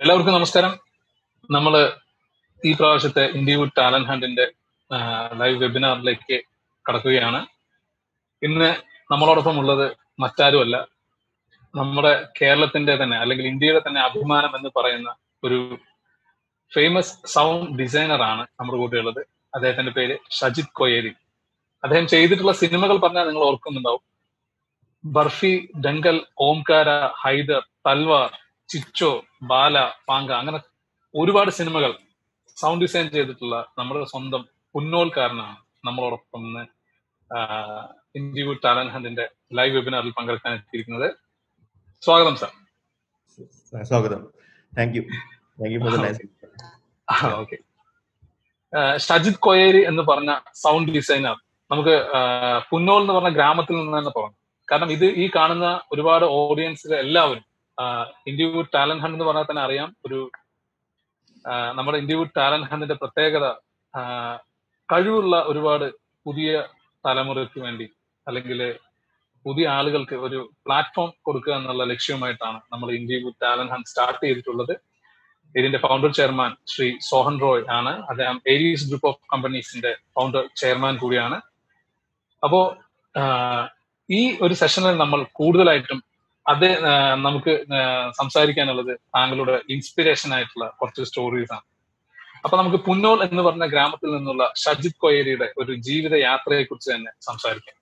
എല്ലാവർക്കും നമസ്കാരം നമ്മൾ ഈ പ്രാവശ്യത്തെ ഇന്ത്യവുഡ് ടാലന്റ് ഹണ്ടിന്റെ ലൈവ് വെബിനാറിലേക്ക് കടക്കുകയാണ് ഇന്ന് നമ്മളോടൊപ്പം ഉള്ളത് മറ്റാരുമല്ല നമ്മുടെ കേരളത്തിന്റെ തന്നെ അല്ലെങ്കിൽ ഇന്ത്യയുടെ തന്നെ അഭിമാനം എന്ന് പറയുന്ന ഒരു ഫേമസ് സൗണ്ട് ഡിസൈനർ ആണ് നമ്മുടെ കൂടെയുള്ളത് അദ്ദേഹത്തിന്റെ പേര് ഷജിത് കൊയേരി അദ്ദേഹം ചെയ്തിട്ടുള്ള സിനിമകൾ പറഞ്ഞാൽ നിങ്ങൾ ഓർക്കുന്നുണ്ടാവും ബർഫി ഡങ്കൽ ഓംകാര ഹൈദർ തൽവാർ ചിച്ചോ ബാല പാങ്ക അങ്ങനെ ഒരുപാട് സിനിമകൾ സൗണ്ട് ഡിസൈൻ ചെയ്തിട്ടുള്ള നമ്മുടെ സ്വന്തം പുന്നോൽക്കാരനാണ് നമ്മളോടൊപ്പം ഇന്ന് ഇന്ത്യവുഡ് ടാലന്റ് ഹണ്ടിന്റെ ലൈവ് വെബിനാറിൽ പങ്കെടുക്കാൻ എത്തിയിരിക്കുന്നത് സ്വാഗതം സാർ സ്വാഗതം thank you thank you for the nice okay Shajith Koyeri എന്ന് പറഞ്ഞ സൗണ്ട് ഡിസൈനർ നമുക്ക് പുന്നോൽ എന്ന് പറഞ്ഞ ഗ്രാമത്തിൽ നിന്ന് തന്നെ തുടങ്ങും കാരണം ഇത് ഈ കാണുന്ന ഒരുപാട് ഓഡിയൻസിലെ എല്ലാവരും ഇന്ത്യവുഡ് ടാലന്റ് ഹണ്ട് എന്ന് പറഞ്ഞാൽ തന്നെ അറിയാം ഒരു നമ്മുടെ ഇന്ത്യവുഡ് ടാലന്റ് ഹണ്ടിന്റെ പ്രത്യേകത കഴിവുള്ള ഒരുപാട് പുതിയ തലമുറയ്ക്ക് വേണ്ടി അല്ലെങ്കിൽ പുതിയ ആളുകൾക്ക് ഒരു പ്ലാറ്റ്ഫോം കൊടുക്കുക എന്നുള്ള ലക്ഷ്യമായിട്ടാണ് നമ്മൾ ഇന്ത്യവുഡ് ടാലന്റ് ഹണ്ട് സ്റ്റാർട്ട് ചെയ്തിട്ടുള്ളത് ഇതിന്റെ ഫൗണ്ടർ ചെയർമാൻ ശ്രീ സോഹൻ റോയ് ആണ് അദ്ദേഹം ഏരീസ് ഗ്രൂപ്പ് ഓഫ് കമ്പനീസിന്റെ ഫൗണ്ടർ ചെയർമാൻ കൂടിയാണ് അപ്പോ ഈ ഒരു സെഷനിൽ നമ്മൾ കൂടുതലായിട്ടും അത് നമുക്ക് സംസാരിക്കാനുള്ളത് താങ്കളുടെ ഇൻസ്പിറേഷൻ ആയിട്ടുള്ള കുറച്ച് സ്റ്റോറീസ് ആണ് അപ്പൊ നമുക്ക് പുന്നോൾ എന്ന് പറഞ്ഞ ഗ്രാമത്തിൽ നിന്നുള്ള ഷജിത് കൊയേരിയുടെ ഒരു ജീവിത യാത്രയെ കുറിച്ച് തന്നെ സംസാരിക്കാം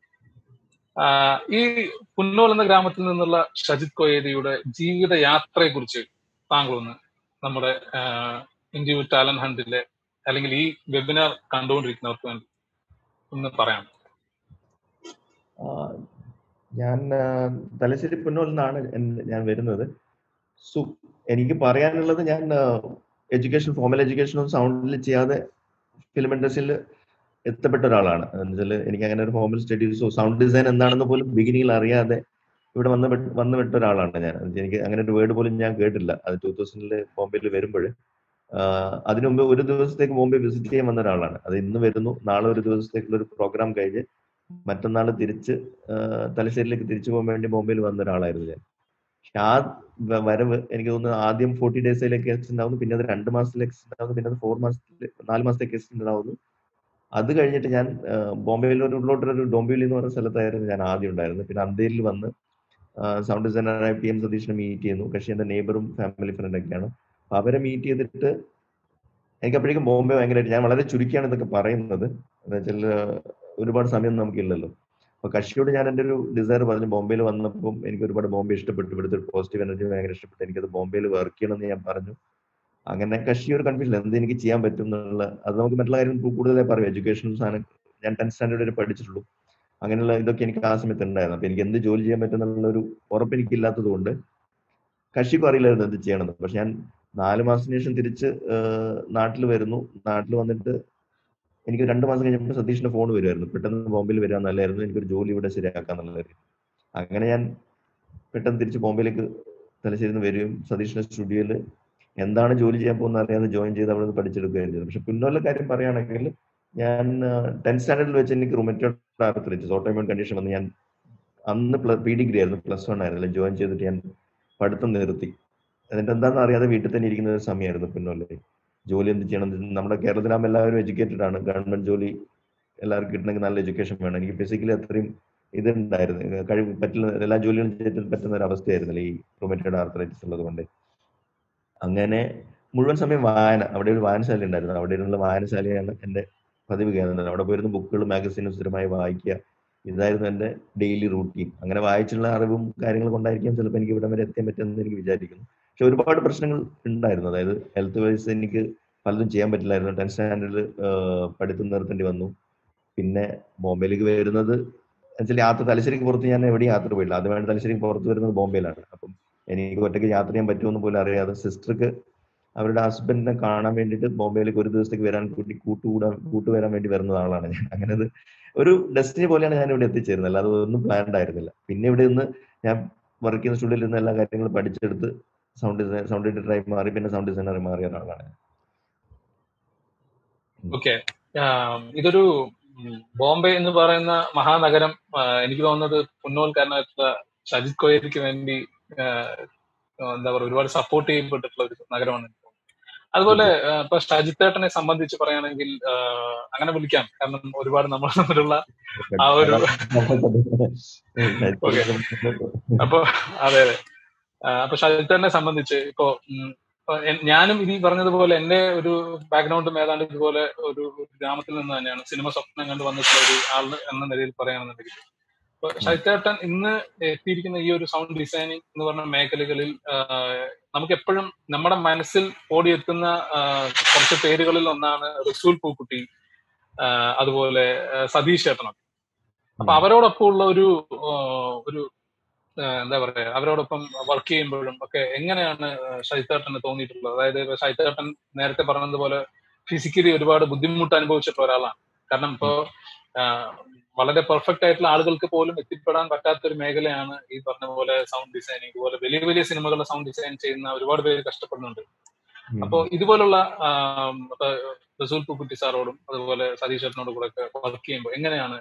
ഈ പുന്നോൾ എന്ന ഗ്രാമത്തിൽ നിന്നുള്ള ഷജിത് കൊയേരിയുടെ ജീവിത യാത്രയെ കുറിച്ച് താങ്കളൊന്ന് നമ്മുടെ ഇന്ത്യ ടാലന്റ് ഹണ്ടിലെ അല്ലെങ്കിൽ ഈ വെബിനാർ കണ്ടുകൊണ്ടിരിക്കുന്നവർക്ക് വേണ്ടി ഒന്ന് പറയാം ഞാൻ തലശ്ശേരി പുന്നോൽ നിന്നാണ് ഞാൻ വരുന്നത് സു എനിക്ക് പറയാനുള്ളത് ഞാൻ എഡ്യൂക്കേഷൻ ഫോമൽ എഡ്യൂക്കേഷനും സൗണ്ടിൽ ചെയ്യാതെ ഫിലിം ഇൻഡസ്ട്രിയിൽ എത്തപ്പെട്ട ഒരാളാണ് എന്നുവെച്ചാൽ എനിക്ക് അങ്ങനെ ഒരു ഫോമൽ സ്റ്റഡീസോ സൗണ്ട് ഡിസൈൻ എന്താണെന്ന് പോലും ബിഗിനിങ്ങിൽ അറിയാതെ ഇവിടെ വന്ന് വന്ന് വിട്ട ഒരാളാണ് ഞാൻ എനിക്ക് അങ്ങനെ ഒരു വേർഡ് പോലും ഞാൻ കേട്ടില്ല അത് ടൂ തൗസൻഡിൽ ബോംബെയിൽ വരുമ്പോൾ അതിനു മുമ്പ് ഒരു ദിവസത്തേക്ക് ബോംബെ വിസിറ്റ് ചെയ്യാൻ വന്ന ഒരാളാണ് അത് ഇന്ന് വരുന്നു നാളെ ഒരു ദിവസത്തേക്കുള്ള ഒരു പ്രോഗ്രാം കഴിഞ്ഞ് മറ്റന്നാൾ തിരിച്ച് തലശ്ശേരിയിലേക്ക് തിരിച്ചു പോകാൻ വേണ്ടി ബോംബെയിൽ വന്ന ഒരാളായിരുന്നു ഞാൻ പക്ഷെ ആ വരവ് എനിക്ക് തോന്നുന്നു ആദ്യം ഫോർട്ടി ഡേയ്സിലേക്ക് എക്സ്റ്റെൻഡ് ആവുന്നു പിന്നെ അത് രണ്ട് മാസത്തിലേക്ക് എക്സ്റ്റെൻഡ് ആവുന്നു പിന്നെ അത് ഫോർ മാസത്തിൽ നാല് മാസത്തേക്ക് എക്സ്റ്റെൻഡ് ആവുന്നു അത് കഴിഞ്ഞിട്ട് ഞാൻ ബോംബെയിൽ ഒരു ഉള്ളോട്ടൊരു ഡോംബിവിലി എന്ന് പറഞ്ഞ സ്ഥലത്തായിരുന്നു ഞാൻ ആദ്യം ഉണ്ടായിരുന്നത് പിന്നെ അന്തേരിൽ വന്ന് സൗണ്ട് ഡിസൈനറായ പി എം സതീഷിനെ മീറ്റ് ചെയ്യുന്നു കക്ഷി എൻ്റെ നെയ്ബറും ഫാമിലി ഫ്രണ്ട് ഒക്കെയാണ് അപ്പൊ അവരെ മീറ്റ് ചെയ്തിട്ട് എനിക്ക് അപ്പോഴേക്കും ബോംബെ ഭയങ്കരമായിട്ട് ഞാൻ വളരെ ചുരുക്കിയാണ് ഇതൊക്കെ പറയുന്നത് എന്ന് വെച്ചാൽ ഒരുപാട് സമയം നമുക്കില്ലല്ലോ അപ്പൊ കക്ഷിയോട് ഞാൻ എൻ്റെ ഒരു ഡിസയർ പറഞ്ഞു ബോംബെയിൽ വന്നപ്പം എനിക്ക് ഒരുപാട് ബോംബെ ഇഷ്ടപ്പെട്ടു ഇവിടുത്തെ ഒരു പോസിറ്റീവ് എനർജി ഭയങ്കര ഇഷ്ടപ്പെട്ടു എനിക്കത് ബോംബെയിൽ വർക്ക് ചെയ്യണമെന്ന് ഞാൻ പറഞ്ഞു അങ്ങനെ കക്ഷി ഒരു കൺഫ്യൂഷൻ എന്ത് എനിക്ക് ചെയ്യാൻ പറ്റും എന്നുള്ള അത് നമുക്ക് മറ്റുള്ള കാര്യം കൂടുതലായി പറയും എഡ്യൂക്കേഷനും സാധനം ഞാൻ ടെൻത്ത് സ്റ്റാൻഡേർഡ് വരെ പഠിച്ചിട്ടുള്ളൂ അങ്ങനെയുള്ള ഇതൊക്കെ എനിക്ക് ആ സമയത്ത് ഉണ്ടായിരുന്നു അപ്പൊ എനിക്ക് എന്ത് ജോലി ചെയ്യാൻ പറ്റും എന്നുള്ള ഒരു ഉറപ്പ് എനിക്ക് ഇല്ലാത്തത് കൊണ്ട് കക്ഷിക്കും അറിയില്ലായിരുന്നു എന്ത് ചെയ്യണമെന്ന് പക്ഷെ ഞാൻ നാല് മാസത്തിന് ശേഷം തിരിച്ച് നാട്ടിൽ വരുന്നു നാട്ടിൽ വന്നിട്ട് എനിക്ക് രണ്ട് മാസം കഴിഞ്ഞപ്പോൾ സതീഷിന്റെ ഫോൺ വരുമായിരുന്നു പെട്ടെന്ന് ബോംബെയിൽ വരാൻ നല്ലായിരുന്നു എനിക്കൊരു ജോലി ഇവിടെ ശരിയാക്കാന്നുള്ളത് അങ്ങനെ ഞാൻ പെട്ടെന്ന് തിരിച്ച് ബോംബെയിലേക്ക് തലശ്ശേരിയിൽ നിന്ന് വരികയും സതീഷിന്റെ സ്റ്റുഡിയോയിൽ എന്താണ് ജോലി ചെയ്യാൻ പോകുന്ന അറിയാതെ ജോയിൻ ചെയ്ത് അവിടെ നിന്ന് പഠിച്ചെടുക്കുകയും ചെയ്തു പക്ഷെ പിന്നോലെ കാര്യം പറയുകയാണെങ്കിൽ ഞാൻ ടെൻത്ത് സ്റ്റാൻഡേർഡിൽ വെച്ച് എനിക്ക് റുമറ്റോഡ് ആർത്രൈറ്റിസ് ഓട്ടോമ്യൂൺ കണ്ടീഷൻ വന്ന് ഞാൻ അന്ന് പി ഡിഗ്രി ആയിരുന്നു പ്ലസ് വൺ ആയിരുന്നു ജോയിൻ ചെയ്തിട്ട് ഞാൻ പഠിത്തം നിർത്തി എന്നിട്ട് എന്താണെന്ന് അറിയാതെ വീട്ടിൽ തന്നെ ഇരിക്കുന്ന ഒരു സമയമായിരുന്നു പിന്നോലെ ജോലി എന്ത് ചെയ്യണം നമ്മുടെ കേരളത്തിലാകുമ്പോൾ എല്ലാവരും എഡ്യൂക്കേറ്റഡ് ആണ് ഗവൺമെന്റ് ജോലി എല്ലാവർക്കും കിട്ടണമെങ്കിൽ നല്ല എഡ്യൂക്കേഷൻ വേണം എനിക്ക് ഫിസിക്കലി അത്രയും ഇതുണ്ടായിരുന്നു കഴിവ് പറ്റുന്ന എല്ലാ ജോലികളും ചെയ്തിട്ട് പറ്റുന്ന ഒരു അവസ്ഥയായിരുന്നില്ല ഈ റൊമറ്റഡ് ആർത്രൈറ്റിസ് ഉള്ളത് കൊണ്ട് അങ്ങനെ മുഴുവൻ സമയം വായന അവിടെ ഒരു വായനശാല ഉണ്ടായിരുന്നു അവിടെ ഇരുന്നുള്ള വായനശാലയാണ് എൻ്റെ പതിവ് കേന്ദ്രം അവിടെ പോയിരുന്ന ബുക്കുകൾ മാഗസീനും സ്ഥിരമായി വായിക്കുക ഇതായിരുന്നു എൻ്റെ ഡെയിലി റൂട്ടീൻ അങ്ങനെ വായിച്ചുള്ള അറിവും കാര്യങ്ങളും കൊണ്ടായിരിക്കും ചിലപ്പോൾ എനിക്ക് ഇവിടം വരെ എത്താൻ പറ്റുമെന്ന് എനിക്ക് വിചാരിക്കുന്നു പക്ഷെ ഒരുപാട് പ്രശ്നങ്ങൾ ഉണ്ടായിരുന്നു അതായത് ഹെൽത്ത് വൈസ് എനിക്ക് പലതും ചെയ്യാൻ പറ്റില്ലായിരുന്നു ടെൻത്ത് സ്റ്റാൻഡേർഡിൽ പഠിത്തം നിർത്തേണ്ടി വന്നു പിന്നെ ബോംബെയിലേക്ക് വരുന്നത് എന്നുവെച്ചാൽ യാത്ര തലശ്ശേരിക്ക് പുറത്ത് ഞാൻ എവിടെയും യാത്ര പോയില്ല ആദ്യമായിട്ട് തലശ്ശേരിക്ക് പുറത്ത് വരുന്നത് ബോംബെയിലാണ് അപ്പം എനിക്ക് ഒറ്റയ്ക്ക് യാത്ര ചെയ്യാൻ പറ്റുമെന്ന് പോലും അറിയാതെ സിസ്റ്റർക്ക് അവരുടെ ഹസ്ബൻഡിനെ കാണാൻ വേണ്ടിയിട്ട് ബോംബെയിലേക്ക് ഒരു ദിവസത്തേക്ക് വരാൻ കൂട്ടി കൂട്ടുകൂടാൻ കൂട്ടുവരാൻ വേണ്ടി വരുന്ന ആളാണ് ഞാൻ അങ്ങനെ ഒരു ഡെസ്റ്റിനി പോലെയാണ് ഞാൻ ഇവിടെ എത്തിച്ചേരുന്നത് അല്ലാതെ ഒന്നും പ്ലാൻഡ് ആയിരുന്നില്ല പിന്നെ ഇവിടെ നിന്ന് ഞാൻ വർക്ക് ചെയ്യുന്ന സ്റ്റുഡിയോയിൽ നിന്ന് എല്ലാ കാര്യങ്ങളും പഠിച്ചെടുത്ത് സൗണ്ട് ഡിസൈൻ സൗണ്ട് എഡിറ്ററായി മാറി പിന്നെ സൗണ്ട് ഡിസൈനറായി മാറിയ ഒരാളാണ് ഓക്കെ ഇതൊരു ബോംബെ എന്ന് പറയുന്ന മഹാനഗരം എനിക്ക് തോന്നുന്നത് പുന്നോൽക്കാരനായിട്ടുള്ള ഷജിത് കോയലിക്ക് വേണ്ടി എന്താ പറയുക ഒരുപാട് സപ്പോർട്ട് ചെയ്യപ്പെട്ടിട്ടുള്ള ഒരു നഗരമാണ് എനിക്ക് തോന്നുന്നത്. അതുപോലെ ആ, ഇപ്പൊ ഷജിത്തേട്ടനെ സംബന്ധിച്ച് പറയുകയാണെങ്കിൽ ആ, അങ്ങനെ വിളിക്കാം കാരണം ഒരുപാട് നമ്മൾ തമ്മിലുള്ള ആ ഒരു അപ്പൊ അതെ അതെ ആ, അപ്പൊ ഷജിത്തേട്ടനെ സംബന്ധിച്ച് ഇപ്പോ ഉം, ഇപ്പൊ എൻ- ഞാനും ഇത് ഈ പറഞ്ഞതുപോലെ എന്റെ ഒരു ബാക്ക്ഗ്രൗണ്ടും ഏതാണ്ട് ഇതുപോലെ ഒരു ഗ്രാമത്തിൽ നിന്ന് തന്നെയാണ് സിനിമ സ്വപ്നം കണ്ട് വന്നിട്ടുള്ള ഒരു ആൾ എന്ന നിലയിൽ പറയുകയാണെന്നുണ്ടെങ്കിൽ ഇപ്പൊ ഷജിത്തേട്ടൻ ഇന്ന് എത്തിയിരിക്കുന്ന ഈ ഒരു സൗണ്ട് ഡിസൈനിങ് എന്ന് പറഞ്ഞ മേഖലകളിൽ ആ, നമുക്ക് എപ്പോഴും നമ്മുടെ മനസ്സിൽ ഓടിയെത്തുന്ന ആ, കുറച്ച് പേരുകളിൽ ഒന്നാണ് റസൂൽ പൂക്കുട്ടി ആ, അതുപോലെ ആ, സതീഷ് ചേട്ടനൊക്കെ അപ്പൊ അവരോടൊപ്പം ഉള്ള ഒരു ആ, ഒരു ആ, എന്താ പറയാ അവരോടൊപ്പം വർക്ക് ചെയ്യുമ്പോഴും ഒക്കെ എങ്ങനെയാണ് ഷൈത്തേട്ടന് തോന്നിയിട്ടുള്ളത് അതായത് ഇപ്പൊ ഷൈത്തേട്ടൻ നേരത്തെ പറഞ്ഞതുപോലെ ഫിസിക്കലി ഒരുപാട് ബുദ്ധിമുട്ട് അനുഭവിച്ചിട്ടുള്ള ഒരാളാണ് കാരണം ഇപ്പോ ആ, വളരെ പെർഫെക്റ്റ് ആയിട്ടുള്ള ആളുകൾക്ക് പോലും എത്തിപ്പെടാൻ പറ്റാത്ത ഒരു മേഖലയാണ് ഈ പറഞ്ഞ പോലെ സൗണ്ട് ഡിസൈനിങ് ഇതുപോലെ വലിയ വലിയ സിനിമകളുടെ സൗണ്ട് ഡിസൈൻ ചെയ്യുന്ന ഒരുപാട് പേര് കഷ്ടപ്പെടുന്നുണ്ട് അപ്പോ ഇതുപോലുള്ള ആം, ഇപ്പൊ റസൂൽ പൂക്കുട്ടി സാറോടും അതുപോലെ സതീഷ് ചേട്ടനോടും കൂടെ ഒക്കെ വർക്ക് ചെയ്യുമ്പോൾ എങ്ങനെയാണ്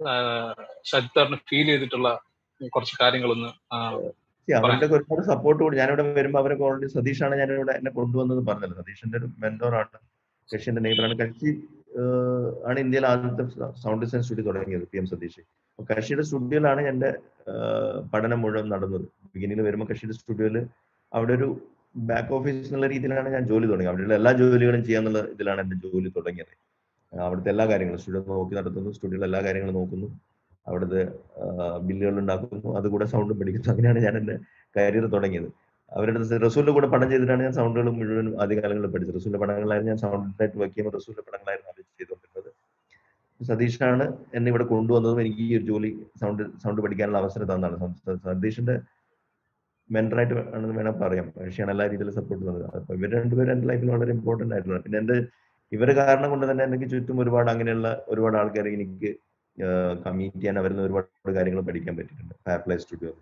ഷജിത്താറിന് ഫീൽ ചെയ്തിട്ടുള്ള കുറച്ച് കാര്യങ്ങളൊന്ന് ആ, അവരുടെ ഒരുപാട് സപ്പോർട്ട് കൂടി ഞാനിവിടെ വരുമ്പോൾ അവരൊക്കെ ഓൾറെഡി സതീഷാണ് ഞാനിവിടെ എന്നെ കൊണ്ടുവന്നത് പറഞ്ഞല്ലോ സതീഷിന്റെ ഒരു മെന്റോറാണ് കക്ഷിന്റെ നെയ്ബറാണ് കക്ഷി ഏഹ്, ആണ് ഇന്ത്യയിൽ ആദ്യത്തെ സൗണ്ട് ഡിസൈൻ സ്റ്റുഡിയോ തുടങ്ങിയത് പി എം സതീഷ് അപ്പൊ കക്ഷിയുടെ സ്റ്റുഡിയോയിലാണ് എന്റെ ഏഹ്, പഠനം മുഴുവൻ നടന്നത് ബിഗിനിൽ വരുമ്പോൾ കക്ഷിയുടെ സ്റ്റുഡിയോയിൽ അവിടെ ഒരു ബാക്ക് ഓഫീസ് എന്നുള്ള രീതിയിലാണ് ഞാൻ ജോലി തുടങ്ങിയത് അവിടെയുള്ള എല്ലാ ജോലികളും ചെയ്യാന്നുള്ള ഇതിലാണ് എന്റെ ജോലി തുടങ്ങിയത് ആ, അവിടുത്തെ എല്ലാ കാര്യങ്ങളും സ്റ്റുഡിയോ നോക്കി നടത്തുന്നു സ്റ്റുഡിയോയിലെ എല്ലാ കാര്യങ്ങളും നോക്കുന്നു അവിടുത്തെ ബില്ലുകൾ ഉണ്ടാക്കുന്നു അതുകൂടെ സൗണ്ടും പഠിക്കുന്നു അങ്ങനെയാണ് ഞാൻ എന്റെ കരിയർ തുടങ്ങിയത് അവരുടെ അടുത്ത് റസൂലിന്റെ കൂടെ പടം ചെയ്തിട്ടാണ് ഞാൻ സൗണ്ടുകൾ മുഴുവൻ ആദ്യകാലങ്ങളിൽ പഠിച്ചത് റസൂലിന്റെ പടങ്ങളായിരുന്നു ഞാൻ സൗണ്ടായിട്ട് വർക്ക് ചെയ്യുമ്പോൾ റസൂലിന്റെ പടങ്ങളായിരുന്നു ആദ്യം ചെയ്തുകൊണ്ടിരുന്നത് സതീഷാണ് എന്നെ ഇവിടെ കൊണ്ടുവന്നതും എനിക്ക് ഈ ഒരു ജോലി സൗണ്ട് സൗണ്ട് പഠിക്കാനുള്ള അവസരം തന്നതാണ് സ- സതീഷിന്റെ മെന്ററായിട്ട് ആണെന്ന് വേണം പറയാം പക്ഷെയാണ് എല്ലാ രീതിയിലും സപ്പോർട്ട് തന്നത് അപ്പൊ ഇവർ രണ്ടുപേരും എന്റെ ലൈഫിൽ വളരെ ഇമ്പോർട്ടന്റ് ആയിട്ടുള്ള പിന്നെ എന്റെ ഇവര് കാരണം കൊണ്ട് തന്നെ എനിക്ക് ചുറ്റും ഒരുപാട് അങ്ങനെയുള്ള ഒരുപാട് ആൾക്കാർ എനിക്ക് കമ്മ്യൂട്ട് ചെയ്യാൻ വരുന്ന ഒരുപാട് കാര്യങ്ങൾ പഠിക്കാൻ പറ്റിയിട്ടുണ്ട് ഫയർഫ്ലൈ സ്റ്റുഡിയോ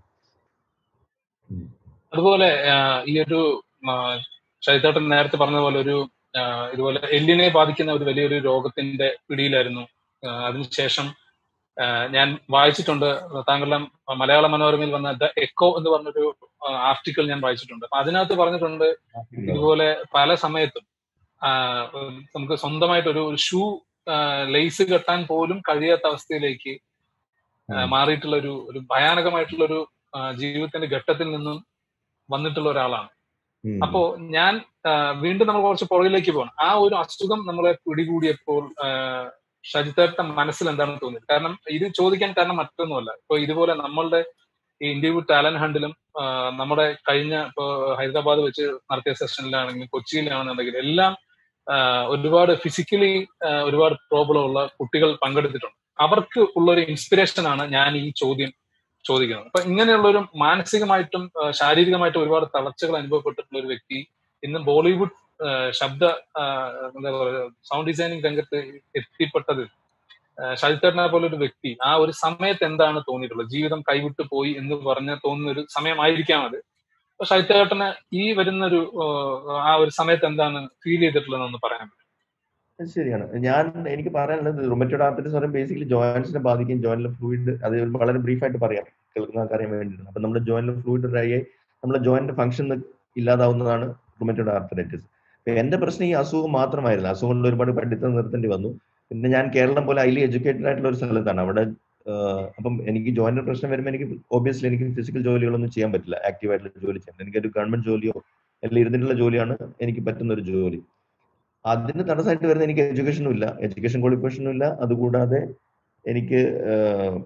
അതുപോലെ ആ, ഈ ഒരു ഷൈത്തേട്ടൻ നേരത്തെ പറഞ്ഞ പോലെ ഒരു ആ, ഇതുപോലെ എല്ലിനെ ബാധിക്കുന്ന ഒരു വലിയൊരു രോഗത്തിന്റെ പിടിയിലായിരുന്നു ആ, അതിനുശേഷം ആ, ഞാൻ വായിച്ചിട്ടുണ്ട് താങ്കളുടെ മലയാള മനോരമയിൽ വന്ന ദ എക്കോ എന്ന് പറഞ്ഞൊരു ആർട്ടിക്കിൾ ഞാൻ വായിച്ചിട്ടുണ്ട് അപ്പൊ അതിനകത്ത് പറഞ്ഞിട്ടുണ്ട് ഇതുപോലെ പല സമയത്തും ആ, നമുക്ക് സ്വന്തമായിട്ട് ഒരു ഷൂ ലേസ് കെട്ടാൻ പോലും കഴിയാത്ത അവസ്ഥയിലേക്ക് ആ, മാറിയിട്ടുള്ള ഒരു ഒരു ഭയാനകമായിട്ടുള്ള ഒരു ആ, ജീവിതത്തിന്റെ ഘട്ടത്തിൽ നിന്നും വന്നിട്ടുള്ള ഒരാളാണ് ഉം. അപ്പോ ഞാൻ ആ, വീണ്ടും നമ്മൾ കുറച്ച് പുറകിലേക്ക് പോകണം ആ ഒരു അസുഖം നമ്മളെ പിടികൂടിയപ്പോൾ ആ, ഷജിത്തേട്ട മനസ്സിൽ എന്താണ് തോന്നിയത് കാരണം ഇത് ചോദിക്കാൻ കാരണം മറ്റൊന്നുമല്ല ഇപ്പൊ ഇതുപോലെ നമ്മളുടെ ഈ ഇന്ത്യവ് ടാലന്റ് ഹണ്ടിലും ആ, നമ്മുടെ കഴിഞ്ഞ ഇപ്പോ ഹൈദരാബാദ് വെച്ച് നടത്തിയ സെഷനിലാണെങ്കിലും കൊച്ചിയിലാണെന്നുണ്ടെങ്കിൽ എല്ലാം ആ, ഒരുപാട് ഫിസിക്കലി ഒരുപാട് പ്രോബ്ലം ഉള്ള കുട്ടികൾ പങ്കെടുത്തിട്ടുണ്ട് അവർക്ക് ഉള്ള ഒരു ഇൻസ്പിറേഷൻ ആണ് ഞാൻ ഈ ചോദ്യം ചോദിക്കുന്നത് അപ്പൊ ഇങ്ങനെയുള്ള ഒരു മാനസികമായിട്ടും ആ, ശാരീരികമായിട്ടും ഒരുപാട് തളർച്ചകൾ അനുഭവപ്പെട്ടിട്ടുള്ള ഒരു വ്യക്തി ഇന്ന് ബോളിവുഡ് ആ, ശബ്ദ ആ, എന്താ പറയുക സൗണ്ട് ഡിസൈനിങ് രംഗത്ത് എത്തിപ്പെട്ടത് ഷജിത്തേട്ടനെ പോലെ ഒരു വ്യക്തി ആ ഒരു സമയത്ത് എന്താണ് തോന്നിയിട്ടുള്ളത് ജീവിതം കൈവിട്ടു പോയി എന്ന് പറഞ്ഞ് തോന്നുന്ന ഒരു സമയമായിരിക്കാം അത് അപ്പൊ ഷജിത്തേട്ടന് ഈ വരുന്ന ഒരു ആ, ആ ഒരു സമയത്ത് എന്താണ് ഫീൽ ചെയ്തിട്ടുള്ളതെന്ന് പറയാൻ പറ്റും അത് ശരിയാണ് ഞാൻ എനിക്ക് പറയാനുള്ളത് റുമറ്റോഡ് ആർത്തറ്റിസ് പറയുമ്പോൾ ബേസിക്കലി ജോയിന്റ്സിനെ ബാധിക്കും ജോയിന്റിലെ ഫ്ലൂയിഡ് അത് വളരെ ബ്രീഫായിട്ട് പറയാം കേൾക്കുന്നവർക്ക് അറിയാൻ വേണ്ടിയിട്ട് അപ്പൊ നമ്മുടെ ജോയിന്റിലെ ഫ്ലൂയിഡ് ഡ്രൈ ആയി നമ്മുടെ ജോയിന്റ് ഫംഗ്ഷൻ ഇല്ലാതാവുന്നതാണ് റുമറ്റോഡ് ആർത്തറൈറ്റിസ് അപ്പൊ എന്റെ പ്രശ്നം ഈ അസുഖം മാത്രമായിരുന്നു അസുഖം കൊണ്ട് ഒരുപാട് പഠിത്തം നിർത്തേണ്ടി വന്നു പിന്നെ ഞാൻ കേരളം പോലെ ഹൈലി എഡ്യൂക്കേറ്റഡ് ആയിട്ടുള്ള ഒരു സ്ഥലത്താണ് അവിടെ ആഹ് അപ്പം എനിക്ക് ജോയിന്റ് പ്രശ്നം വരുമ്പോൾ എനിക്ക് ഒബിയസ്ലി എനിക്ക് ഫിസിക്കൽ ജോലികളൊന്നും ചെയ്യാൻ പറ്റില്ല ആക്റ്റീവ് ആയിട്ടുള്ള ജോലി ചെയ്യാൻ എനിക്കൊരു ഗവൺമെന്റ് ജോലിയോ അല്ലെങ്കിൽ ഇരുന്നിട്ടുള്ള ജോലിയാണ് എനിക്ക് പറ്റുന്ന ഒരു ജോലി അതിന് തടസ്സമായിട്ട് വരുന്ന എനിക്ക് എഡ്യൂക്കേഷനും ഇല്ല എഡ്യൂക്കേഷൻ ക്വാളിഫിക്കേഷനും ഇല്ല അതുകൂടാതെ എനിക്ക് ആഹ്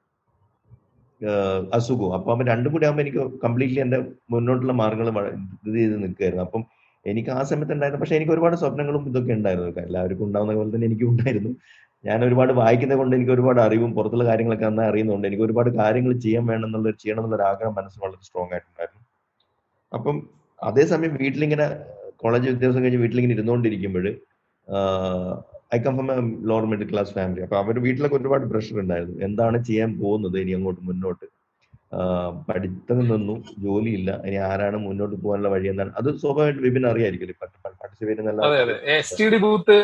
ആഹ് അസുഖവും അപ്പൊ അവൻ രണ്ടും കൂടി ആകുമ്പോൾ എനിക്ക് കംപ്ലീറ്റ്ലി എന്റെ മുന്നോട്ടുള്ള മാർഗങ്ങൾ ഇത് ചെയ്ത് നിൽക്കുകയായിരുന്നു അപ്പം എനിക്ക് ആ സമയത്ത് ഉണ്ടായിരുന്നു പക്ഷെ എനിക്ക് ഒരുപാട് സ്വപ്നങ്ങളും ഇതൊക്കെ ഉണ്ടായിരുന്നു എല്ലാവർക്കും ഉണ്ടാവുന്ന പോലെ തന്നെ എനിക്കും ഉണ്ടായിരുന്നു ഞാൻ ഒരുപാട് വായിക്കുന്നത് കൊണ്ട് എനിക്ക് ഒരുപാട് അറിവും പുറത്തുള്ള കാര്യങ്ങളൊക്കെ നന്നായി അറിയുന്നുണ്ട് എനിക്ക് ഒരുപാട് കാര്യങ്ങൾ ചെയ്യാൻ വേണം എന്നുള്ള ചെയ്യണം എന്നുള്ള ആഗ്രഹം മനസ്സിൽ വളരെ സ്ട്രോങ് ആയിട്ടുണ്ടായിരുന്നു അപ്പം അതേസമയം വീട്ടിലിങ്ങനെ കോളേജ് വിദ്യാഭ്യാസം കഴിഞ്ഞ് വീട്ടിലിങ്ങനെ ഇരുന്നുകൊണ്ടിരിക്കുമ്പോൾ I come from a lower middle class family അപ്പൊ അവർ വീട്ടിലൊക്കെ ഒരുപാട് പ്രഷർ ഉണ്ടായിരുന്നു എന്താണ് ചെയ്യാൻ പോകുന്നത് ഇനി അങ്ങോട്ട് മുന്നോട്ട് ആഹ് പഠിത്തം നിന്നു ജോലിയില്ല ഇനി ആരാണ് മുന്നോട്ട് പോകാനുള്ള വഴി എന്താണ് അത് സ്വാഭാവികമായിട്ട് വിപിൻ അറിയായിരിക്കും പാർട്ടിസിപ്പേറ്റ് അതെ അതെ S T D booth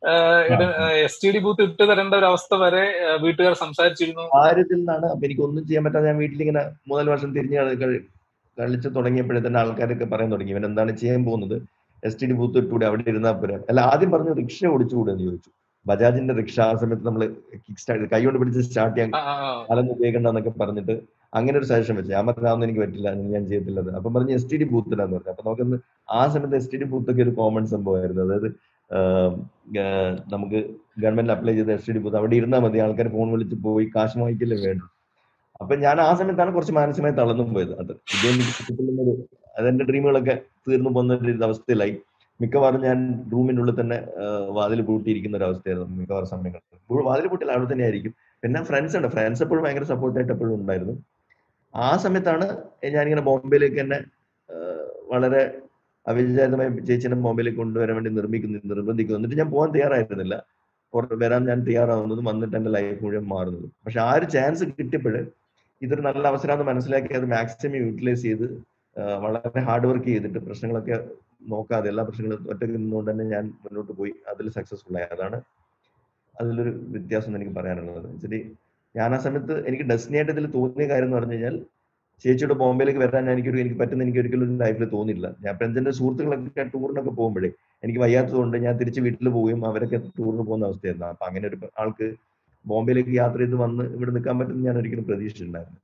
S T D booth ഇട്ട് തരേണ്ട ഒരു അവസ്ഥ വരെ ആ, വീട്ടുകാർ സംസാരിച്ചിരുന്നു കാര്യത്തിൽ നിന്നാണ് അപ്പൊ എനിക്ക് ഒന്നും ചെയ്യാൻ പറ്റാതെ ഞാൻ വീട്ടിലിങ്ങനെ മൂന്നാല് വർഷം തിരിഞ്ഞ് കഴി- കളിച്ച് തുടങ്ങിയപ്പോഴേ തന്നെ ആൾക്കാരൊക്കെ പറയാൻ തുടങ്ങി ഇവൻ എന്താണ് ചെയ്യാൻ പോകുന്നത് എസ് ടി ഡി ബൂത്ത് ഇട്ടുകൂടെ അവിടെ ഇരുന്നാൽ പോരാ അല്ല ആദ്യം പറഞ്ഞു റിക്ഷ ഓടിച്ചുകൂടെ എന്ന് ചോദിച്ചു ബജാജിന്റെ റിക്ഷ ആ സമയത്ത് നമ്മൾ കിക്ക് സ്റ്റാർട്ട് കൈ കൊണ്ട് പിടിച്ച് സ്റ്റാർട്ട് ചെയ്യാൻ ആ, ആ, ആ. കാലൊന്നും ഉപയോഗിക്കണ്ടെന്നൊക്കെ പറഞ്ഞിട്ട് അങ്ങനെ ഒരു സജഷൻ വെച്ചു ഞാൻ പറഞ്ഞു അതൊന്നും എനിക്ക് പറ്റില്ല അതൊന്നും ഞാൻ ചെയ്യത്തില്ലത് അപ്പം പറഞ്ഞ് എസ് ടി ഡി ബൂത്തിലാന്ന് പറഞ്ഞു അപ്പൊ നമുക്കൊന്ന് ആ സമയത്ത് എസ് ടി ഡി ബൂത്ത് ഒക്കെ ഒരു കോമൺ സംഭവമായിരുന്നു അതായത് ആഹ് ആഹ് നമുക്ക് ഗവൺമെന്റ് അപ്ലൈ ചെയ്ത എസ് ടി ഡി ബൂത്ത് അവിടെ ഇരുന്നാൽ മതി ആൾക്കാർ ഫോൺ വിളിച്ച് പോയി കാശ് വാങ്ങിക്കല്ലേ വേണ്ടു അപ്പൊ ഞാൻ ആ സമയത്താണ് കുറച്ച് മാനസികമായി തളർന്നു പോയത് അത് ഇത് എനിക്ക് കിട്ടുന്നത് അതെന്റെ ഡ്രീമുകളൊക്കെ തീർന്നു പോകുന്ന ഒരു അവസ്ഥയിലായി മിക്കവാറും ഞാൻ റൂമിന്റെ ഉള്ളിൽ തന്നെ വാതിൽ പൂട്ടിയിരിക്കുന്ന ഒരു അവസ്ഥയായിരുന്നു മിക്കവാറും സമയങ്ങളിൽ വാതിൽ പൂട്ടില്ല അവിടെ തന്നെ ആയിരിക്കും പിന്നെ ഫ്രണ്ട്സ് ഉണ്ട് ഫ്രണ്ട്സ് എപ്പോഴും ഭയങ്കര സപ്പോർട്ടായിട്ട് എപ്പോഴും ഉണ്ടായിരുന്നു ആ സമയത്താണ് ഞാനിങ്ങനെ ബോംബെയിലേക്ക് തന്നെ ആഹ് വളരെ അവിചാരിതമായി ചേച്ചിനെ ബോംബെയിലേക്ക് കൊണ്ടുവരാൻ വേണ്ടി നിർമ്മിക്കുന്നു നിർബന്ധിക്കുന്നു എന്നിട്ട് ഞാൻ പോകാൻ തയ്യാറായിരുന്നില്ല പുറത്ത് വരാൻ ഞാൻ തയ്യാറാവുന്നതും വന്നിട്ട് എന്റെ ലൈഫ് മുഴുവൻ മാറുന്നതും പക്ഷെ ആ ഒരു ചാൻസ് കിട്ടിയപ്പോൾ ഇതൊരു നല്ല അവസരമാണെന്ന് മനസ്സിലാക്കി അത് മാക്സിമം യൂട്ടിലൈസ് ചെയ്ത് ആഹ് വളരെ ഹാർഡ് വർക്ക് ചെയ്തിട്ട് പ്രശ്നങ്ങളൊക്കെ നോക്കാതെ എല്ലാ പ്രശ്നങ്ങളും ഒറ്റയ്ക്ക് നിന്നുകൊണ്ട് തന്നെ ഞാൻ മുന്നോട്ട് പോയി അതിൽ സക്സസ്ഫുൾ ആയി അതാണ് അതിലൊരു വ്യത്യാസം എന്ന് എനിക്ക് പറയാനുള്ളത് ശരി ഞാൻ ആ സമയത്ത് എനിക്ക് ഡെസ്റ്റിനി ആയിട്ട് ഇതിൽ തോന്നിയ കാര്യം എന്ന് പറഞ്ഞു കഴിഞ്ഞാൽ ചേച്ചിയുടെ ബോംബെയിലേക്ക് വരാൻ ഞാൻ എനിക്കൊരു എനിക്ക് പറ്റുന്ന എനിക്ക് ഒരിക്കലും ലൈഫിൽ തോന്നിയില്ല ഞാൻ ഫ്രണ്ട്സിന്റെ സുഹൃത്തുക്കളൊക്കെ ടൂറിനൊക്കെ പോകുമ്പോഴേ എനിക്ക് വയ്യാത്തതുകൊണ്ട് ഞാൻ തിരിച്ച് വീട്ടിൽ പോവുകയും അവരൊക്കെ ടൂറിന് പോകുന്ന അവസ്ഥയായിരുന്നു അപ്പൊ അങ്ങനെ ഒരു ആൾക്ക് ബോംബെയിലേക്ക് യാത്ര ചെയ്ത് വന്ന് ഇവിടെ നിൽക്കാൻ പറ്റുമെന്ന് ഞാൻ ഒരിക്കലും പ്രതീക്ഷിച്ചിട്ടുണ്ടായിരുന്നു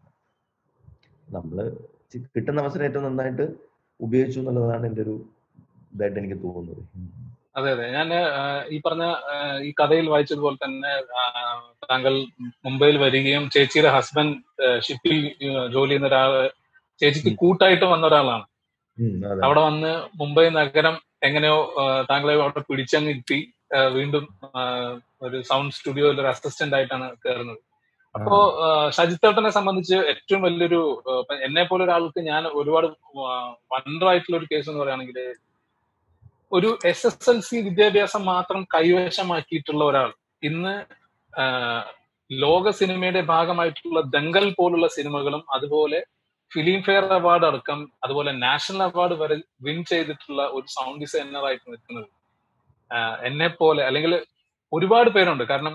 നമ്മള് ചി- കിട്ടുന്ന അവസരം ഏറ്റവും നന്നായിട്ട് ഉപയോഗിച്ചു എന്നുള്ളതാണ് എൻ്റെ ഒരു ഇതായിട്ട് എനിക്ക് തോന്നുന്നത് അതെ അതെ ഞാൻ ഈ പറഞ്ഞ ആ, ഈ കഥയിൽ വായിച്ചതുപോലെ തന്നെ ആ, താങ്കൾ മുംബൈയിൽ വരികയും ചേച്ചിയുടെ ഹസ്ബൻഡ് ഷിപ്പിൽ ജോലി ചെയ്യുന്ന ഒരാള് ചേച്ചിക്ക് കൂട്ടായിട്ട് വന്ന ഒരാളാണ് ഉം, അതെ അവിടെ വന്ന് മുംബൈ നഗരം എങ്ങനെയോ ആ, താങ്കളെ അവിടെ പിടിച്ചങ്ങ് ഇരുത്തി ആ, വീണ്ടും ആ, ഒരു സൗണ്ട് സ്റ്റുഡിയോയിൽ ഒരു അസിസ്റ്റന്റ് ആയിട്ടാണ് കയറുന്നത് അപ്പോ ആ, ഷജിത് ഏട്ടനെ സംബന്ധിച്ച് ഏറ്റവും വലിയൊരു ആ, ഇപ്പൊ എന്നെ പോലെ ഒരാൾക്ക് ഞാൻ ഒരുപാട് വണ്ടർ ആയിട്ടുള്ള ഒരു കേസ് എന്ന് പറയുകയാണെങ്കിൽ ഒരു എസ് എസ് എൽ സി വിദ്യാഭ്യാസം മാത്രം കൈവശമാക്കിയിട്ടുള്ള ഒരാൾ ഇന്ന് ആ, ലോക സിനിമയുടെ ഭാഗമായിട്ടുള്ള ദങ്കൽ പോലുള്ള സിനിമകളും അതുപോലെ ഫിലിം ഫെയർ അവാർഡ് അടക്കം അതുപോലെ നാഷണൽ അവാർഡ് വരെ വിൻ ചെയ്തിട്ടുള്ള ഒരു സൗണ്ട് ഡിസൈനർ ആയിട്ട് നിൽക്കുന്നത് എന്നെ പോലെ അല്ലെങ്കിൽ ഒരുപാട് പേരുണ്ട് കാരണം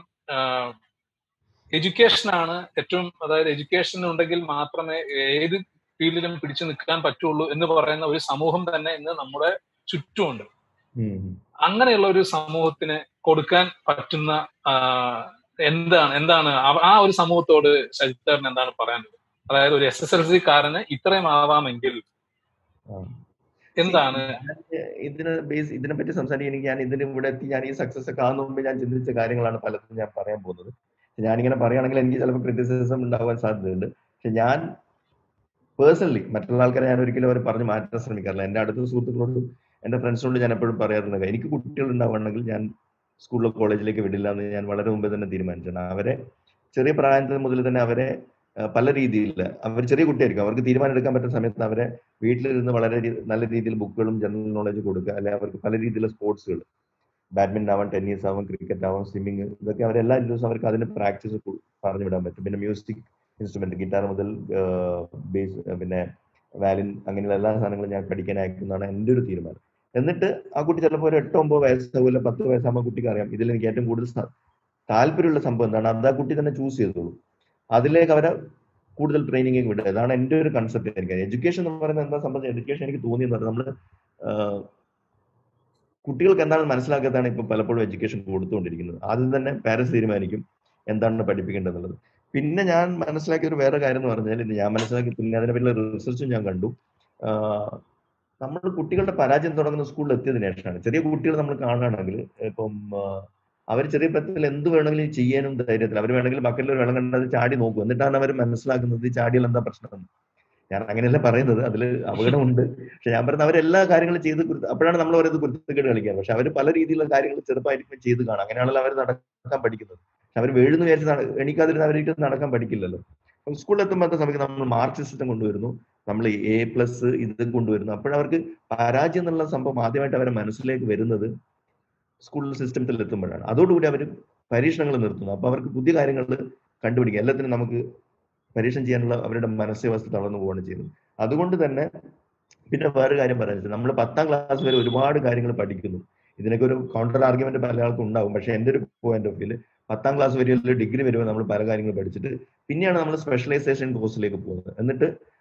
എഡ്യൂക്കേഷൻ ആണ് ഏറ്റവും അതായത് എഡ്യൂക്കേഷൻ ഉണ്ടെങ്കിൽ മാത്രമേ ഏത് ഫീൽഡിലും പിടിച്ചു നിൽക്കാൻ പറ്റുള്ളൂ എന്ന് പറയുന്ന ഒരു സമൂഹം തന്നെ ഇന്ന് നമ്മുടെ ചുറ്റുമുണ്ട് ഉം, ഉം. അങ്ങനെയുള്ള ഒരു സമൂഹത്തിന് കൊടുക്കാൻ പറ്റുന്ന ആ, എന്താണ് എന്താണ് അവ- ആ ഒരു സമൂഹത്തോട് ശശിധരൻ എന്താണ് പറയാനുള്ളത് അതായത് ഒരു എസ് എസ് എൽ സി കാരന് ഇത്രയും ആവാമെങ്കിൽ ആ. എന്താണ് ഞാൻ ഇതിനെ ബേസ് ഇതിനെ പറ്റി സംസാരിക്കാൻ എനിക്ക് ഞാൻ ഇതിന് ഇവിടെ എത്തി ഞാൻ ഈ സക്സസ് ഒക്കെ ആകുന്ന മുമ്പ് ഞാൻ ചിന്തിച്ച കാര്യങ്ങളാണ് പലതും ഞാൻ പറയാൻ പോകുന്നത് ഞാനിങ്ങനെ പറയുകയാണെങ്കിൽ എനിക്ക് ചിലപ്പോൾ ക്രിറ്റിസിസം ഉണ്ടാവാൻ സാധ്യതയുണ്ട് പക്ഷെ ഞാൻ പേഴ്സണലി മറ്റുള്ള ആൾക്കാരെ ഞാൻ ഒരിക്കലും അവർ പറഞ്ഞ് മാറ്റാൻ ശ്രമിക്കാറില്ല എൻ്റെ അടുത്ത സുഹൃത്തുക്കളോടും എൻ്റെ ഫ്രണ്ട്സിനോട് ഞാൻ എപ്പോഴും പറയാറുണ്ട് എനിക്ക് കുട്ടികൾ ഉണ്ടാവുകയാണെങ്കിൽ ഞാൻ സ്കൂളിലോ കോളേജിലേക്ക് വിടില്ല എന്ന് ഞാൻ വളരെ മുമ്പേ തന്നെ തീരുമാനിച്ചിട്ടുണ്ട് അവരെ ചെറിയ പ്രായത്തിൽ മുതൽ തന്നെ അവരെ ആ, പല രീതിയിൽ അവർ ചെറിയ കുട്ടിയായിരിക്കും അവർക്ക് തീരുമാനം എടുക്കാൻ പറ്റുന്ന സമയത്ത് അവരെ വീട്ടിലിരുന്ന് വളരെ രീ- നല്ല രീതിയിൽ ബുക്കുകളും ജനറൽ നോളജ് കൊടുക്കുക അല്ലെങ്കിൽ അവർക്ക് പല രീതിയിലുള്ള സ്പോർട്സുകൾ ബാഡ്മിന്റൺ ആവാം ടെന്നീസ് ആവാം ക്രിക്കറ്റ് ആവാം സ്വിമ്മിങ് ഇതൊക്കെ അവർ എല്ലാ ദിവസവും അവർക്ക് അതിന് പ്രാക്ടീസ് പറഞ്ഞു വിടാൻ പറ്റും പിന്നെ മ്യൂസിക് ഇൻസ്ട്രുമെന്റ് ഗിറ്റാർ മുതൽ ബേസ് പിന്നെ വാലിൻ അങ്ങനെയുള്ള എല്ലാ സാധനങ്ങളും ഞാൻ പഠിക്കാൻ അയക്കുന്നതാണ് എൻ്റെ ഒരു തീരുമാനം എന്നിട്ട് ആ കുട്ടി ചിലപ്പോൾ ഒരു എട്ടോ ഒമ്പത് വയസ്സാവില്ല പത്ത് വയസ്സാകുമ്പോൾ കുട്ടിക്ക് അറിയാം ഇതിൽ എനിക്ക് ഏറ്റവും കൂടുതൽ സ- താല്പര്യമുള്ള സംഭവം എന്താണ് അത് ആ കുട്ടി തന്നെ ചൂസ് ചെയ്തോളൂ അതിലേക്ക് അവരെ കൂടുതൽ ട്രെയിനിങ് വിടുക ഇതാണ് എൻ്റെ ഒരു കൺസെപ്റ്റ് എനിക്ക് എഡ്യൂക്കേഷൻ എന്ന് പറയുന്നത് എന്താ സംബന്ധിച്ച് എഡ്യൂക്കേഷൻ എനിക്ക് തോന്നിയെന്ന് പറഞ്ഞാൽ നമ്മൾ കുട്ടികൾക്ക് എന്താണെന്ന് മനസ്സിലാക്കാത്താണ് ഇപ്പൊ പലപ്പോഴും എഡ്യൂക്കേഷൻ കൊടുത്തുകൊണ്ടിരിക്കുന്നത് ആദ്യം തന്നെ പാരൻസ് തീരുമാനിക്കും എന്താണ് പഠിപ്പിക്കേണ്ടതെന്നുള്ളത് പിന്നെ ഞാൻ മനസ്സിലാക്കിയ ഒരു വേറെ കാര്യം എന്ന് പറഞ്ഞാൽ ഇത് ഞാൻ മനസ്സിലാക്കി പിന്നെ അതിനെ പറ്റിയുള്ള റിസർച്ചും ഞാൻ കണ്ടു നമ്മൾ കുട്ടികളുടെ പരാജയം തുടങ്ങുന്ന സ്കൂളിൽ എത്തിയതിനു ശേഷമാണ് ചെറിയ കുട്ടികൾ നമ്മൾ കാണുകയാണെങ്കിൽ ഇപ്പം അവർ ചെറിയ പ്രായത്തിൽ എന്ത് വേണമെങ്കിലും ചെയ്യാനും ധൈര്യത്തിൽ അവർ വേണമെങ്കിൽ ബക്കറ്റിൽ ഒരു വെള്ളം കണ്ടത് ചാടി നോക്കും എന്നിട്ടാണ് അവർ മനസ്സിലാക്കുന്നത് ഈ ചാടിയാൽ എന്താ പ്രശ്നം ഞാൻ അങ്ങനെയല്ല പറയുന്നത് അതിൽ അപകടമുണ്ട് പക്ഷെ ഞാൻ പറയുന്നത് അവരെല്ലാ കാര്യങ്ങളും ചെയ്ത് കുരുത്ത അപ്പോഴാണ് നമ്മൾ പറയുന്നത് കുരുത്തക്കേട് കളിക്കാൻ പക്ഷെ അവർ പല രീതിയിലുള്ള കാര്യങ്ങൾ ചെറുപ്പമായിരിക്കും ചെയ്ത് കാണാം അങ്ങനെയാണല്ലോ അവർ നടക്കാൻ പഠിക്കുന്നത് പക്ഷെ അവർ വീഴുന്ന വിചാരിച്ച് നട- എണീക്കാതിരുന്ന് അവർക്ക് നടക്കാൻ പഠിക്കില്ലല്ലോ അപ്പം സ്കൂളിൽ എത്തുമ്പോഴത്തെ സമയത്ത് നമ്മൾ മാർക്ക് സിസ്റ്റം കൊണ്ടുവരുന്നു നമ്മൾ എ പ്ലസ് ഇത് കൊണ്ടുവരുന്നു അപ്പോഴവർക്ക് പരാജയം എന്നുള്ള സംഭവം ആദ്യമായിട്ട് അവരെ മനസ്സിലേക്ക് വരുന്നത് സ്കൂൾ സിസ്റ്റത്തിൽ എത്തുമ്പോഴാണ് അതോടുകൂടി അവർ പരീക്ഷണങ്ങൾ നിർത്തുന്നു അപ്പൊ അവർക്ക് പുതിയ കാര്യങ്ങൾ കണ്ടുപിടിക്കുക എല്ലാത്തിനും നമുക്ക് പരീക്ഷണം ചെയ്യാനുള്ള അവരുടെ മാനസികാവസ്ഥ തളർന്നു പോവുകയാണ് ചെയ്യുന്നത് അതുകൊണ്ട് തന്നെ പിന്നെ വേറെ കാര്യം പറയാൻ നമ്മൾ പത്താം ക്ലാസ് വരെ ഒരുപാട് കാര്യങ്ങൾ പഠിക്കുന്നു ഇതിനൊക്കെ ഒരു കൗണ്ടർ ആർഗ്യുമെന്റ് പല ആൾക്കും ഉണ്ടാവും പക്ഷെ എൻ്റെ ഒരു പോയിന്റ് ഓഫ് വ്യൂല് പത്താം ക്ലാസ് വരെയുള്ള ഡിഗ്രി വരുമ്പോൾ നമ്മൾ പല കാര്യങ്ങൾ പഠിച്ചിട്ട് പിന്നെയാണ് നമ്മൾ സ്പെഷ്യലൈസേഷൻ കോഴ്സിലേക്ക് പോകുന്നത് എന്നിട്ട്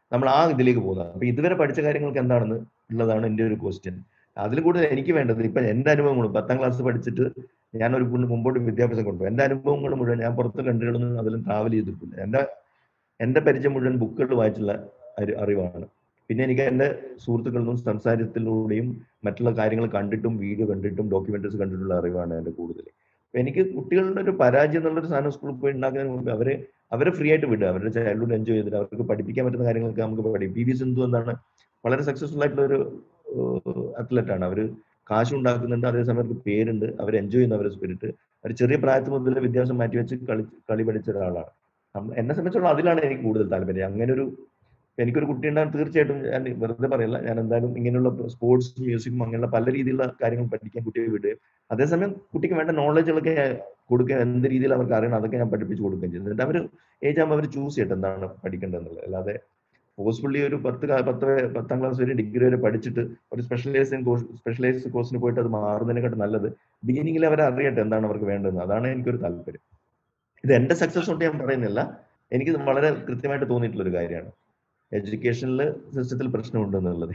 നമ്മൾ ആ ഇതിലേക്ക് പോകുന്നത് അപ്പൊ ഇതുവരെ പഠിച്ച കാര്യങ്ങൾക്ക് എന്താണെന്ന് ഉള്ളതാണ് എൻ്റെ ഒരു ക്വസ്റ്റ്യൻ അതിൽ കൂടുതൽ എനിക്ക് വേണ്ടത് ഇപ്പൊ എന്റെ അനുഭവങ്ങളും പത്താം ക്ലാസ് പഠിച്ചിട്ട് ഞാൻ ഒരു മുൻ- മുമ്പോട്ട് വിദ്യാഭ്യാസം കൊണ്ടുപോകും എന്റെ അനുഭവങ്ങൾ മുഴുവൻ ഞാൻ പുറത്ത് കണ്ടുകളൊന്നും അതിലും ട്രാവൽ ചെയ്തിട്ടില്ല എന്റെ എന്റെ പരിചയം മുഴുവൻ ബുക്കുകൾ വായിച്ചുള്ള ഒരു അറിവാണ് പിന്നെ എനിക്ക് എന്റെ സുഹൃത്തുക്കളിൽ നിന്നും സംസാരത്തിലൂടെയും മറ്റുള്ള കാര്യങ്ങൾ കണ്ടിട്ടും വീഡിയോ കണ്ടിട്ടും ഡോക്യുമെന്ററീസ് കണ്ടിട്ടുള്ള അറിവാണ് എന്റെ കൂടുതൽ അപ്പൊ എനിക്ക് കുട്ടികളുടെ ഒരു പരാജയം എന്നുള്ളൊരു സാധനം സ്കൂളിൽ പോയി ഉണ്ടാക്കുന്നതിന് മുമ്പ് അവരെ അവരെ ഫ്രീ ആയിട്ട് വിടുക അവരുടെ ചൈൽഡ്ഹുഡ് എൻജോയ് ചെയ്തിട്ട് അവർക്ക് പഠിപ്പിക്കാൻ പറ്റുന്ന കാര്യങ്ങളൊക്കെ നമുക്ക് പഠിക്കും പി വി സിന്ധു എന്നാണ് വളരെ സക്സസ്ഫുൾ ആയിട്ടുള്ള ഒരു അത്ലറ്റ് ആണ് അവര് കാശ് ഉണ്ടാക്കുന്നുണ്ട് അതേസമയം അവർക്ക് പേരുണ്ട് അവർ എൻജോയ് ചെയ്യുന്ന അവരുടെ സ്പിരിറ്റ് അവർ ചെറിയ പ്രായത്തിൽ മുതൽ വിദ്യാഭ്യാസം മാറ്റിവെച്ച് കളി കളി പഠിച്ച ഒരാളാണ് നമ്മ- എന്നെ സംബന്ധിച്ചോളം അതിലാണ് എനിക്ക് കൂടുതൽ താല്പര്യം അങ്ങനെ ഒരു എനിക്കൊരു കുട്ടി ഉണ്ടാകാൻ തീർച്ചയായിട്ടും ഞാൻ വെറുതെ പറയില്ല ഞാൻ എന്തായാലും ഇങ്ങനെയുള്ള സ്പോർട്സ് മ്യൂസിക്കും അങ്ങനെയുള്ള പല രീതിയിലുള്ള കാര്യങ്ങൾ പഠിക്കാൻ കുട്ടിയെ വിടുകയും അതേസമയം കുട്ടിക്ക് വേണ്ട നോളജുകളൊക്കെ കൊടുക്കുക എന്ത് രീതിയിൽ അവർക്ക് അറിയണം അതൊക്കെ ഞാൻ പഠിപ്പിച്ചു കൊടുക്കുകയും ചെയ്തു എന്നിട്ട് അവർ ഏജ് ആകുമ്പോൾ അവർ ചൂസ് ചെയ്യട്ടെ എന്താണ് പഠിക്കേണ്ടതെന്നുള്ളത് അല്ലാതെ ഫോഴ്സ്ഫുള്ളി ഒരു പത്ത് കാ- പത്ത് വരെ- പത്താം ക്ലാസ് വരെ ഡിഗ്രി വരെ പഠിച്ചിട്ട് ഒരു സ്പെഷ്യലൈസ് കോഴ്സ് സ്പെഷ്യലൈസ്ഡ് കോഴ്സിന് പോയിട്ട് അത് മാറുന്നതിനെക്കാട്ടും നല്ലത് ബിഗിനിങ്ങിൽ അവർ അറിയട്ടെ എന്താണ് അവർക്ക് വേണ്ടതെന്ന് അതാണ് എനിക്കൊരു താല്പര്യം ഇത് എന്റെ സക്സസ് കൊണ്ട് ഞാൻ പറയുന്നില്ല എനിക്ക് ഇത് വളരെ കൃത്യമായിട്ട് തോന്നിയിട്ടുള്ള ഒരു കാര്യമാണ് എഡ്യൂക്കേഷനിൽ സിസ്റ്റത്തിൽ പ്രശ്നമുണ്ടെന്നുള്ളത്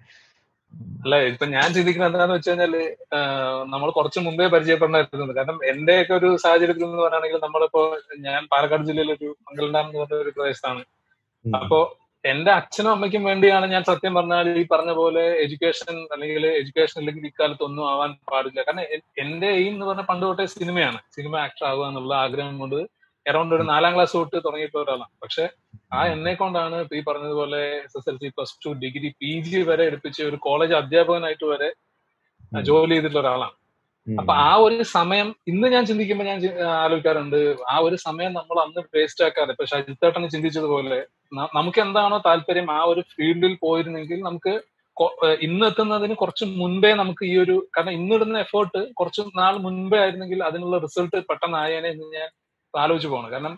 അല്ല ഇപ്പൊ ഞാൻ ചിന്തിക്കുന്നത് എന്താന്ന് വെച്ച് കഴിഞ്ഞാല് നമ്മൾ കുറച്ച് മുമ്പേ പരിചയപ്പെടാറുണ്ട് കാരണം എന്റെയൊക്കെ ഒരു സാഹചര്യത്തിൽ എന്ന് പറയുകയാണെങ്കിൽ നമ്മളിപ്പോ ഞാൻ പാലക്കാട് ജില്ലയിലെ ഒരു മംഗലഡാം എന്ന് പറഞ്ഞ ഒരു പ്രദേശത്താണ് ഉം. അപ്പോ എന്റെ അച്ഛനും അമ്മയ്ക്കും വേണ്ടിയാണ് ഞാൻ സത്യം പറഞ്ഞാൽ ഈ പറഞ്ഞ പോലെ എഡ്യൂക്കേഷൻ അല്ലെങ്കിൽ എഡ്യൂക്കേഷൻ ഇല്ലെങ്കിൽ ഇക്കാലത്ത് ഒന്നും ആവാൻ പാടില്ല കാരണം എ- എന്റെ എയിം എന്ന് പറഞ്ഞ പണ്ട് തൊട്ടേ സിനിമയാണ് സിനിമ ആക്ടർ ആവുക എന്നുള്ള ആഗ്രഹം കൊണ്ട് അറൌണ്ട് ഒരു നാലാം ക്ലാസ് തൊട്ട് തുടങ്ങിയപ്പോ ഒരാളാണ് പക്ഷെ ആ എന്നെ കൊണ്ടാണ് ഇപ്പൊ ഈ പറഞ്ഞതുപോലെ S S L C plus two degree P G വരെ എടുപ്പിച്ച് ഒരു കോളേജ് അധ്യാപകനായിട്ട് വരെ ആ, ഉം. ജോലി ചെയ്തിട്ടുള്ള ഒരാളാണ് ഉം. അപ്പൊ ആ ഒരു സമയം ഇന്ന് ഞാൻ ചിന്തിക്കുമ്പോൾ ഞാൻ ചി- ആലോചിക്കാറുണ്ട് ആ ഒരു സമയം നമ്മൾ അന്ന് വേസ്റ്റ് ആക്കാതെ ഇപ്പൊ ഷജിത്തേട്ടന് ചിന്തിച്ചതുപോലെ ന- നമുക്ക് എന്താണോ താല്പര്യം ആ ഒരു ഫീൽഡിൽ പോയിരുന്നെങ്കിൽ നമുക്ക് കൊ- ഏഹ് ഇന്ന് എത്തുന്നതിന് കുറച്ച് മുൻപേ നമുക്ക് ഈ ഒരു കാരണം ഇന്നിടുന്ന എഫേർട്ട് കുറച്ച് നാൾ മുൻപേ ആയിരുന്നെങ്കിൽ അതിനുള്ള റിസൾട്ട് പെട്ടെന്ന് ആയേനെ എന്ന് ഞാൻ ആലോചിച്ച് പോകണം കാരണം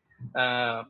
ആഹ്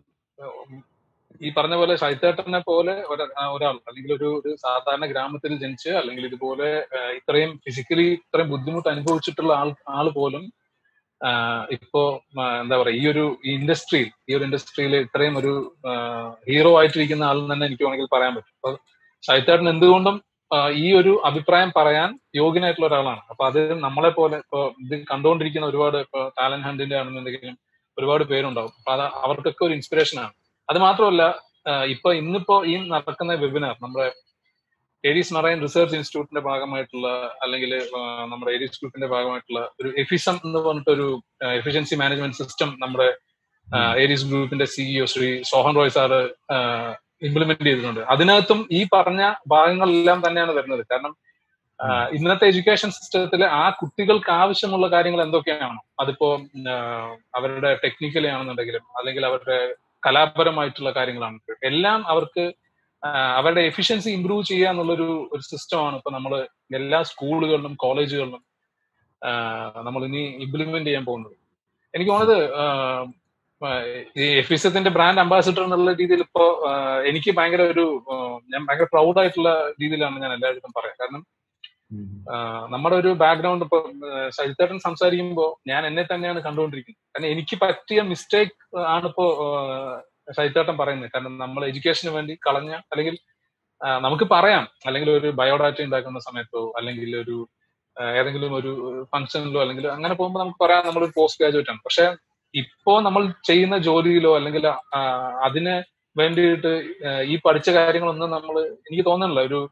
ഈ പറഞ്ഞ പോലെ ശൈത്തേട്ടനെ പോലെ ഒര- ആ ഒരാൾ അല്ലെങ്കിൽ ഒരു ഒരു സാധാരണ ഗ്രാമത്തിൽ ജനിച്ച് അല്ലെങ്കിൽ ഇതുപോലെ ആഹ് ഇത്രയും ഫിസിക്കലി ഇത്രയും ബുദ്ധിമുട്ട് അനുഭവിച്ചിട്ടുള്ള ആൾ ആൾ പോലും ആഹ് ഇപ്പോ ആഹ് എന്താ പറയാ ഈ ഒരു ഇൻഡസ്ട്രിയിൽ ഈ ഒരു ഇൻഡസ്ട്രിയിൽ ഇത്രയും ഒരു ഹീറോ ആയിട്ടിരിക്കുന്ന ആൾ തന്നെ എനിക്ക് വേണമെങ്കിൽ പറയാൻ പറ്റും അപ്പൊ ശൈത്തേട്ടൻ എന്തുകൊണ്ടും ആഹ് ഈ ഒരു അഭിപ്രായം പറയാൻ യോഗ്യനായിട്ടുള്ള ഒരാളാണ് അപ്പൊ അത് നമ്മളെ പോലെ ഇപ്പൊ ഇത് കണ്ടുകൊണ്ടിരിക്കുന്ന ഒരുപാട് ഇപ്പൊ ടാലന്റ് ഹണ്ടിന്റെ ആണെന്നുണ്ടെങ്കിലും ഒരുപാട് പേരുണ്ടാവും അപ്പൊ അത് അവർക്കൊക്കെ ഒരു ഇൻസ്പിറേഷൻ ആണ് അത് മാത്രമല്ല ആഹ് ഇപ്പൊ ഇന്നിപ്പോ ഈ നടക്കുന്ന വെബിനാർ നമ്മുടെ ഏരീസ് മറൈൻ റിസർച്ച് ഇൻസ്റ്റിറ്റ്യൂട്ടിന്റെ ഭാഗമായിട്ടുള്ള അല്ലെങ്കിൽ ആഹ് നമ്മുടെ ഏരീസ് ഇൻസ്റ്റിറ്റ്യൂട്ടിന്റെ ഭാഗമായിട്ടുള്ള ഒരു എഫിസം എന്ന് പറഞ്ഞിട്ടൊരു എഫിഷ്യൻസി മാനേജ്മെന്റ് സിസ്റ്റം നമ്മുടെ ആഹ് ഏരീസ് ഗ്രൂപ്പിന്റെ CEO Shri Sohan Roy sir implement ചെയ്തിട്ടുണ്ട് അതിനകത്തും ഈ പറഞ്ഞ ഭാഗങ്ങളെല്ലാം തന്നെയാണ് വരുന്നത് കാരണം ആഹ് ഇന്നത്തെ എഡ്യൂക്കേഷൻ സിസ്റ്റത്തിൽ ആ കുട്ടികൾക്ക് ആവശ്യമുള്ള കാര്യങ്ങൾ എന്തൊക്കെയാണോ അതിപ്പോ ആഹ് അവരുടെ ടെക്നിക്കലി ആണെന്നുണ്ടെങ്കിലും അല്ലെങ്കിൽ അവരുടെ കലാപരമായിട്ടുള്ള കാര്യങ്ങളാണ് എല്ലാം അവർക്ക് ആഹ് അവരുടെ എഫിഷ്യൻസി ഇംപ്രൂവ് ചെയ്യുക എന്നുള്ളൊരു ഒരു സിസ്റ്റമാണ് ഇപ്പൊ നമ്മൾ എല്ലാ സ്കൂളുകളിലും കോളേജുകളിലും നമ്മൾ ഇനി ഇംപ്ലിമെന്റ് ചെയ്യാൻ പോകുന്നത് എനിക്ക് തോന്നുന്നത് ആഹ് ആഹ് ഈ എഫിസത്തിന്റെ ബ്രാൻഡ് അംബാസിഡർ എന്നുള്ള രീതിയിൽ ഇപ്പോ ആഹ് എനിക്ക് ഭയങ്കര ഒരു ആഹ് ഞാൻ ഭയങ്കര പ്രൗഡ് ആയിട്ടുള്ള രീതിയിലാണ് ഞാൻ എല്ലാവരും പറയാം കാരണം ഉം. ആഹ് നമ്മുടെ ഒരു ബാക്ക്ഗ്രൗണ്ട് ഇപ്പൊ സജിത്തേട്ടൻ സംസാരിക്കുമ്പോൾ ഞാൻ എന്നെ തന്നെയാണ് കണ്ടുകൊണ്ടിരിക്കുന്നത് കാരണം എനിക്ക് പറ്റിയ മിസ്റ്റേക്ക് ആണ് ഇപ്പോ സജിത്തേട്ടൻ പറയുന്നത് കാരണം നമ്മൾ എഡ്യൂക്കേഷന് വേണ്ടി കളഞ്ഞ അല്ലെങ്കിൽ ആഹ് നമുക്ക് പറയാം അല്ലെങ്കിൽ ഒരു ബയോഡാറ്റ ഉണ്ടാക്കുന്ന സമയത്തോ അല്ലെങ്കിൽ ഒരു ആഹ് ഏതെങ്കിലും ഒരു ഫംഗ്ഷനിലോ അല്ലെങ്കിൽ അങ്ങനെ പോകുമ്പോൾ നമുക്ക് പറയാം നമ്മൾ പോസ്റ്റ് ഗ്രാജുവേറ്റ് ആണ് പക്ഷെ ഇപ്പോ നമ്മൾ ചെയ്യുന്ന ജോലിയിലോ അല്ലെങ്കിൽ ആഹ് അതിന് വേണ്ടിയിട്ട് ആഹ് ഈ പഠിച്ച കാര്യങ്ങളൊന്നും നമ്മൾ എനിക്ക് തോന്നുന്നില്ല ഒരു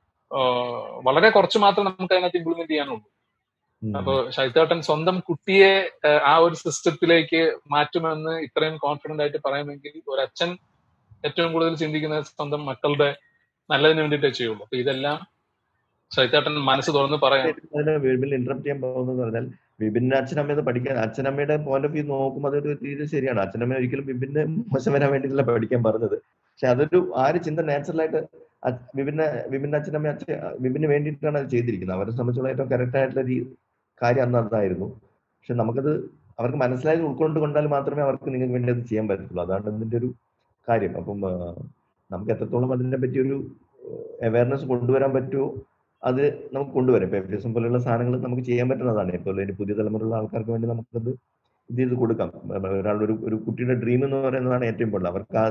ആഹ് വളരെ കുറച്ച് മാത്രം നമുക്ക് അതിനകത്ത് ഇംപ്ലിമെന്റ് ചെയ്യാനുള്ളൂ ഉം. അപ്പൊ ശൈത്തേട്ടൻ സ്വന്തം കുട്ടിയെ ആഹ് ആ ഒരു സിസ്റ്റത്തിലേക്ക് മാറ്റുമെന്ന് ഇത്രയും കോൺഫിഡന്റ് ആയിട്ട് പറയുമെങ്കിൽ ഒരു അച്ഛൻ ഏറ്റവും കൂടുതൽ ചിന്തിക്കുന്നത് സ്വന്തം മക്കളുടെ നല്ലതിന് വേണ്ടിയിട്ടേ ചെയ്യുള്ളൂ അപ്പൊ ഇതെല്ലാം ശൈത്തേട്ടൻ മനസ്സ് തുറന്ന് പറയാം അതിന് വിപിൻ ഇന്ററപ്റ്റ് ചെയ്യാൻ പോകുന്നത് പറഞ്ഞാൽ വിപിന്റെ അച്ഛനമ്മയത് പഠിക്കാൻ അച്ഛനമ്മയുടെ പോയിന്റ് ഓഫ് വ്യൂ നോക്കുമ്പോൾ അതൊരു രീതി ശരിയാണ് അച്ഛനമ്മ ഒരിക്കലും വിപിന്റെ മോശം വരാൻ വേണ്ടിയിട്ടല്ല പഠിക്കാൻ പറഞ്ഞത് പക്ഷെ അതൊരു ആ ഒരു ചിന്ത നാച്ചുറലായിട്ട് വിപിന്റെ വിപിന്റെ അച്ഛനമ്മ അച്ഛൻ വിപിന് വേണ്ടിയിട്ടാണ് അത് ചെയ്തിരിക്കുന്നത് അവരെ സംബന്ധിച്ചുള്ള ഏറ്റവും കറക്റ്റ് ആയിട്ടുള്ള രീ- കാര്യം അന്ന് അതായിരുന്നു പക്ഷെ നമുക്കത് അവർക്ക് മനസ്സിലായത് ഉൾക്കൊണ്ട് കൊണ്ടാൽ മാത്രമേ അവർക്ക് നിങ്ങൾക്ക് വേണ്ടി അത് ചെയ്യാൻ പറ്റത്തുള്ളൂ അതാണ് ഇതിന്റെ ഒരു കാര്യം അപ്പം ആ, നമുക്ക് എത്രത്തോളം അതിനെ പറ്റി ഒരു അവയർനെസ് കൊണ്ടുവരാൻ പറ്റുമോ അത് നമുക്ക് കൊണ്ടുവരാം ഇപ്പൊ എഫ് എസ് എം പോലെയുള്ള സാധനങ്ങൾ നമുക്ക് ചെയ്യാൻ പറ്റുന്നതാണ് ഇപ്പോൾ ഇനി പുതിയ തലമുറയിലുള്ള ആൾക്കാർക്ക് വേണ്ടി നമുക്കത് ഇത് ചെയ്ത് കൊടുക്കാം ഒരാളുടെ ഒരു ഒരു കുട്ടിയുടെ ഡ്രീം എന്ന് പറയുന്നതാണ് ഏറ്റവും കൂടുതൽ അവർക്ക് ആ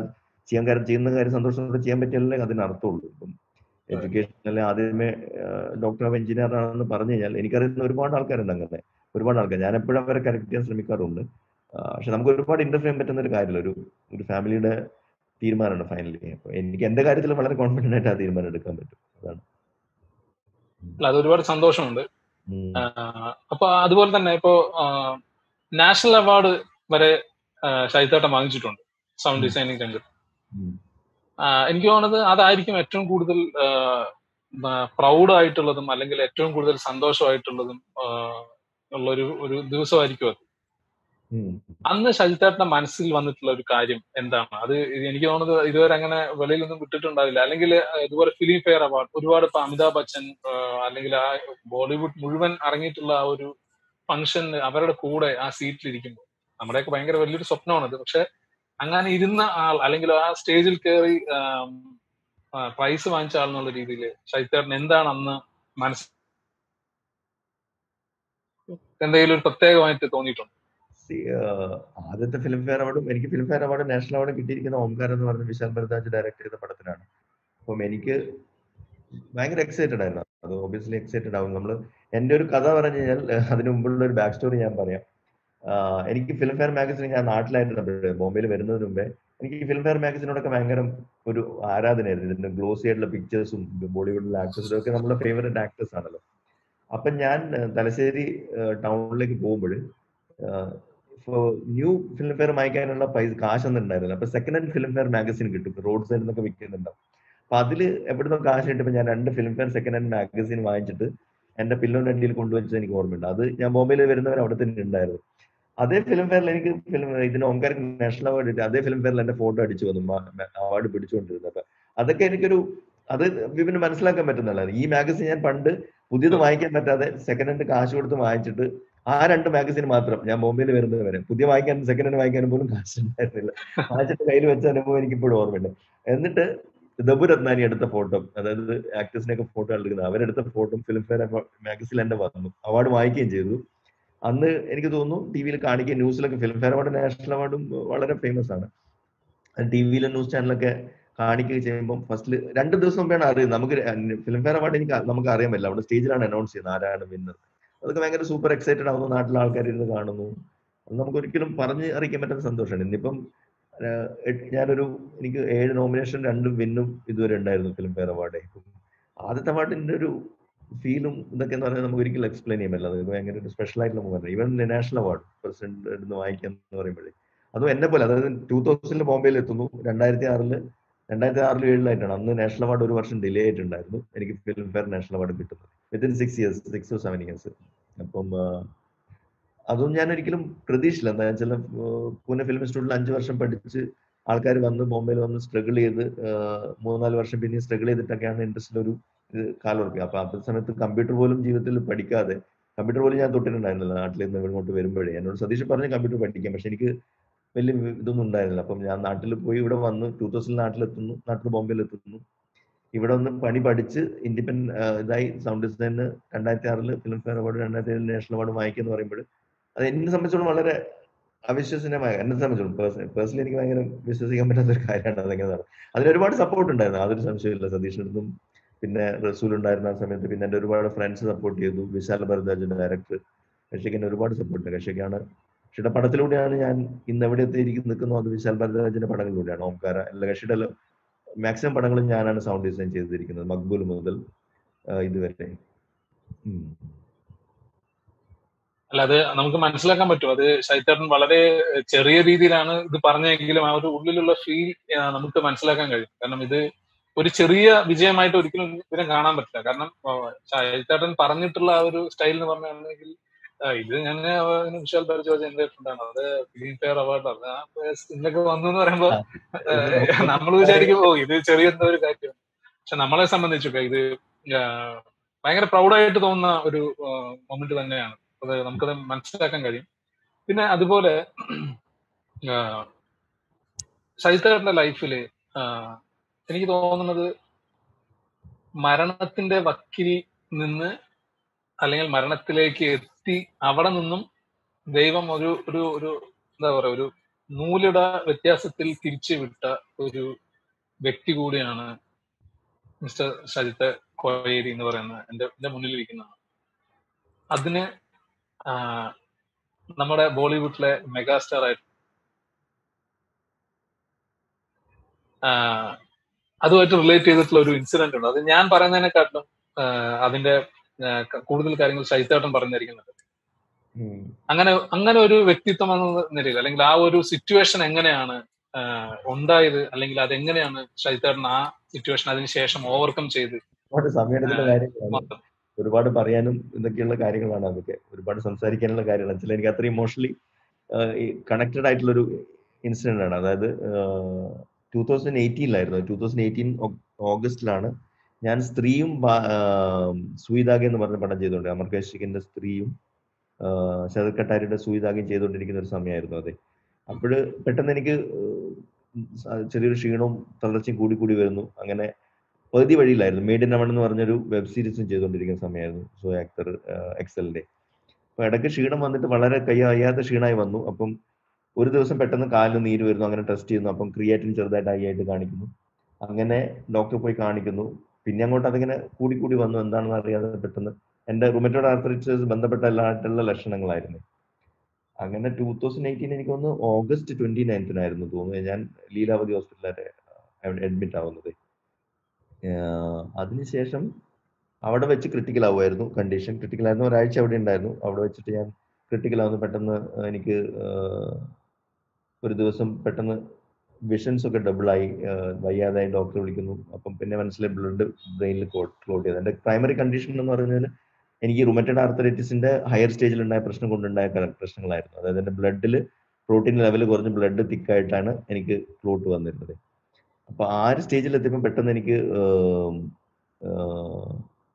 ചെയ്യാൻ കാര്യം ചെയ്യുന്ന കാര്യം സന്തോഷത്തോടെ ചെയ്യാൻ പറ്റിയാലേ അതിന് അർത്ഥമുള്ളൂ ഇപ്പം എഡ്യൂക്കേഷനിൽ ആദ്യമേ ഡോക്ടർ ഓഫ് എഞ്ചിനീയർ ആണെന്ന് പറഞ്ഞു കഴിഞ്ഞാൽ എനിക്കറിയുന്ന ഒരുപാട് ആൾക്കാരുണ്ട് അങ്ങനെ ഒരുപാട് ആൾക്കാർ ഞാൻ എപ്പോഴും അവരെ കറക്റ്റ് ചെയ്യാൻ ശ്രമിക്കാറുണ്ട് ആ, പക്ഷെ നമുക്ക് ഒരുപാട് ഇന്റർഫിയർ ചെയ്യാൻ പറ്റുന്ന ഒരു കാര്യമില്ല ഒരു ഒരു ഫാമിലിയുടെ തീരുമാനമാണ് ഫൈനലി അപ്പൊ എനിക്ക് എന്റെ കാര്യത്തിൽ വളരെ കോൺഫിഡന്റ് ആയിട്ട് ആ തീരുമാനം എടുക്കാൻ പറ്റും അതാണ് അല്ല അത് ഒരുപാട് സന്തോഷമുണ്ട് ഉം. ആഹ് അപ്പൊ അതുപോലെ തന്നെ ഇപ്പോ നാഷണൽ അവാർഡ് വരെ ഷൈത്തേട്ടൻ വാങ്ങിച്ചിട്ടുണ്ട് സൗണ്ട് ഡിസൈനിങ് രംഗത്ത് ഉം. ആഹ് എനിക്ക് തോന്നുന്നത് അതായിരിക്കും ഏറ്റവും കൂടുതൽ പ്രൗഡ് ആയിട്ടുള്ളതും അല്ലെങ്കിൽ ഏറ്റവും കൂടുതൽ സന്തോഷമായിട്ടുള്ളതും ആഹ് ഉള്ളൊരു ഒരു ദിവസമായിരിക്കും അത് ഉം. അന്ന് ഷജിത്തേട്ടന്റെ മനസ്സിൽ വന്നിട്ടുള്ള ഒരു കാര്യം എന്താണ് അത് ഇത് എനിക്ക് തോന്നുന്നത് ഇതുവരെ അങ്ങനെ വെളിയിലൊന്നും വിട്ടിട്ടുണ്ടാവില്ല അല്ലെങ്കിൽ ഇതുപോലെ ഫിലിം ഫെയർ അവാർഡ് ഒരുപാട് ഇപ്പൊ അമിതാഭ് ബച്ചൻ ആഹ് അല്ലെങ്കിൽ ആ ബോളിവുഡ് മുഴുവൻ ഇറങ്ങിയിട്ടുള്ള ആ ഒരു ഫംഗ്ഷന് അവരുടെ കൂടെ ആ സീറ്റിൽ ഇരിക്കുമ്പോൾ നമ്മുടെയൊക്കെ ഭയങ്കര വലിയൊരു സ്വപ്നമാണത് പക്ഷെ അങ്ങനെ ഇരുന്ന ആൾ അല്ലെങ്കിൽ ആ സ്റ്റേജിൽ കയറി പ്രൈസ് വാങ്ങിച്ച ആൾ എന്നുള്ള രീതിയിൽ ഷൈത്തേട്ടൻ എന്താണ് അന്ന് മനസ്സ് എന്തെങ്കിലും ഒരു പ്രത്യേകമായിട്ട് തോന്നിയിട്ടുണ്ട് See, ആഹ് ആദ്യത്തെ ഫിലിം ഫെയർ അവാർഡും എനിക്ക് Filmfare award national award കിട്ടിയിരിക്കുന്ന ഓംകാർ എന്ന് പറഞ്ഞ വിശാൽ ഭരദ്വാജ് ഡയറക്ട് ചെയ്ത പടത്തിനാണ് അപ്പം എനിക്ക് ഭയങ്കര എക്സൈറ്റഡ് ആയിരുന്നു അത് ഒബിയസ്ലി എക്സൈറ്റഡ് ആവും നമ്മൾ എൻ്റെ ഒരു കഥ പറഞ്ഞു കഴിഞ്ഞാൽ ആഹ് അതിന് മുമ്പുള്ള ഒരു ബാക്ക് സ്റ്റോറി ഞാൻ പറയാം ആഹ് എനിക്ക് ഫിലിം ഫെയർ മാഗസിൻ ഞാൻ നാട്ടിലായിരുന്നപ്പോഴേ ബോംബെയിൽ വരുന്നതിന് മുമ്പേ എനിക്ക് ഈ ഫിലിം ഫെയർ മാഗസിനോടൊക്കെ ഭയങ്കര ഒരു ആരാധനയായിരുന്നു ഇതിന്റെ ഗ്ലോസി ആയിട്ടുള്ള പിക്ചേഴ്സും ബോളിവുഡിലെ ആക്ടേഴ്സും ഒക്കെ നമ്മുടെ ഫേവറേറ്റ് ആക്ടേഴ്സ് ആണല്ലോ അപ്പം ഞാൻ ആഹ് തലശ്ശേരി ടൗണിലേക്ക് പോകുമ്പോൾ ന്യൂ ഫിലിം ഫെയർ വാങ്ങിക്കാനുള്ള പൈസ കാശൊന്നും ഉണ്ടായിരുന്നില്ല അപ്പൊ second hand Filmfare magazine കിട്ടും റോഡ് സൈഡിൽ നിന്നൊക്കെ വിൽക്കുന്നുണ്ടാവും അപ്പൊ അതില് എവിടുന്നോ കാശ് കിട്ടുമ്പോൾ ഞാൻ രണ്ട് Filmfare second hand magazine വാങ്ങിച്ചിട്ട് എന്റെ പില്ലോന്റെ അടിയിൽ കൊണ്ടുവച്ചത് എനിക്ക് ഓർമ്മയുണ്ട് അത് ഞാൻ ബോംബെയിൽ വരുന്നവർ അവിടെ തന്നെ ഉണ്ടായിരുന്നു അതേ ഫിലിം ഫെയറിൽ എനിക്ക് ഫിലിം ഇതിന് ഓംകാർക്ക് നാഷണൽ അവാർഡ് കിട്ടി അതേ ഫിലിം ഫെയറിൽ എന്റെ ഫോട്ടോ അടിച്ചു വന്നു അവാർഡ് പിടിച്ചുകൊണ്ടിരുന്നത് അപ്പൊ അതൊക്കെ എനിക്കൊരു അത് വിപിന് മനസ്സിലാക്കാൻ പറ്റുന്നില്ല ഈ മാഗസിൻ ഞാൻ പണ്ട് പുതിയത് വാങ്ങിക്കാൻ പറ്റാതെ സെക്കൻഡ് ഹാൻഡ് കാശ് കൊടുത്ത് വാങ്ങിച്ചിട്ട് ആ രണ്ട് മാഗസിൻ മാത്രം ഞാൻ ബോംബെയിൽ വരുന്നത് വരെ പുതിയ വാങ്ങിക്കാനും സെക്കൻഡ് ഹാൻഡ് വാങ്ങിക്കാനും പോലും കാശ് ഉണ്ടായിരുന്നില്ല വാങ്ങിച്ചിട്ട് കയ്യിൽ വെച്ച അനുഭവം എനിക്ക് ഇപ്പോഴും ഓർമ്മയുണ്ട് എന്നിട്ട് ദബു രത്നാനി എടുത്ത ഫോട്ടോ അതായത് ആക്ടേഴ്സിനെ ഒക്കെ ഫോട്ടോ എടുക്കുന്നത് അവരെടുത്ത ഫോട്ടോ ഫിലിം ഫെയർ മാഗസിനിൽ എന്റെ വന്നു അവാർഡ് വാങ്ങിക്കുകയും ചെയ്തു അന്ന് എനിക്ക് തോന്നുന്നു ടി വിയിൽ കാണിക്കുക ന്യൂസിലൊക്കെ ഫിലിം ഫെയർ അവാർഡ് നാഷണൽ അവാർഡും വളരെ ഫേമസ് ആണ് ടി വിയിലെ ന്യൂസ് ചാനലൊക്കെ കാണിക്കുകയും ചെയ്യുമ്പോൾ ഫസ്റ്റിൽ രണ്ട് ദിവസം മുമ്പാണ് അറിയുന്നത് നമുക്ക് ഫിലിം ഫെയർ അവാർഡ് എനിക്ക് നമുക്ക് അറിയാൻ പറ്റില്ല അവിടെ സ്റ്റേജിലാണ് അനൗൺസ് ചെയ്യുന്നത് ആരാണ് വിന്നർ അതൊക്കെ ഭയങ്കര സൂപ്പർ എക്സൈറ്റഡ് ആവുന്നു നാട്ടിലെ ആൾക്കാർ ഇരുന്ന് കാണുന്നു അത് നമുക്ക് ഒരിക്കലും പറഞ്ഞ് അറിയിക്കാൻ പറ്റുന്ന സന്തോഷമാണ് ഇന്നിപ്പം ആഹ് എട്ട് ഞാനൊരു എനിക്ക് ഏഴ് നോമിനേഷൻ രണ്ടും വിന്നും ഇതുവരെ ഉണ്ടായിരുന്നു ഫിലിം ഫെയർ അവാർഡ് ഇപ്പം ആദ്യത്തെ അവാർഡിന്റെ ഒരു ഫീലും ഇതൊക്കെ എന്ന് പറഞ്ഞാൽ നമുക്ക് ഒരിക്കലും എക്സ്പ്ലെയിൻ ചെയ്യാൻ പറ്റില്ല അത് ഭയങ്കര ഒരു സ്പെഷ്യൽ ആയിട്ടുള്ള movement even national award president എടുത്ത് വായിക്കുക എന്ന് പറയുമ്പോഴേ അതും എന്നെ പോലെ അതായത് ടൂ തൗസൻഡിൽ ബോംബെയിൽ എത്തുന്നു രണ്ടായിരത്തി ആറില് രണ്ടായിരത്തി ആറിൽ ഏഴിലായിട്ടാണ് അന്ന് നാഷണൽ അവാർഡ് ഒരു വർഷം ഡിലേ ആയിട്ടുണ്ടായിരുന്നു എനിക്ക് ഫിലിം ഫെയർ നാഷണൽ അവാർഡ് കിട്ടുന്നത് within six years six to seven years അപ്പം ആഹ് അതും ഞാൻ ഒരിക്കലും പ്രതീക്ഷിച്ചില്ല എന്താ വെച്ചാൽ പൂനെ ഫിലിം ഇൻസ്റ്റിറ്റ്യൂട്ടിൽ അഞ്ച് വർഷം പഠിച്ച് ആൾക്കാർ വന്ന് ബോംബെയിൽ വന്ന് സ്ട്രഗിൾ ചെയ്ത് ആഹ് മൂന്നാല് വർഷം പിന്നെ സ്ട്രഗിൾ ചെയ്തിട്ടൊക്കെയാണ് ഇൻഡസ്ട്രിയിൽ ഒരു ഇത് കാലുറപ്പിക്കുക അപ്പൊ ആ സമയത്ത് കമ്പ്യൂട്ടർ പോലും ജീവിതത്തിൽ പഠിക്കാതെ കമ്പ്യൂട്ടർ പോലും ഞാൻ തൊട്ടിട്ടുണ്ടായിരുന്നില്ല നാട്ടിൽ നിന്ന് ഇങ്ങോട്ട് വരുമ്പോഴേ എന്നോട് സതീഷ് പറഞ്ഞ് കമ്പ്യൂട്ടർ പഠിക്കാം പക്ഷെ എനിക്ക് വലിയ ഇതൊന്നും ഉണ്ടായിരുന്നില്ല അപ്പം ഞാൻ നാട്ടിൽ പോയി ഇവിടെ വന്ന് ടൂ തൗസൻഡ് നാട്ടിലെത്തുന്നു നാട്ടിൽ ബോംബെയിൽ എത്തുന്നു ഇവിടെ ഒന്ന് പണി പഠിച്ച് ഇൻഡിപെൻഡന്റ് ഇതായി സൗണ്ട് ഡിസൈനിന് രണ്ടായിരത്തി ആറില് ഫിലിം ഫെയർ അവാർഡ് രണ്ടായിരത്തി ഏഴിൽ നാഷണൽ അവാർഡ് വാങ്ങിക്കുക എന്ന് പറയുമ്പോൾ അത് എന്നെ സംബന്ധിച്ചോളം വളരെ അവിശ്വസനീയമായ എന്നെ സംബന്ധിച്ചോളം പേഴ്സണലി എനിക്ക് ഭയങ്കര വിശ്വസിക്കാൻ പറ്റാത്ത ഒരു കാര്യമാണ് അതെങ്ങനെയാണ് അതിന് ഒരുപാട് സപ്പോർട്ട് ഉണ്ടായിരുന്നു അതൊരു സംശയമില്ല സതീഷിനടുത്തും പിന്നെ റസൂൽ ഉണ്ടായിരുന്ന ആ സമയത്ത് പിന്നെ എൻ്റെ ഒരുപാട് ഫ്രണ്ട്സ് സപ്പോർട്ട് ചെയ്തു വിശാൽ ഭരദ്വാജിന്റെ ഡയറക്ടർ കഷിക്ക് എന്നെ ഒരുപാട് സപ്പോർട്ട് ചെയ്തു കഷിക്കാണ് കഷിയുടെ പടത്തിലൂടെയാണ് ഞാൻ ഇന്ന് എവിടെ എത്തിയിരിക്കുന്നു നിൽക്കുന്നു അത് വിശാൽ ഭരദ്വാജിന്റെ പടങ്ങളിലൂടെയാണ് ഓംകാര എല്ലാ കഷിയുടെ മാക്സിമം പടങ്ങളും ഞാനാണ് സൗണ്ട് ഡിസൈൻ ചെയ്തിരിക്കുന്നത് മക്ബൂൽ മുതൽ ആ, ഇതുവരെ ഉം. അല്ല അത് നമുക്ക് മനസ്സിലാക്കാൻ പറ്റും അത് ശൈത്തേട്ടൻ വളരെ ചെറിയ രീതിയിലാണ് ഇത് പറഞ്ഞെങ്കിലും ആ ഒരു ഉള്ളിലുള്ള ഫീൽ നമുക്ക് മനസ്സിലാക്കാൻ കഴിയും കാരണം ഇത് ഒരു ചെറിയ വിജയമായിട്ട് ഒരിക്കലും ഇതിനെ കാണാൻ പറ്റില്ല കാരണം ശൈത്തേട്ടൻ പറഞ്ഞിട്ടുള്ള ആ ഒരു സ്റ്റൈൽ എന്ന് പറഞ്ഞിട്ടുണ്ടെങ്കിൽ ആ, ഇത് ഞാൻ വിശാൽ ഭരദ്വാജ് എന്റെ ഫ്രണ്ടാണ് അത് ഫിലിം ഫെയർ അവാർഡാണ് ഇന്നൊക്കെ വന്നു എന്ന് പറയുമ്പോ നമ്മൾ വിചാരിക്കും ഓ ഇത് ചെറിയ എന്തോ ഒരു കാര്യം പക്ഷെ നമ്മളെ സംബന്ധിച്ചൊക്കെ ഇത് ആ, ഭയങ്കര പ്രൗഡായിട്ട് തോന്നുന്ന ഒരു മൊമെന്റ് തന്നെയാണ് അത് നമുക്കത് മനസ്സിലാക്കാൻ കഴിയും പിന്നെ അതുപോലെ ശൈത്തേട്ടന്റെ ലൈഫില് എനിക്ക് തോന്നുന്നത് മരണത്തിന്റെ വക്കിൽ നിന്ന് അല്ലെങ്കിൽ മരണത്തിലേക്ക് എത്തി അവിടെ നിന്നും ദൈവം ഒരു ഒരു ഒരു എന്താ പറയാ ഒരു നൂലിട വ്യത്യാസത്തിൽ തിരിച്ചു വിട്ട ഒരു വ്യക്തി കൂടിയാണ് മിസ്റ്റർ ഷജിത്ത് കോയേരി എന്ന് പറയുന്ന എന്റെ എന്റെ മുന്നിലിരിക്കുന്നതാണ് അതിന് ആ, നമ്മുടെ ബോളിവുഡിലെ മെഗാസ്റ്റാർ ആയിട്ട് ആ, അതുമായിട്ട് റിലേറ്റ് ചെയ്തിട്ടുള്ള ഒരു ഇൻസിഡന്റ് ഉണ്ട് അത് ഞാൻ പറയുന്നതിനെക്കാട്ടിലും ആ, അതിന്റെ ആ, ക- കൂടുതൽ കാര്യങ്ങൾ ശൈത്തേട്ടൻ പറഞ്ഞിരിക്കുന്നുണ്ട് ഉം. അങ്ങനെ അങ്ങനെ ഒരു വ്യക്തിത്വം എന്ന നിലയിൽ അല്ലെങ്കിൽ ആ ഒരു സിറ്റുവേഷൻ എങ്ങനെയാണ് ആ, ഉണ്ടായത് അല്ലെങ്കിൽ അതെങ്ങനെയാണ് ശൈത്തേട്ടൻ ആ സിറ്റുവേഷൻ അതിനുശേഷം ഓവർകം ചെയ്ത് ഒരുപാട് സമയത്തിന്റെ കാര്യങ്ങളാണ് വന്നത്? ഒരുപാട് പറയാനും ഇതൊക്കെയുള്ള കാര്യങ്ങളാണ് അതൊക്കെ ഒരുപാട് സംസാരിക്കാനുള്ള കാര്യങ്ങളാണ് ചില എനിക്ക് അത്ര ഇമോഷണലി കണക്റ്റഡ് ആയിട്ടുള്ള ഒരു ഇൻസിഡന്റ് ആണ് അതായത് ടൂ തൗസൻഡ് എയ്റ്റീനിലായിരുന്നു ടൂ തൗസൻഡ് എയ്റ്റീൻ ഓഗസ്റ്റിലാണ് ഞാൻ സ്ത്രീയും ബാ- ആഹ് സുയിതാഗ എന്ന് പറഞ്ഞ പടം ചെയ്തുകൊണ്ട് അമർ കൗശികിന്റെ സ്ത്രീയും ആഹ് ശരത് കട്ടാരിയുടെ സുയിതാഗയും ചെയ്തുകൊണ്ടിരിക്കുന്ന ഒരു സമയമായിരുന്നു അതെ അപ്പോൾ പെട്ടെന്ന് എനിക്ക് ആഹ് ചെറിയൊരു ക്ഷീണവും തളർച്ചയും കൂടി കൂടി വരുന്നു അങ്ങനെ പകുതി വഴിയിലായിരുന്നു മെയ്ഡ് ഇൻ അവൺ എന്ന് പറഞ്ഞൊരു വെബ് സീരീസും ചെയ്തുകൊണ്ടിരിക്കുന്ന സമയമായിരുന്നു സോ ആക്ടർ എക്സലിന്റെ അപ്പൊ ഇടയ്ക്ക് ക്ഷീണം വന്നിട്ട് വളരെ കൈ അയ്യാത്ത ക്ഷീണമായി വന്നു അപ്പം ഒരു ദിവസം പെട്ടെന്ന് കാലിന് നീര് വരുന്നു അങ്ങനെ ടെസ്റ്റ് ചെയ്യുന്നു അപ്പം ക്രിയാറ്റിൻ ചെറുതായിട്ട് ഹൈ ആയിട്ട് കാണിക്കുന്നു അങ്ങനെ ഡോക്ടറെ പോയി കാണിക്കുന്നു പിന്നെ അങ്ങോട്ട് അതിങ്ങനെ കൂടി കൂടി വന്നു എന്താണെന്ന് അറിയാതെ പെട്ടെന്ന് എന്റെ റുമറ്റോഡ് ആർത്തറിറ്റിസ് ബന്ധപ്പെട്ട എല്ലായിട്ടുള്ള ലക്ഷണങ്ങളായിരുന്നു അങ്ങനെ ടൂ തൗസൻഡ് എയ്റ്റീൻ എനിക്ക് തോന്നുന്നു ഓഗസ്റ്റ് ട്വന്റി നയൻത്തിനായിരുന്നു തോന്നുന്നു ഞാൻ ലീലാവതി ഹോസ്പിറ്റലിൽ അഡ്മിറ്റ് ആവുന്നത് ആഹ് അതിനുശേഷം അവിടെ വെച്ച് ക്രിട്ടിക്കൽ ആവുമായിരുന്നു കണ്ടീഷൻ ക്രിട്ടിക്കൽ ആയിരുന്നു ഒരാഴ്ച അവിടെ ഉണ്ടായിരുന്നു അവിടെ വെച്ചിട്ട് ഞാൻ ക്രിട്ടിക്കൽ ആവുന്നു പെട്ടെന്ന് എനിക്ക് ആഹ് ഒരു ദിവസം പെട്ടെന്ന് വിഷൻസ് ഒക്കെ ഡബിൾ ആയി ആഹ് വയ്യാതായി ഡോക്ടറെ വിളിക്കുന്നു അപ്പം പിന്നെ മനസ്സിലായി ബ്ലഡ് ബ്രെയിനിൽ ക്ലോട്ട് ചെയ്ത് എൻ്റെ പ്രൈമറി കണ്ടീഷൻ എന്ന് പറയുന്നത് എനിക്ക് റുമറ്റഡ് ആർത്തറൈറ്റിസിന്റെ ഹയർ സ്റ്റേജിൽ ഉണ്ടായ പ്രശ്നം കൊണ്ടുണ്ടായ ക- പ്രശ്നങ്ങളായിരുന്നു അതായത് എൻ്റെ ബ്ലഡിൽ പ്രോട്ടീൻ ലെവൽ കുറഞ്ഞ് ബ്ലഡ് തിക്കായിട്ടാണ് എനിക്ക് ക്ലോട്ട് വന്നിരുന്നത് അപ്പൊ ആ ഒരു സ്റ്റേജിൽ എത്തിയപ്പോൾ പെട്ടെന്ന് എനിക്ക് ആം, ആഹ്,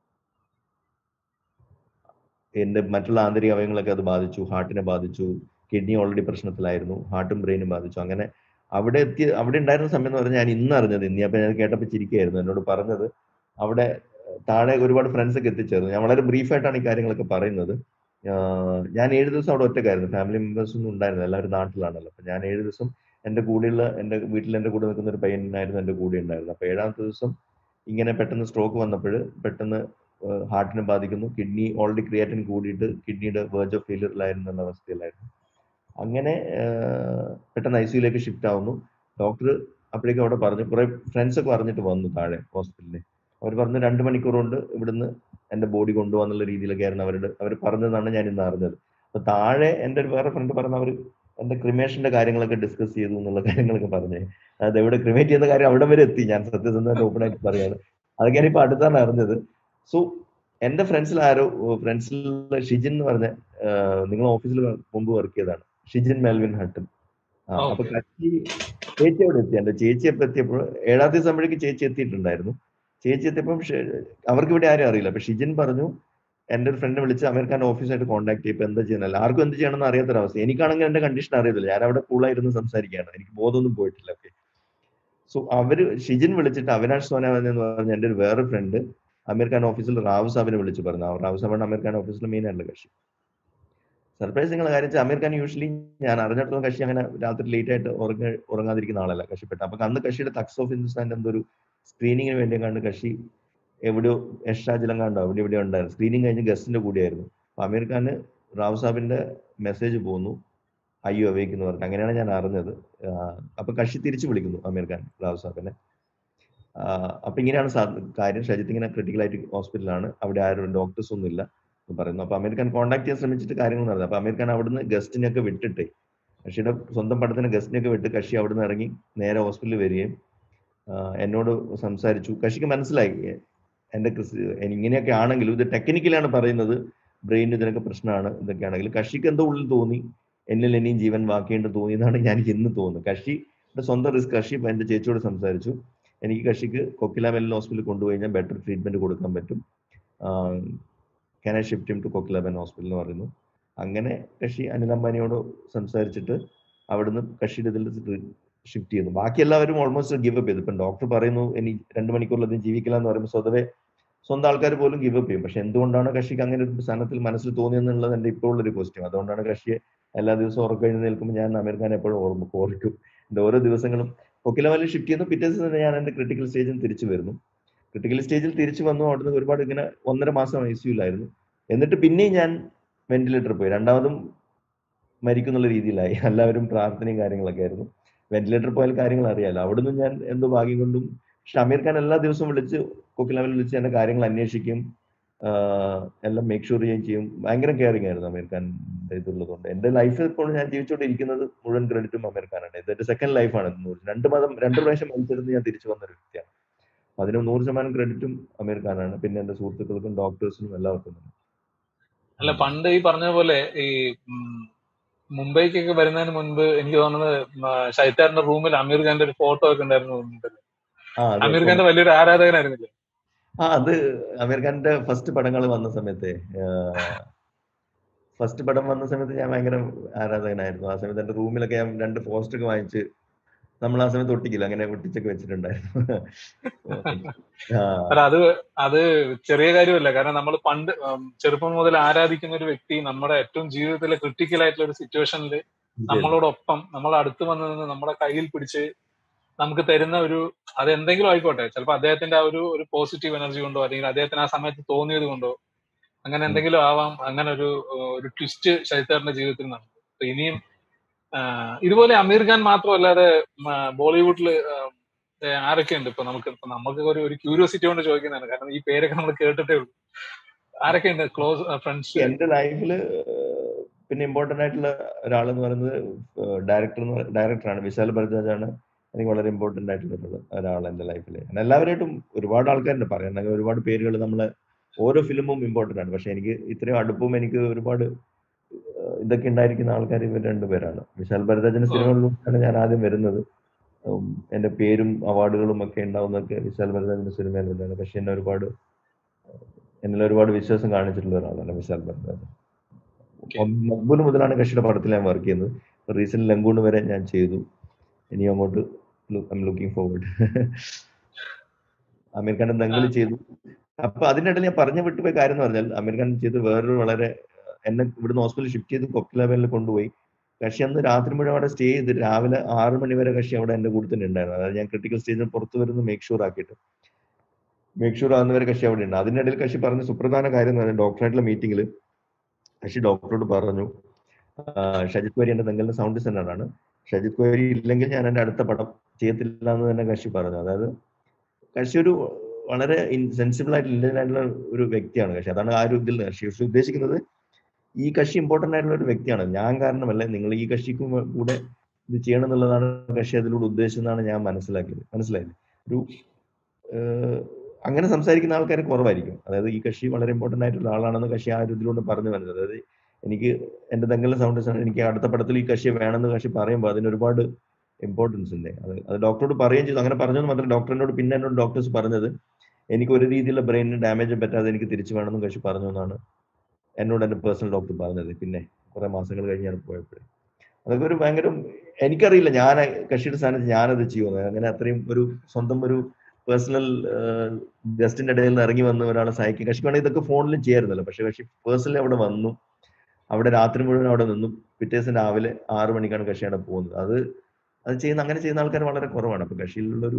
എന്റെ മറ്റുള്ള ആന്തരിക അവയവങ്ങളൊക്കെ അത് ബാധിച്ചു ഹാർട്ടിനെ ബാധിച്ചു കിഡ്നി ഓൾറെഡി പ്രശ്നത്തിലായിരുന്നു ഹാർട്ടും ബ്രെയിനും ബാധിച്ചു അങ്ങനെ അവിടെ എത്തി അവിടെ ഉണ്ടായിരുന്ന സമയം എന്ന് പറഞ്ഞാൽ ഞാൻ ഇന്ന് അറിഞ്ഞത് ഇനി അപ്പൊ ഞാൻ കേട്ടപ്പോൾ ചിരിക്കുകയായിരുന്നു എന്നോട് പറഞ്ഞത് അവിടെ താഴെ ഒരുപാട് ഫ്രണ്ട്സ് ഒക്കെ എത്തിച്ചേർന്നു ഞാൻ വളരെ ബ്രീഫായിട്ടാണ് ഈ കാര്യങ്ങളൊക്കെ പറയുന്നത് ആഹ് ഞാൻ ഏഴ് ദിവസം അവിടെ ഒറ്റക്കായിരുന്നു ഫാമിലി മെമ്പേഴ്സ് ഒന്നും ഉണ്ടായിരുന്നില്ല എല്ലാവരും നാട്ടിലാണല്ലോ അപ്പൊ ഞാൻ ഏഴ് ദിവസം എന്റെ കൂടെയുള്ള എന്റെ വീട്ടിൽ എന്റെ കൂടെ നിൽക്കുന്ന ഒരു പയ്യനായിരുന്നു എന്റെ കൂടെ ഉണ്ടായിരുന്നത് അപ്പൊ ഏഴാമത്തെ ദിവസം ഇങ്ങനെ പെട്ടെന്ന് സ്ട്രോക്ക് വന്നപ്പോൾ പെട്ടെന്ന് ഹാർട്ടിനെ ബാധിക്കുന്നു കിഡ്നി ഓൾറെഡി ക്രിയാറ്റിൻ കൂടിയിട്ട് കിഡ്നിയുടെ വേർജ് ഓഫ് ഫെയിലിയറിലായിരുന്നു എന്ന അവസ്ഥയിലായിരുന്നു അങ്ങനെ ആഹ് പെട്ടെന്ന് ഐ സിയിലേക്ക് ഷിഫ്റ്റ് ആവുന്നു ഡോക്ടർ അപ്പോഴേക്കും അവിടെ പറഞ്ഞു കുറെ ഫ്രണ്ട്സ് ഒക്കെ പറഞ്ഞിട്ട് വന്നു താഴെ ഹോസ്പിറ്റലിൽ അവർ പറഞ്ഞു രണ്ട് മണിക്കൂർ കൊണ്ട് ഇവിടുന്ന് എന്റെ ബോഡി കൊണ്ടുപോകാന്നുള്ള രീതിയിലൊക്കെ ആയിരുന്നു അവരുടെ അവർ പറഞ്ഞതാണ് ഞാൻ ഇന്ന് അറിഞ്ഞത് അപ്പൊ താഴെ എൻ്റെ ഒരു വേറെ ഫ്രണ്ട് പറഞ്ഞ അവർ എന്റെ ക്രിമേഷന്റെ കാര്യങ്ങളൊക്കെ ഡിസ്കസ് ചെയ്തു എന്നുള്ള കാര്യങ്ങളൊക്കെ പറഞ്ഞേ അത് എവിടെ ക്രിമേറ്റ് ചെയ്യുന്ന കാര്യം അവിടെ വരെ എത്തി ഞാൻ സത്യസന്ധമായിട്ട് ഓപ്പൺ ആയിട്ട് പറയാണ് അതൊക്കെ ഞാനിപ്പോ അടുത്താണ് അറിഞ്ഞത് സോ എന്റെ ഫ്രണ്ട്സിൽ ആരോ ഫ്രണ്ട്സിൽ ഷിജിൻ എന്ന് പറഞ്ഞ നിങ്ങൾ ഓഫീസിൽ മുമ്പ് വർക്ക് ചെയ്തതാണ് ഷിജിൻ മെൽവിൻ ഹട്ടൻ ആ ആ, അപ്പൊ okay. കച്ചി ചേച്ചി അവിടെ എത്തി എന്റെ ചേച്ചി എപ്പോ എത്തിയപ്പോൾ ഏഴാം ദിവസം ആകുമ്പോഴേക്ക് ചേച്ചി എത്തിയിട്ടുണ്ടായിരുന്നു ചേച്ചി എത്തിയപ്പം ഷെ- അവർക്ക് ഇവിടെ ആരും അറിയില്ല അപ്പൊ ഷിജിൻ പറഞ്ഞു എന്റെ ഒരു ഫ്രണ്ട് വിളിച്ച് അമേരിക്കാന്റെ ഓഫീസായിട്ട് കോൺടാക്ട് ചെയ്യപ്പോൾ എന്താ ചെയ്യുന്നില്ല ആർക്കും എന്ത് ചെയ്യണമെന്ന് അറിയാത്തൊരവസ്ഥ എനിക്കാണെങ്കിൽ എന്റെ കണ്ടീഷൻ അറിയത്തില്ല ഞാൻ അവിടെ കൂളായിരുന്നു സംസാരിക്കുകയാണ് എനിക്ക് ബോധമൊന്നും പോയിട്ടില്ല ഓക്കെ സോ അവര് ഷിജിൻ വിളിച്ചിട്ട് അവിനാഷ് സോനാവൻ എന്ന് പറഞ്ഞ എന്റെ ഒരു വേറെ ഫ്രണ്ട് അമീർ ഖാൻ ഓഫീസിൽ റാവു സാബിനെ വിളിച്ച് പറഞ്ഞു ആ റാവു സാബാണ് അമീർ ഖാൻ ഓഫീസിൽ മെയിൻ ആയിട്ടുള്ള കക്ഷി സർപ്രൈസിംഗ് കാര്യം വെച്ചാൽ അമീർ ഖാൻ യൂഷ്വലി ഞാൻ അറിഞ്ഞിടത്തോളം കക്ഷി അങ്ങനെ രാത്രി ലേറ്റ് ആയിട്ട് ഉറങ്ങ ഉറങ്ങാതിരിക്കുന്ന ആളല്ല കഷിപ്പെട്ട അപ്പൊ അന്ന് കക്ഷിയുടെ തക്സ് ഓഫ് ഹിന്ദുസ്ഥാന്റെ എന്തോ ഒരു സ്ക്രീനിങ്ങിന് വേണ്ടി കണ്ട് കക്ഷി എവിടെയോ യഷാജിലം കണ്ടോ അവിടെ ഇവിടെ ഉണ്ടായിരുന്നു സ്ക്രീനിങ് കഴിഞ്ഞ് ഗസ്റ്റിന്റെ കൂടെയായിരുന്നു അപ്പൊ അമീർ ഖാന് റാവു സാബിന്റെ മെസ്സേജ് പോന്നു അയ്യോ അവേക്ക് എന്ന് പറഞ്ഞു അങ്ങനെയാണ് ഞാൻ അറിഞ്ഞത് ആഹ് അപ്പൊ കക്ഷി തിരിച്ചു വിളിക്കുന്നു അമീർ ഖാൻ റാവു സാബിനെ ആഹ് അപ്പൊ ഇങ്ങനെയാണ് സാ- കാര്യം ഷജിത്ത് ഇങ്ങനെ ക്രിട്ടിക്കൽ ആയിട്ട് ഹോസ്പിറ്റലാണ് അവിടെ ആരും ഡോക്ടേഴ്സ് ഒന്നും ഇല്ല എന്ന് പറയുന്നു അപ്പൊ അമീർ ഖാൻ കോൺടാക്ട് ചെയ്യാൻ ശ്രമിച്ചിട്ട് കാര്യങ്ങൾ നടന്നു അപ്പൊ അമീർ ഖാൻ അവിടുന്ന് ഗസ്റ്റിനെയൊക്കെ വിട്ടിട്ട് കക്ഷിയുടെ സ്വന്തം പടത്തിന് ഗസ്റ്റിനെയൊക്കെ വിട്ട് കക്ഷി അവിടുന്ന് ഇറങ്ങി നേരെ ഹോസ്പിറ്റലിൽ വരികയും ആഹ് എന്നോട് സംസാരിച്ചു കക്ഷിക്ക് മനസ്സിലായി എന്റെ ക്രിസ് ഇങ്ങനെയൊക്കെ ആണെങ്കിലും ഇത് ടെക്നിക്കലാണ് പറയുന്നത് ബ്രെയിനിന് ഇതിനൊക്കെ പ്രശ്നമാണ് ഇതൊക്കെ ആണെങ്കിൽ കക്ഷിക്ക് എന്തോ ഉള്ളിൽ തോന്നി എന്നിൽ ഇനിയും ജീവൻ ബാക്കിയുണ്ട് തോന്നിയതാണ് ഞാൻ ഇന്ന് തോന്നുന്നത് കക്ഷിയുടെ സ്വന്തം റിസ്ക് കക്ഷി എന്റെ ചേച്ചിയോട് സംസാരിച്ചു എനിക്ക് കക്ഷിക്ക് കൊക്കിലാമെൽ ഹോസ്പിറ്റലിൽ കൊണ്ടുപോയി കഴിഞ്ഞാൽ ബെറ്റർ ട്രീറ്റ്മെന്റ് കൊടുക്കാൻ പറ്റും can I shift him to Kokilaben hospital എന്ന് പറയുന്നു അങ്ങനെ കക്ഷി അനിൽ അംബാനിയോട് സംസാരിച്ചിട്ട് അവിടുന്ന് കക്ഷിയുടെ ഇതിൽ ഷിഫ്റ്റ് ചെയ്യുന്നു ബാക്കി എല്ലാവരും ഓൾമോസ്റ്റ് ഗിവ് അപ്പ് ചെയ്തു ഇപ്പം ഡോക്ടർ പറയുന്നു ഇനി രണ്ട് മണിക്കൂറിലധികം ജീവിക്കില്ല എന്ന് പറയുമ്പോൾ സ്വതവേ സ്വന്തം ആൾക്കാർ പോലും ഗിവ് അപ്പ് ചെയ്യും പക്ഷെ എന്തുകൊണ്ടാണ് കക്ഷിക്ക് അങ്ങനെ ഒരു സ്ഥാനത്തിൽ മനസ്സിൽ തോന്നിയെന്നുള്ളത് എൻ്റെ ഇപ്പോഴുള്ള ഒരു ക്വസ്റ്റ്യൻ അതുകൊണ്ടാണ് കക്ഷിയെ എല്ലാ ദിവസവും ഉറക്കം എഴുന്നേൽക്കുമ്പോൾ ഞാൻ അമീർ ഖാൻ എപ്പോഴും ഓർമ്മ ഓർക്കും എൻ്റെ ഓരോ ദിവസങ്ങളും കൊക്കില വാലി ഷിഫ്റ്റ് ചെയ്യുന്നു പിറ്റേ ദിവസം തന്നെ ഞാൻ എൻ്റെ ക്രിട്ടിക്കൽ സ്റ്റേജിൽ തിരിച്ചു വരുന്നു ക്രിട്ടിക്കൽ സ്റ്റേജിൽ തിരിച്ചു വന്നു അവിടുന്ന് ഒരുപാട് ഇങ്ങനെ ഒന്നര മാസം ഐ സിയുലായിരുന്നു എന്നിട്ട് പിന്നെയും ഞാൻ വെന്റിലേറ്റർ പോയി രണ്ടാമതും മരിക്കുന്നുള്ള രീതിയിലായി എല്ലാവരും പ്രാർത്ഥനയും കാര്യങ്ങളൊക്കെ ആയിരുന്നു വെന്റിലേറ്റർ പോയാൽ കാര്യങ്ങൾ അറിയാലോ അവിടുന്ന് ഞാൻ എന്തോ ഭാഗ്യം കൊണ്ടും പക്ഷെ അമീർ ഖാൻ എല്ലാ ദിവസവും വിളിച്ച് കൊക്കിലാവിൽ വിളിച്ച് എന്റെ കാര്യങ്ങൾ അന്വേഷിക്കും എല്ലാം മേക്ക് ഷുവർ ചെയ്യുകയും ചെയ്യും ഭയങ്കര കെയറിങ് ആയിരുന്നു അമീർ ഖാൻ്റെ ഇതുള്ളതുകൊണ്ട് എന്റെ ലൈഫിൽ ഇപ്പോൾ ഞാൻ ജീവിച്ചുകൊണ്ടിരിക്കുന്നത് മുഴുവൻ ക്രെഡിറ്റും അമീർ ഖാനാണ് ഇതെന്റെ സെക്കൻഡ് ലൈഫാണ് രണ്ട് മാസം രണ്ട് പ്രാവശ്യം മത്സരത്തിൽ ഞാൻ തിരിച്ചു വന്ന ഒരു വ്യക്തിയാണ് അതിന് നൂറ് ശതമാനം ക്രെഡിറ്റും അമീർ ഖാനാണ് പിന്നെ എന്റെ സുഹൃത്തുക്കൾക്കും ഡോക്ടേഴ്സിനും എല്ലാവർക്കും അല്ല പണ്ട് ഈ പറഞ്ഞ പോലെ ഈ മുംബൈക്കൊക്കെ വരുന്നതിന് മുൻപ് എനിക്ക് തോന്നുന്നത് ഷൈത്താറിന്റെ റൂമിൽ അമീർ ഖാന്റെ ഒരു ഫോട്ടോ ഒക്കെ ഉണ്ടായിരുന്നു അമീർ ഖാന്റെ വലിയൊരു ആരാധകനായിരുന്നില്ലേ ആ അത് അമീർ ഖാന്റെ ഫസ്റ്റ് പടങ്ങൾ വന്ന സമയത്തെ ഫസ്റ്റ് പടം വന്ന സമയത്ത് ഞാൻ ഭയങ്കര ആരാധകനായിരുന്നു ആ സമയത്ത് എന്റെ റൂമിലൊക്കെ ഞാൻ രണ്ട് പോസ്റ്റർ ഒക്കെ വാങ്ങിച്ച് നമ്മൾ ആ സമയത്ത് ഒട്ടിക്കില്ല അങ്ങനെ ഒട്ടിച്ചൊക്കെ വെച്ചിട്ടുണ്ടായിരുന്നു അത് അത് ചെറിയ കാര്യമല്ല കാരണം നമ്മൾ പണ്ട് ചെറുപ്പം മുതൽ ആരാധിക്കുന്ന ഒരു വ്യക്തി നമ്മുടെ ഏറ്റവും ജീവിതത്തിലെ ക്രിട്ടിക്കൽ ആയിട്ടുള്ള ഒരു സിറ്റുവേഷനിൽ നമ്മളോടൊപ്പം നമ്മൾ അടുത്ത് വന്ന് നിന്ന് നമ്മുടെ കയ്യിൽ പിടിച്ച് നമുക്ക് തരുന്ന ഒരു അത് എന്തെങ്കിലും ആയിക്കോട്ടെ ചിലപ്പോൾ അദ്ദേഹത്തിന്റെ ആ ഒരു ഒരു പോസിറ്റീവ് എനർജി കൊണ്ടോ അല്ലെങ്കിൽ അദ്ദേഹത്തിന് ആ സമയത്ത് തോന്നിയത് കൊണ്ടോ അങ്ങനെ എന്തെങ്കിലും ആവാം അങ്ങനെ ഒരു ഒരു ട്വിസ്റ്റ് ശൈത്താറിന്റെ ജീവിതത്തിൽ നടന്നു ഇനിയും ഇതുപോലെ അമീർ ഖാൻ മാത്രമല്ലാതെ ബോളിവുഡിൽ ആരൊക്കെ ഉണ്ട് ഇപ്പൊ നമുക്ക് ഇപ്പൊ നമുക്ക് ഒരു ഒരു ക്യൂരിയോസിറ്റി കൊണ്ട് ചോദിക്കുന്നതാണ് കാരണം ഈ പേരൊക്കെ നമ്മൾ കേട്ടിട്ടേ ഉള്ളൂ ആരൊക്കെ ഉണ്ട് ക്ലോസ് ഫ്രണ്ട്സ് എന്റെ ലൈഫില് പിന്നെ ഇമ്പോർട്ടന്റ് ആയിട്ടുള്ള ഒരാൾ എന്ന് പറയുന്നത് ഡയറക്ടർ ഡയറക്ടറാണ് വിശാൽ ഭരദ്വാജാണ് എനിക്ക് വളരെ ഇമ്പോർട്ടന്റ് ആയിട്ടുള്ള ഒരാൾ എന്റെ ലൈഫിൽ എല്ലാവരായിട്ടും ഒരുപാട് ആൾക്കാരുണ്ട് പറയാൻ ഒരുപാട് പേരുകൾ നമ്മളെ ഓരോ ഫിലിമും ഇമ്പോർട്ടന്റ് ആണ് പക്ഷെ എനിക്ക് ഇത്രയും അടുപ്പവും എനിക്ക് ഒരുപാട് ഇതൊക്കെ ഉണ്ടായിരിക്കുന്ന ആൾക്കാർ ഇവർ രണ്ടുപേരാണ് വിശാൽ ഭരദ്വാജന്റെ സിനിമകളിലൂടെയാണ് ഞാൻ ആദ്യം വരുന്നത് എന്റെ പേരും അവാർഡുകളും ഒക്കെ ഉണ്ടാവുന്നതൊക്കെ വിശാൽ ഭരദ്വാജന്റെ സിനിമയിലൂടെയാണ് പക്ഷെ എന്നെ ഒരുപാട് എന്നിൽ ഒരുപാട് വിശ്വാസം കാണിച്ചിട്ടുള്ള ഒരാളാണ് വിശാൽ ഭരദ്വാജൻ മക്ബൂൽ മുതലാണ് കക്ഷിയുടെ പടത്തിൽ ഞാൻ വർക്ക് ചെയ്യുന്നത് റീസെന്റ് ലങ്കൂണ് വരെ ഞാൻ ചെയ്തു ഇനി അങ്ങോട്ട് I looking forward Aamir Khan Dangal ചെയ്തു അപ്പൊ അതിനിടയിൽ ഞാൻ പറഞ്ഞു വിട്ടുപോയ കാര്യം എന്ന് പറഞ്ഞാൽ അമീർ ഖാൻ ചെയ്ത് വേറൊരു വളരെ എന്നെ ഇവിടുന്ന് ഹോസ്പിറ്റലിൽ ഷിഫ്റ്റ് ചെയ്ത് കൊക്കിലാബേലിൽ കൊണ്ടുപോയി കക്ഷി അന്ന് രാത്രി മുഴുവൻ അവിടെ സ്റ്റേ ചെയ്ത് രാവിലെ ആറ് മണി വരെ കക്ഷി അവിടെ എന്റെ കൂടെ തന്നെ ഉണ്ടായിരുന്നു അതായത് ഞാൻ ക്രിട്ടിക്കൽ സ്റ്റേജിൽ പുറത്ത് വരുന്ന മേക്ക് ഷുവർ ആക്കിയിട്ട് മേക്ക് ഷുവർ ആകുന്നവരെ കക്ഷി അവിടെ ഉണ്ട് അതിനിടയിൽ കക്ഷി പറഞ്ഞ സുപ്രധാന കാര്യം എന്ന് പറഞ്ഞാൽ ഡോക്ടറായിട്ടുള്ള മീറ്റിംഗിൽ കക്ഷി ഡോക്ടറോട് പറഞ്ഞു ഷജിത് വരി എന്റെ തെങ്കലിന്റെ സൗണ്ട് ഡിസൈനറാണ് ഷജിത് വരി ഇല്ലെങ്കിൽ ഞാൻ എന്റെ അടുത്ത പടം ചെയ്യത്തില്ല എന്ന് തന്നെ കക്ഷി പറഞ്ഞു അതായത് കക്ഷി ഒരു വളരെ സെൻസിബിൾ ആയിട്ട് ഇന്റലിജന്റ് ആയിട്ടുള്ള ഒരു വ്യക്തിയാണ് കക്ഷി അതാണ് ആ ഒരു ഇതിൽ കക്ഷി ഉദ്ദേശിക്കുന്നത് ഈ കക്ഷി ഇമ്പോർട്ടന്റ് ആയിട്ടുള്ള ഒരു വ്യക്തിയാണ് ഞാൻ കാരണമല്ല നിങ്ങൾ ഈ കക്ഷിക്കും കൂടെ ഇത് ചെയ്യണം എന്നുള്ളതാണ് കക്ഷി അതിലൂടെ ഉദ്ദേശിച്ചതെന്നാണ് ഞാൻ മനസ്സിലാക്കിയത് മനസ്സിലായില്ലേ ഒരു അങ്ങനെ സംസാരിക്കുന്ന ആൾക്കാർ കുറവായിരിക്കും അതായത് ഈ കക്ഷി വളരെ ഇമ്പോർട്ടന്റ് ആയിട്ടുള്ള ആളാണെന്ന് കക്ഷി ആ ഒരു ഇതിലൂടെ പറഞ്ഞു വരുന്നത് അതായത് എനിക്ക് എന്റെ തെങ്കലിലെ സൗണ്ട് എനിക്ക് അടുത്ത പടത്തിൽ ഈ കക്ഷി വേണമെന്ന് കക്ഷി പറയുമ്പോൾ അതിന് ഒരുപാട് ഇമ്പോർട്ടൻസ് ഉണ്ട് അത് അത് ഡോക്ടറോട് പറയുകയും ചെയ്തു അങ്ങനെ പറഞ്ഞത് മാത്രം ഡോക്ടറിനോട് പിന്നെ എന്നോട് ഡോക്ടേഴ്സ് പറഞ്ഞത് എനിക്ക് ഒരു രീതിയിലുള്ള ബ്രെയിനിന് ഡാമേജ് പറ്റാതെ എനിക്ക് തിരിച്ചു വേണമെന്നും കക്ഷി പറഞ്ഞു എന്നാണ് എന്നോട് എൻ്റെ പേഴ്സണൽ ഡോക്ടർ പറഞ്ഞത് പിന്നെ കുറെ മാസങ്ങൾ കഴിഞ്ഞ് ഞാൻ പോയപ്പോഴേ അതൊക്കെ ഒരു ഭയങ്കര എനിക്കറിയില്ല ഞാൻ കക്ഷിയുടെ സ്ഥാനത്ത് ഞാനത് ചെയ്യുന്നത് അങ്ങനെ അത്രയും ഒരു സ്വന്തം ഒരു പേഴ്സണൽ ഗസ്റ്റിന്റെ ഇടയിൽ നിന്ന് ഇറങ്ങി വന്ന ഒരാളെ സഹായിക്കും കക്ഷി വേണമെങ്കിൽ ഇതൊക്കെ ഫോണിലും ചെയ്യായിരുന്നല്ലോ പക്ഷെ കക്ഷി പേഴ്സണലി അവിടെ വന്നു അവിടെ രാത്രി മുഴുവൻ അവിടെ നിന്നു പിറ്റേ ദിവസം രാവിലെ ആറു മണിക്കാണ് കക്ഷി അവിടെ പോകുന്നത് അത് അത് ചെയ്യുന്ന അങ്ങനെ ചെയ്യുന്ന ആൾക്കാർ വളരെ കുറവാണ് അപ്പൊ കക്ഷിയിലുള്ളൊരു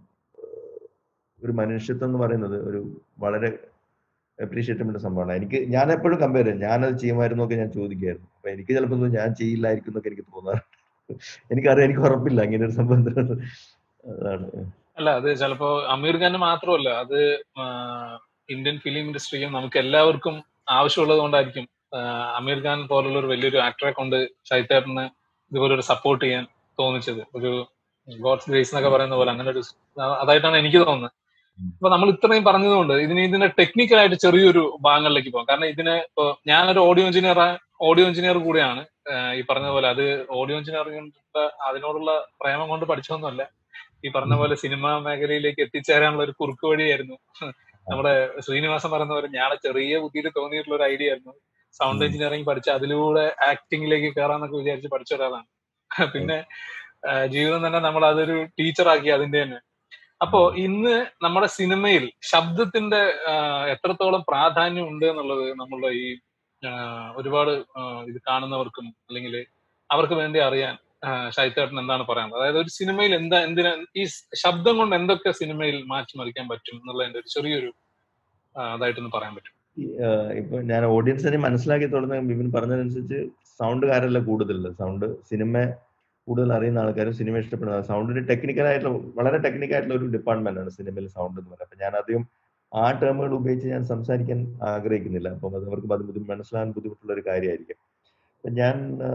ഒരു മനുഷ്യത്വം എന്ന് പറയുന്നത് ഒരു വളരെ അപ്രീഷിയേറ്റ് ചെയ്യേണ്ട സംഭവമാണ് എനിക്ക് ഞാൻ എപ്പോഴും കമ്പയർ ചെയ്യും ഞാനത് ചെയ്യുമായിരുന്നു ഒക്കെ ഞാൻ ചോദിക്കുമായിരുന്നു അപ്പൊ എനിക്ക് ചിലപ്പോൾ ഞാൻ ചെയ്യില്ലായിരിക്കും എന്നൊക്കെ എനിക്ക് തോന്നാറുണ്ട് എനിക്കറിയാം എനിക്ക് ഉറപ്പില്ല അങ്ങനെ ഒരു സംഭവം അതാണ് അല്ല അത് ചിലപ്പോ അമീർ ഖാന് മാത്രമല്ല അത് ഇന്ത്യൻ ഫിലിം ഇൻഡസ്ട്രിയും നമുക്ക് എല്ലാവർക്കും ആവശ്യമുള്ളത് കൊണ്ടായിരിക്കും അമീർ ഖാൻ പോലുള്ള ഒരു വലിയൊരു ആക്ടറെ കൊണ്ട് ഷൈത്തേട്ടന് ഇതുപോലെ ഒരു സപ്പോർട്ട് ചെയ്യാൻ തോന്നിച്ചത് ഒരു ഗോഡ്സ് ഗ്രേസ് എന്നൊക്കെ പറയുന്ന പോലെ അങ്ങനെ ഒരു അതായിട്ടാണ് എനിക്ക് തോന്നുന്നത് അപ്പൊ നമ്മൾ ഇത്രയും പറഞ്ഞതുകൊണ്ട് ഇതിന് ഇതിന്റെ ടെക്നിക്കലായിട്ട് ചെറിയൊരു ഭാഗങ്ങളിലേക്ക് പോകാം കാരണം ഇതിന് ഇപ്പൊ ഞാനൊരു ഓഡിയോ എഞ്ചിനീയർ ഓഡിയോ എഞ്ചിനീയർ കൂടിയാണ് ഈ പറഞ്ഞ പോലെ അത് ഓഡിയോ എഞ്ചിനീയറിംഗ് അതിനോടുള്ള പ്രേമം കൊണ്ട് പഠിച്ചതൊന്നുമല്ല ഈ പറഞ്ഞ പോലെ സിനിമാ മേഖലയിലേക്ക് എത്തിച്ചേരാനുള്ള ഒരു കുറുക്ക് വഴിയായിരുന്നു നമ്മുടെ ശ്രീനിവാസൻ പറയുന്ന പോലെ ഞാൻ ചെറിയ ബുദ്ധിയിൽ തോന്നിയിട്ടുള്ള ഒരു ഐഡിയ ആയിരുന്നു സൗണ്ട് എഞ്ചിനീയറിംഗ് പഠിച്ച് അതിലൂടെ ആക്ടിങ്ങിലേക്ക് കയറാന്നൊക്കെ വിചാരിച്ച് പഠിച്ച ഒരാളാണ് പിന്നെ ജീവിതം തന്നെ നമ്മൾ അതൊരു ടീച്ചറാക്കി അതിന്റെ തന്നെ അപ്പോ ഇന്ന് നമ്മുടെ സിനിമയിൽ ശബ്ദത്തിന്റെ ആ, എത്രത്തോളം പ്രാധാന്യം ഉണ്ട് എന്നുള്ളത് നമ്മളുടെ ഈ ആ, ഒരുപാട് ആ, ഇത് കാണുന്നവർക്കും അല്ലെങ്കിൽ അവർക്ക് വേണ്ടി അറിയാൻ ആ, ഷൈത്തേട്ടൻ എന്താണ് പറയാനുള്ളത് അതായത് ഒരു സിനിമയിൽ എന്താ എന്തിനാ ഈ ശബ്ദം കൊണ്ട് എന്തൊക്കെ സിനിമയിൽ മാറ്റിമറിക്കാൻ പറ്റും എന്നുള്ളതിന്റെ ഒരു ചെറിയൊരു ആ, അതായിട്ടൊന്ന് പറയാൻ പറ്റും ഈ, ആഹ് ഇപ്പൊ ഞാൻ ഓഡിയൻസിനെ മനസ്സിലാക്കി തുടങ്ങുന്ന ബിബിൻ പറഞ്ഞതനുസരിച്ച് സൗണ്ടുകാരല്ല കൂടുതലുള്ളത് സൗണ്ട് സിനിമ കൂടുതൽ അറിയുന്ന ആൾക്കാരും സിനിമ ഇഷ്ടപ്പെടുന്ന സൗണ്ടിന് ടെക്നിക്കൽ ആയിട്ടുള്ള വളരെ ടെക്നിക്കൽ ആയിട്ടുള്ള ഒരു ഡിപ്പാർട്ട്മെന്റ് ആണ് സിനിമയിൽ സൗണ്ട് എന്ന് പറയുന്നത് അപ്പൊ ഞാൻ അധികം ആ ടേമുകൾ ഉപയോഗിച്ച് ഞാൻ സംസാരിക്കാൻ ആഗ്രഹിക്കുന്നില്ല അപ്പം അത് അവർക്ക് അത് ബുദ്ധി- മനസ്സിലാകാൻ ബുദ്ധിമുട്ടുള്ള ഒരു കാര്യമായിരിക്കും അപ്പൊ ഞാൻ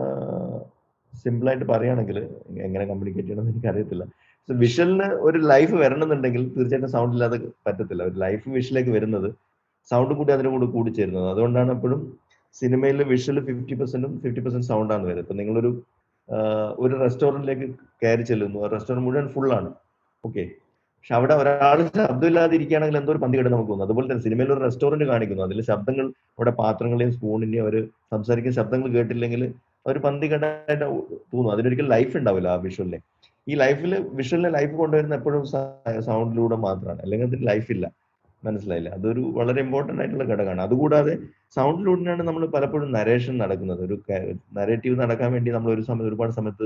സിമ്പിൾ ആയിട്ട് പറയുകയാണെങ്കിൽ എങ്ങനെ കമ്മ്യൂണിക്കേറ്റ് ചെയ്യണമെന്ന് എനിക്കറിയത്തില്ല വിഷ്വലിന് ഒരു ലൈഫ് വരണമെന്നുണ്ടെങ്കിൽ തീർച്ചയായിട്ടും സൗണ്ട് ഇല്ലാതെ പറ്റത്തില്ല ഒരു ലൈഫ് വിഷ്വലേക്ക് വരുന്നത് സൗണ്ട് കൂടി അതിന് കൂടെ കൂടിച്ചേരുന്നത് അതുകൊണ്ടാണ് എപ്പോഴും സിനിമയിൽ വിഷ്വൽ ഫിഫ്റ്റി പെർസെന്റും ഫിഫ്റ്റി പെർസെന്റ് സൗണ്ടാണ് വരുന്നത് ഇപ്പൊ നിങ്ങളൊരു ആഹ് ഒരു റെസ്റ്റോറന്റിലേക്ക് കയറി ചെല്ലുന്നു ആ റെസ്റ്റോറന്റ് മുഴുവൻ full ആണ് ഓക്കെ പക്ഷെ അവിടെ ഒരാൾ ശബ്ദമില്ലാതെ ഇരിക്കുകയാണെങ്കിൽ എന്തോ ഒരു പന്തി കിട്ടും നമുക്ക് തോന്നുന്നു അതുപോലെ തന്നെ സിനിമയിൽ ഒരു റെസ്റ്റോറന്റ് കാണിക്കുന്നു അതിൽ ശബ്ദങ്ങൾ അവിടെ പാത്രങ്ങളെയും സ്പൂണിന്റെയും അവർ സംസാരിക്കുന്ന ശബ്ദങ്ങൾ കേട്ടില്ലെങ്കിൽ ഒരു പന്തി കണ്ടായിട്ട് തോന്നും അതിനൊരിക്കലും ലൈഫ് ഉണ്ടാവില്ല ആ വിഷ്വലിനെ ഈ ലൈഫിൽ വിഷ്വലിനെ ലൈഫ് കൊണ്ടുവരുന്ന എപ്പോഴും സൗണ്ടിലൂടെ മാത്രമാണ് അല്ലെങ്കിൽ അതിന് ലൈഫ് ഇല്ല മനസ്സിലായില്ല അതൊരു വളരെ ഇമ്പോർട്ടന്റ് ആയിട്ടുള്ള ഘടകമാണ് അതുകൂടാതെ സൗണ്ടിലൂടെയാണ് നമ്മൾ പലപ്പോഴും നരേഷൻ നടക്കുന്നത് ഒരു നരേറ്റീവ് നടക്കാൻ വേണ്ടി നമ്മൾ ഒരു സമയത്ത് ഒരുപാട് സമയത്ത്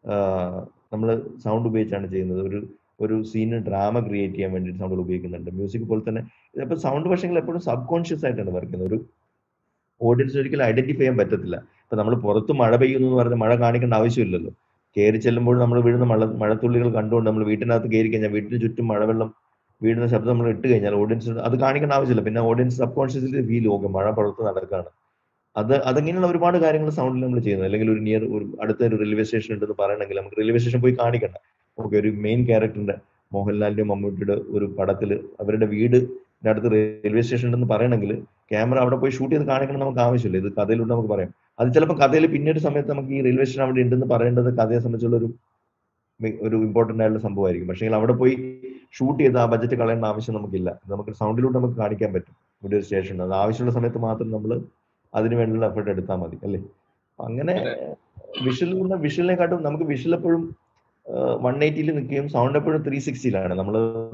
നമ്മൾ സൗണ്ട് ഉപയോഗിച്ചാണ് ചെയ്യുന്നത് ഒരു ഒരു സീന് ഡ്രാമ ക്രിയേറ്റ് ചെയ്യാൻ വേണ്ടി സൗണ്ടുകൾ ഉപയോഗിക്കുന്നുണ്ട് മ്യൂസിക് പോലെ തന്നെ ഇപ്പൊ സൗണ്ട് പക്ഷെങ്കിൽ എപ്പോഴും സബ് കോൺഷ്യസ് ആയിട്ടാണ് വർക്ക് ചെയ്യുന്നത് ഒരു ഓഡിയൻസ് ഒരിക്കലും ഐഡന്റിഫൈ ചെയ്യാൻ പറ്റത്തില്ല ഇപ്പൊ നമ്മൾ പുറത്ത് മഴ പെയ്യുന്നു എന്ന് പറഞ്ഞ് മഴ കാണിക്കേണ്ട ആവശ്യമില്ലല്ലോ കയറി ചെല്ലുമ്പോൾ നമ്മൾ വീഴുന്ന മഴ മഴത്തുള്ളികൾ കണ്ടുകൊണ്ട് നമ്മൾ വീട്ടിനകത്ത് കയറി കഴിഞ്ഞാൽ വീട്ടിന് ചുറ്റും മഴവെള്ളം വീഴുന്ന ശബ്ദം നമ്മൾ ഇട്ട് കഴിഞ്ഞാൽ ഓഡിയൻസ് അത് കാണിക്കേണ്ട ആവശ്യമില്ല പിന്നെ audience subconsciously feel okay മഴ പുറത്ത് നടക്കുകയാണ് അത് അതങ്ങനെയുള്ള ഒരുപാട് കാര്യങ്ങൾ സൗണ്ടിൽ നമ്മൾ ചെയ്യുന്നത് അല്ലെങ്കിൽ ഒരു നിയർ ഒരു അടുത്ത ഒരു റെയിൽവേ സ്റ്റേഷൻ ഉണ്ടെന്ന് പറയണമെങ്കിൽ നമുക്ക് റെയിൽവേ സ്റ്റേഷൻ പോയി കാണിക്കണ്ട ഓക്കെ ഒരു മെയിൻ ക്യാരക്ടറിന്റെ മോഹൻലാലിന്റെയും മമ്മൂട്ടിയുടെ ഒരു പടത്തിൽ അവരുടെ വീട് അടുത്ത് റെയിൽവേ സ്റ്റേഷൻ ഉണ്ടെന്ന് പറയണമെങ്കിൽ ക്യാമറ അവിടെ പോയി ഷൂട്ട് ചെയ്ത് കാണിക്കണം നമുക്ക് ആവശ്യമില്ല ഇത് കഥയിലൂടെ നമുക്ക് പറയാം അത് ചിലപ്പോൾ കഥയിൽ പിന്നീട് സമയത്ത് നമുക്ക് ഈ റെയിൽവേ സ്റ്റേഷൻ അവിടെ ഉണ്ടെന്ന് പറയേണ്ടത് കഥയെ സംബന്ധിച്ചുള്ള ഒരു മി- ഒരു ഇമ്പോർട്ടന്റ് ആയിട്ടുള്ള സംഭവമായിരിക്കും പക്ഷേ അവിടെ പോയി ഷൂട്ട് ചെയ്ത് ആ ബജറ്റ് കളയേണ്ട ആവശ്യം നമുക്കില്ല ഇത് നമുക്ക് സൗണ്ടിലൂടെ നമുക്ക് കാണിക്കാൻ പറ്റും ഇവിടെ ഒരു സ്റ്റേഷൻ അത് ആവശ്യമുള്ള സമയത്ത് മാത്രം നമ്മൾ അതിന് വേണ്ടിയുള്ള എഫേർട്ട് എടുത്താൽ മതി അല്ലേ അപ്പൊ അങ്ങനെ വിഷ്വൽ വിഷ്വലിനെക്കാട്ടും നമുക്ക് വിഷ്വൽ എപ്പോഴും വൺ എയ്റ്റിയിൽ നിൽക്കുകയും സൗണ്ട് എപ്പോഴും ത്രീ സിക്സ്റ്റിയിലാണ് നമ്മൾ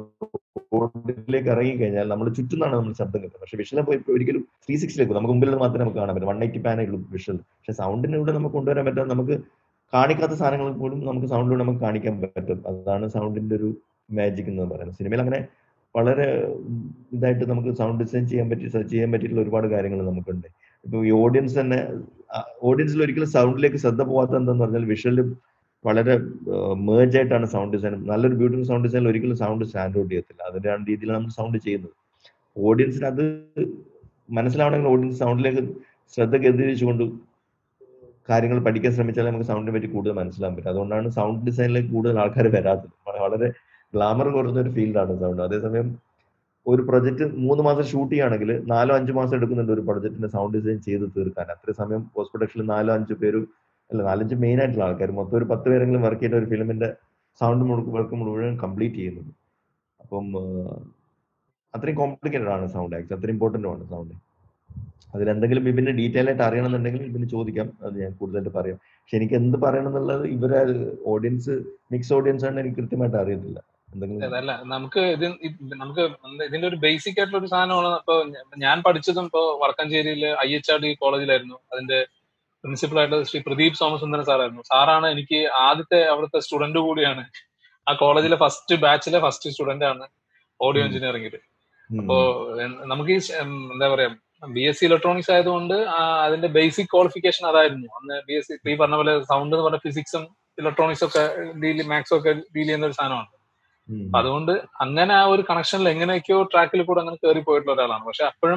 റോഡിലേക്ക് ഇറങ്ങി കഴിഞ്ഞാൽ നമ്മൾ ചുറ്റുന്നാണ് നമ്മൾ ശബ്ദം കേൾക്കുന്നത് പക്ഷെ വിഷ്വൽ ഒരിക്കലും ത്രീ സിക്സ്റ്റിലേക്ക് നമുക്ക് മുമ്പിൽ നിന്ന് മാത്രമേ നമുക്ക് കാണാൻ പറ്റും വൺ എയ്റ്റി പാനേ ഉള്ളൂ വിഷ്വൽ പക്ഷെ സൗണ്ടിലൂടെ നമുക്ക് കൊണ്ടുവരാൻ പറ്റാൻ നമുക്ക് കാണിക്കാത്ത സാധനങ്ങൾ പോലും നമുക്ക് സൗണ്ടിലൂടെ നമുക്ക് കാണിക്കാൻ പറ്റും അതാണ് സൗണ്ടിന്റെ ഒരു മാജിക് എന്ന് പറയുന്നത് സിനിമയിൽ അങ്ങനെ വളരെ ഉം, ഇതായിട്ട് നമുക്ക് സൗണ്ട് ഡിസൈൻ ചെയ്യാൻ പറ്റി ചെയ്യാൻ പറ്റിയിട്ടുള്ള ഒരുപാട് കാര്യങ്ങൾ നമുക്കുണ്ട് ഇപ്പൊ ഈ ഓഡിയൻസ് തന്നെ ഓഡിയൻസിൽ ഒരിക്കലും സൗണ്ടിലേക്ക് ശ്രദ്ധ പോകാത്ത എന്താന്ന് പറഞ്ഞാൽ വിഷ്വലിൽ വളരെ മേജ് ആയിട്ടാണ് സൗണ്ട് ഡിസൈൻ നല്ലൊരു ബ്യൂട്ടിഫുൾ സൗണ്ട് ഡിസൈനിൽ ഒരിക്കലും സൗണ്ട് സ്റ്റാൻഡ് ഔട്ട് ചെയ്യത്തില്ല അതിന്റെ ആ രീതിയിലാണ് നമ്മൾ സൗണ്ട് ചെയ്യുന്നത് ഓഡിയൻസിന് അത് മനസ്സിലാവണമെങ്കിൽ ഓഡിയൻസ് സൗണ്ടിലേക്ക് ശ്രദ്ധ കേന്ദ്രീകരിച്ചുകൊണ്ട് കാര്യങ്ങൾ പഠിക്കാൻ ശ്രമിച്ചാൽ നമുക്ക് സൗണ്ടിനെ പറ്റി കൂടുതൽ മനസ്സിലാക്കാൻ പറ്റും അതുകൊണ്ടാണ് സൗണ്ട് ഡിസൈനിലേക്ക് കൂടുതൽ ആൾക്കാർ വരാത്തത് വള- വളരെ ഗ്ലാമർ കുറഞ്ഞ ഒരു ഫീൽഡാണ് സൗണ്ട് അതേസമയം ഒരു പ്രൊജക്ട് മൂന്ന് മാസം ഷൂട്ട് ചെയ്യുകയാണെങ്കിൽ നാലോ അഞ്ചോ മാസം എടുക്കുന്നുണ്ട് ഒരു പ്രൊജക്ടിന്റെ സൗണ്ട് ഡിസൈൻ ചെയ്ത് തീർക്കാൻ അത്രയും സമയം പോസ്റ്റ് പ്രൊഡക്ഷനിൽ നാലോ അഞ്ചോ പേര് അല്ല നാലഞ്ച് മെയിൻ ആയിട്ടുള്ള ആൾക്കാർ മൊത്തം ഒരു പത്ത് പേരെങ്കിലും വർക്ക് ചെയ്ത ഒരു ഫിലിമിന്റെ സൗണ്ട് വർക്ക് മുഴുവൻ കംപ്ലീറ്റ് ചെയ്യുന്നത് അപ്പം ആഹ്, അത്രയും കോംപ്ലിക്കേറ്റഡ് ആണ് സൗണ്ട് ആക്ച്വലി അത്രയും ഇമ്പോർട്ടൻ്റ് ആണ് സൗണ്ട് അതിൽ എന്തെങ്കിലും ഇതിന്റെ ഡീറ്റെയിൽ ആയിട്ട് അറിയണമെന്നുണ്ടെങ്കിൽ ഇതിന് ചോദിക്കാം അത് ഞാൻ കൂടുതലായിട്ട് പറയാം പക്ഷെ എനിക്ക് എന്ത് പറയണം എന്നുള്ളത് ഇവരെ ഓഡിയൻസ് മിക്സ് ഓഡിയൻസ് ആണ് എനിക്ക് കൃത്യമായിട്ട് അറിയത്തില്ല എന്തെങ്കിലും അതല്ല നമുക്ക് ഇത് ഇത് നമുക്ക് എന്താ ഇതിന്റെ ഒരു ബേസിക് ആയിട്ടുള്ള ഒരു സാധനമാണ് ഇപ്പൊ ഞ- ഞാൻ പഠിച്ചതും ഇപ്പൊ വടക്കഞ്ചേരിയിലെ ഐ എച്ച് ആർ ഡി കോളേജിലായിരുന്നു അതിന്റെ പ്രിൻസിപ്പൽ ആയിട്ട് ശ്രീ പ്രദീപ് സോമസുന്ദരൻ സാറായിരുന്നു സാറാണ് എനിക്ക് ആദ്യത്തെ അവിടുത്തെ സ്റ്റുഡന്റ് കൂടിയാണ് ആ കോളേജിലെ ഫസ്റ്റ് ബാച്ചിലെ ഫസ്റ്റ് സ്റ്റുഡന്റ് ആണ് ഓഡിയോ ഉം. എഞ്ചിനീയറിംഗിൽ ഉം. അപ്പോ എൻ- നമുക്ക് ഈ സ്- ഉം, എന്താ പറയാ ബി എസ് സി ഇലക്ട്രോണിക്സ് ആയതുകൊണ്ട് ആ അതിന്റെ ബേസിക് ക്വാളിഫിക്കേഷൻ അതായിരുന്നു അന്ന് ബി എസ് സി ഈ പറഞ്ഞ പോലെ സൗണ്ട് എന്ന് പറഞ്ഞ ഫിസിക്സും ഇലക്ട്രോണിക്സ് ഒക്കെ ഡീൽ മാത്സും ഒക്കെ ഡീൽ ചെയ്യുന്ന ഒരു സാധനമാണ് ഉം. അപ്പൊ അതുകൊണ്ട് അങ്ങനെ ആ ഒരു കണക്ഷനിൽ എങ്ങനെയൊക്കെയോ ട്രാക്കിൽ കൂടെ അങ്ങനെ കയറി പോയിട്ടുള്ള ഒരാളാണ് പക്ഷെ അപ്പോഴും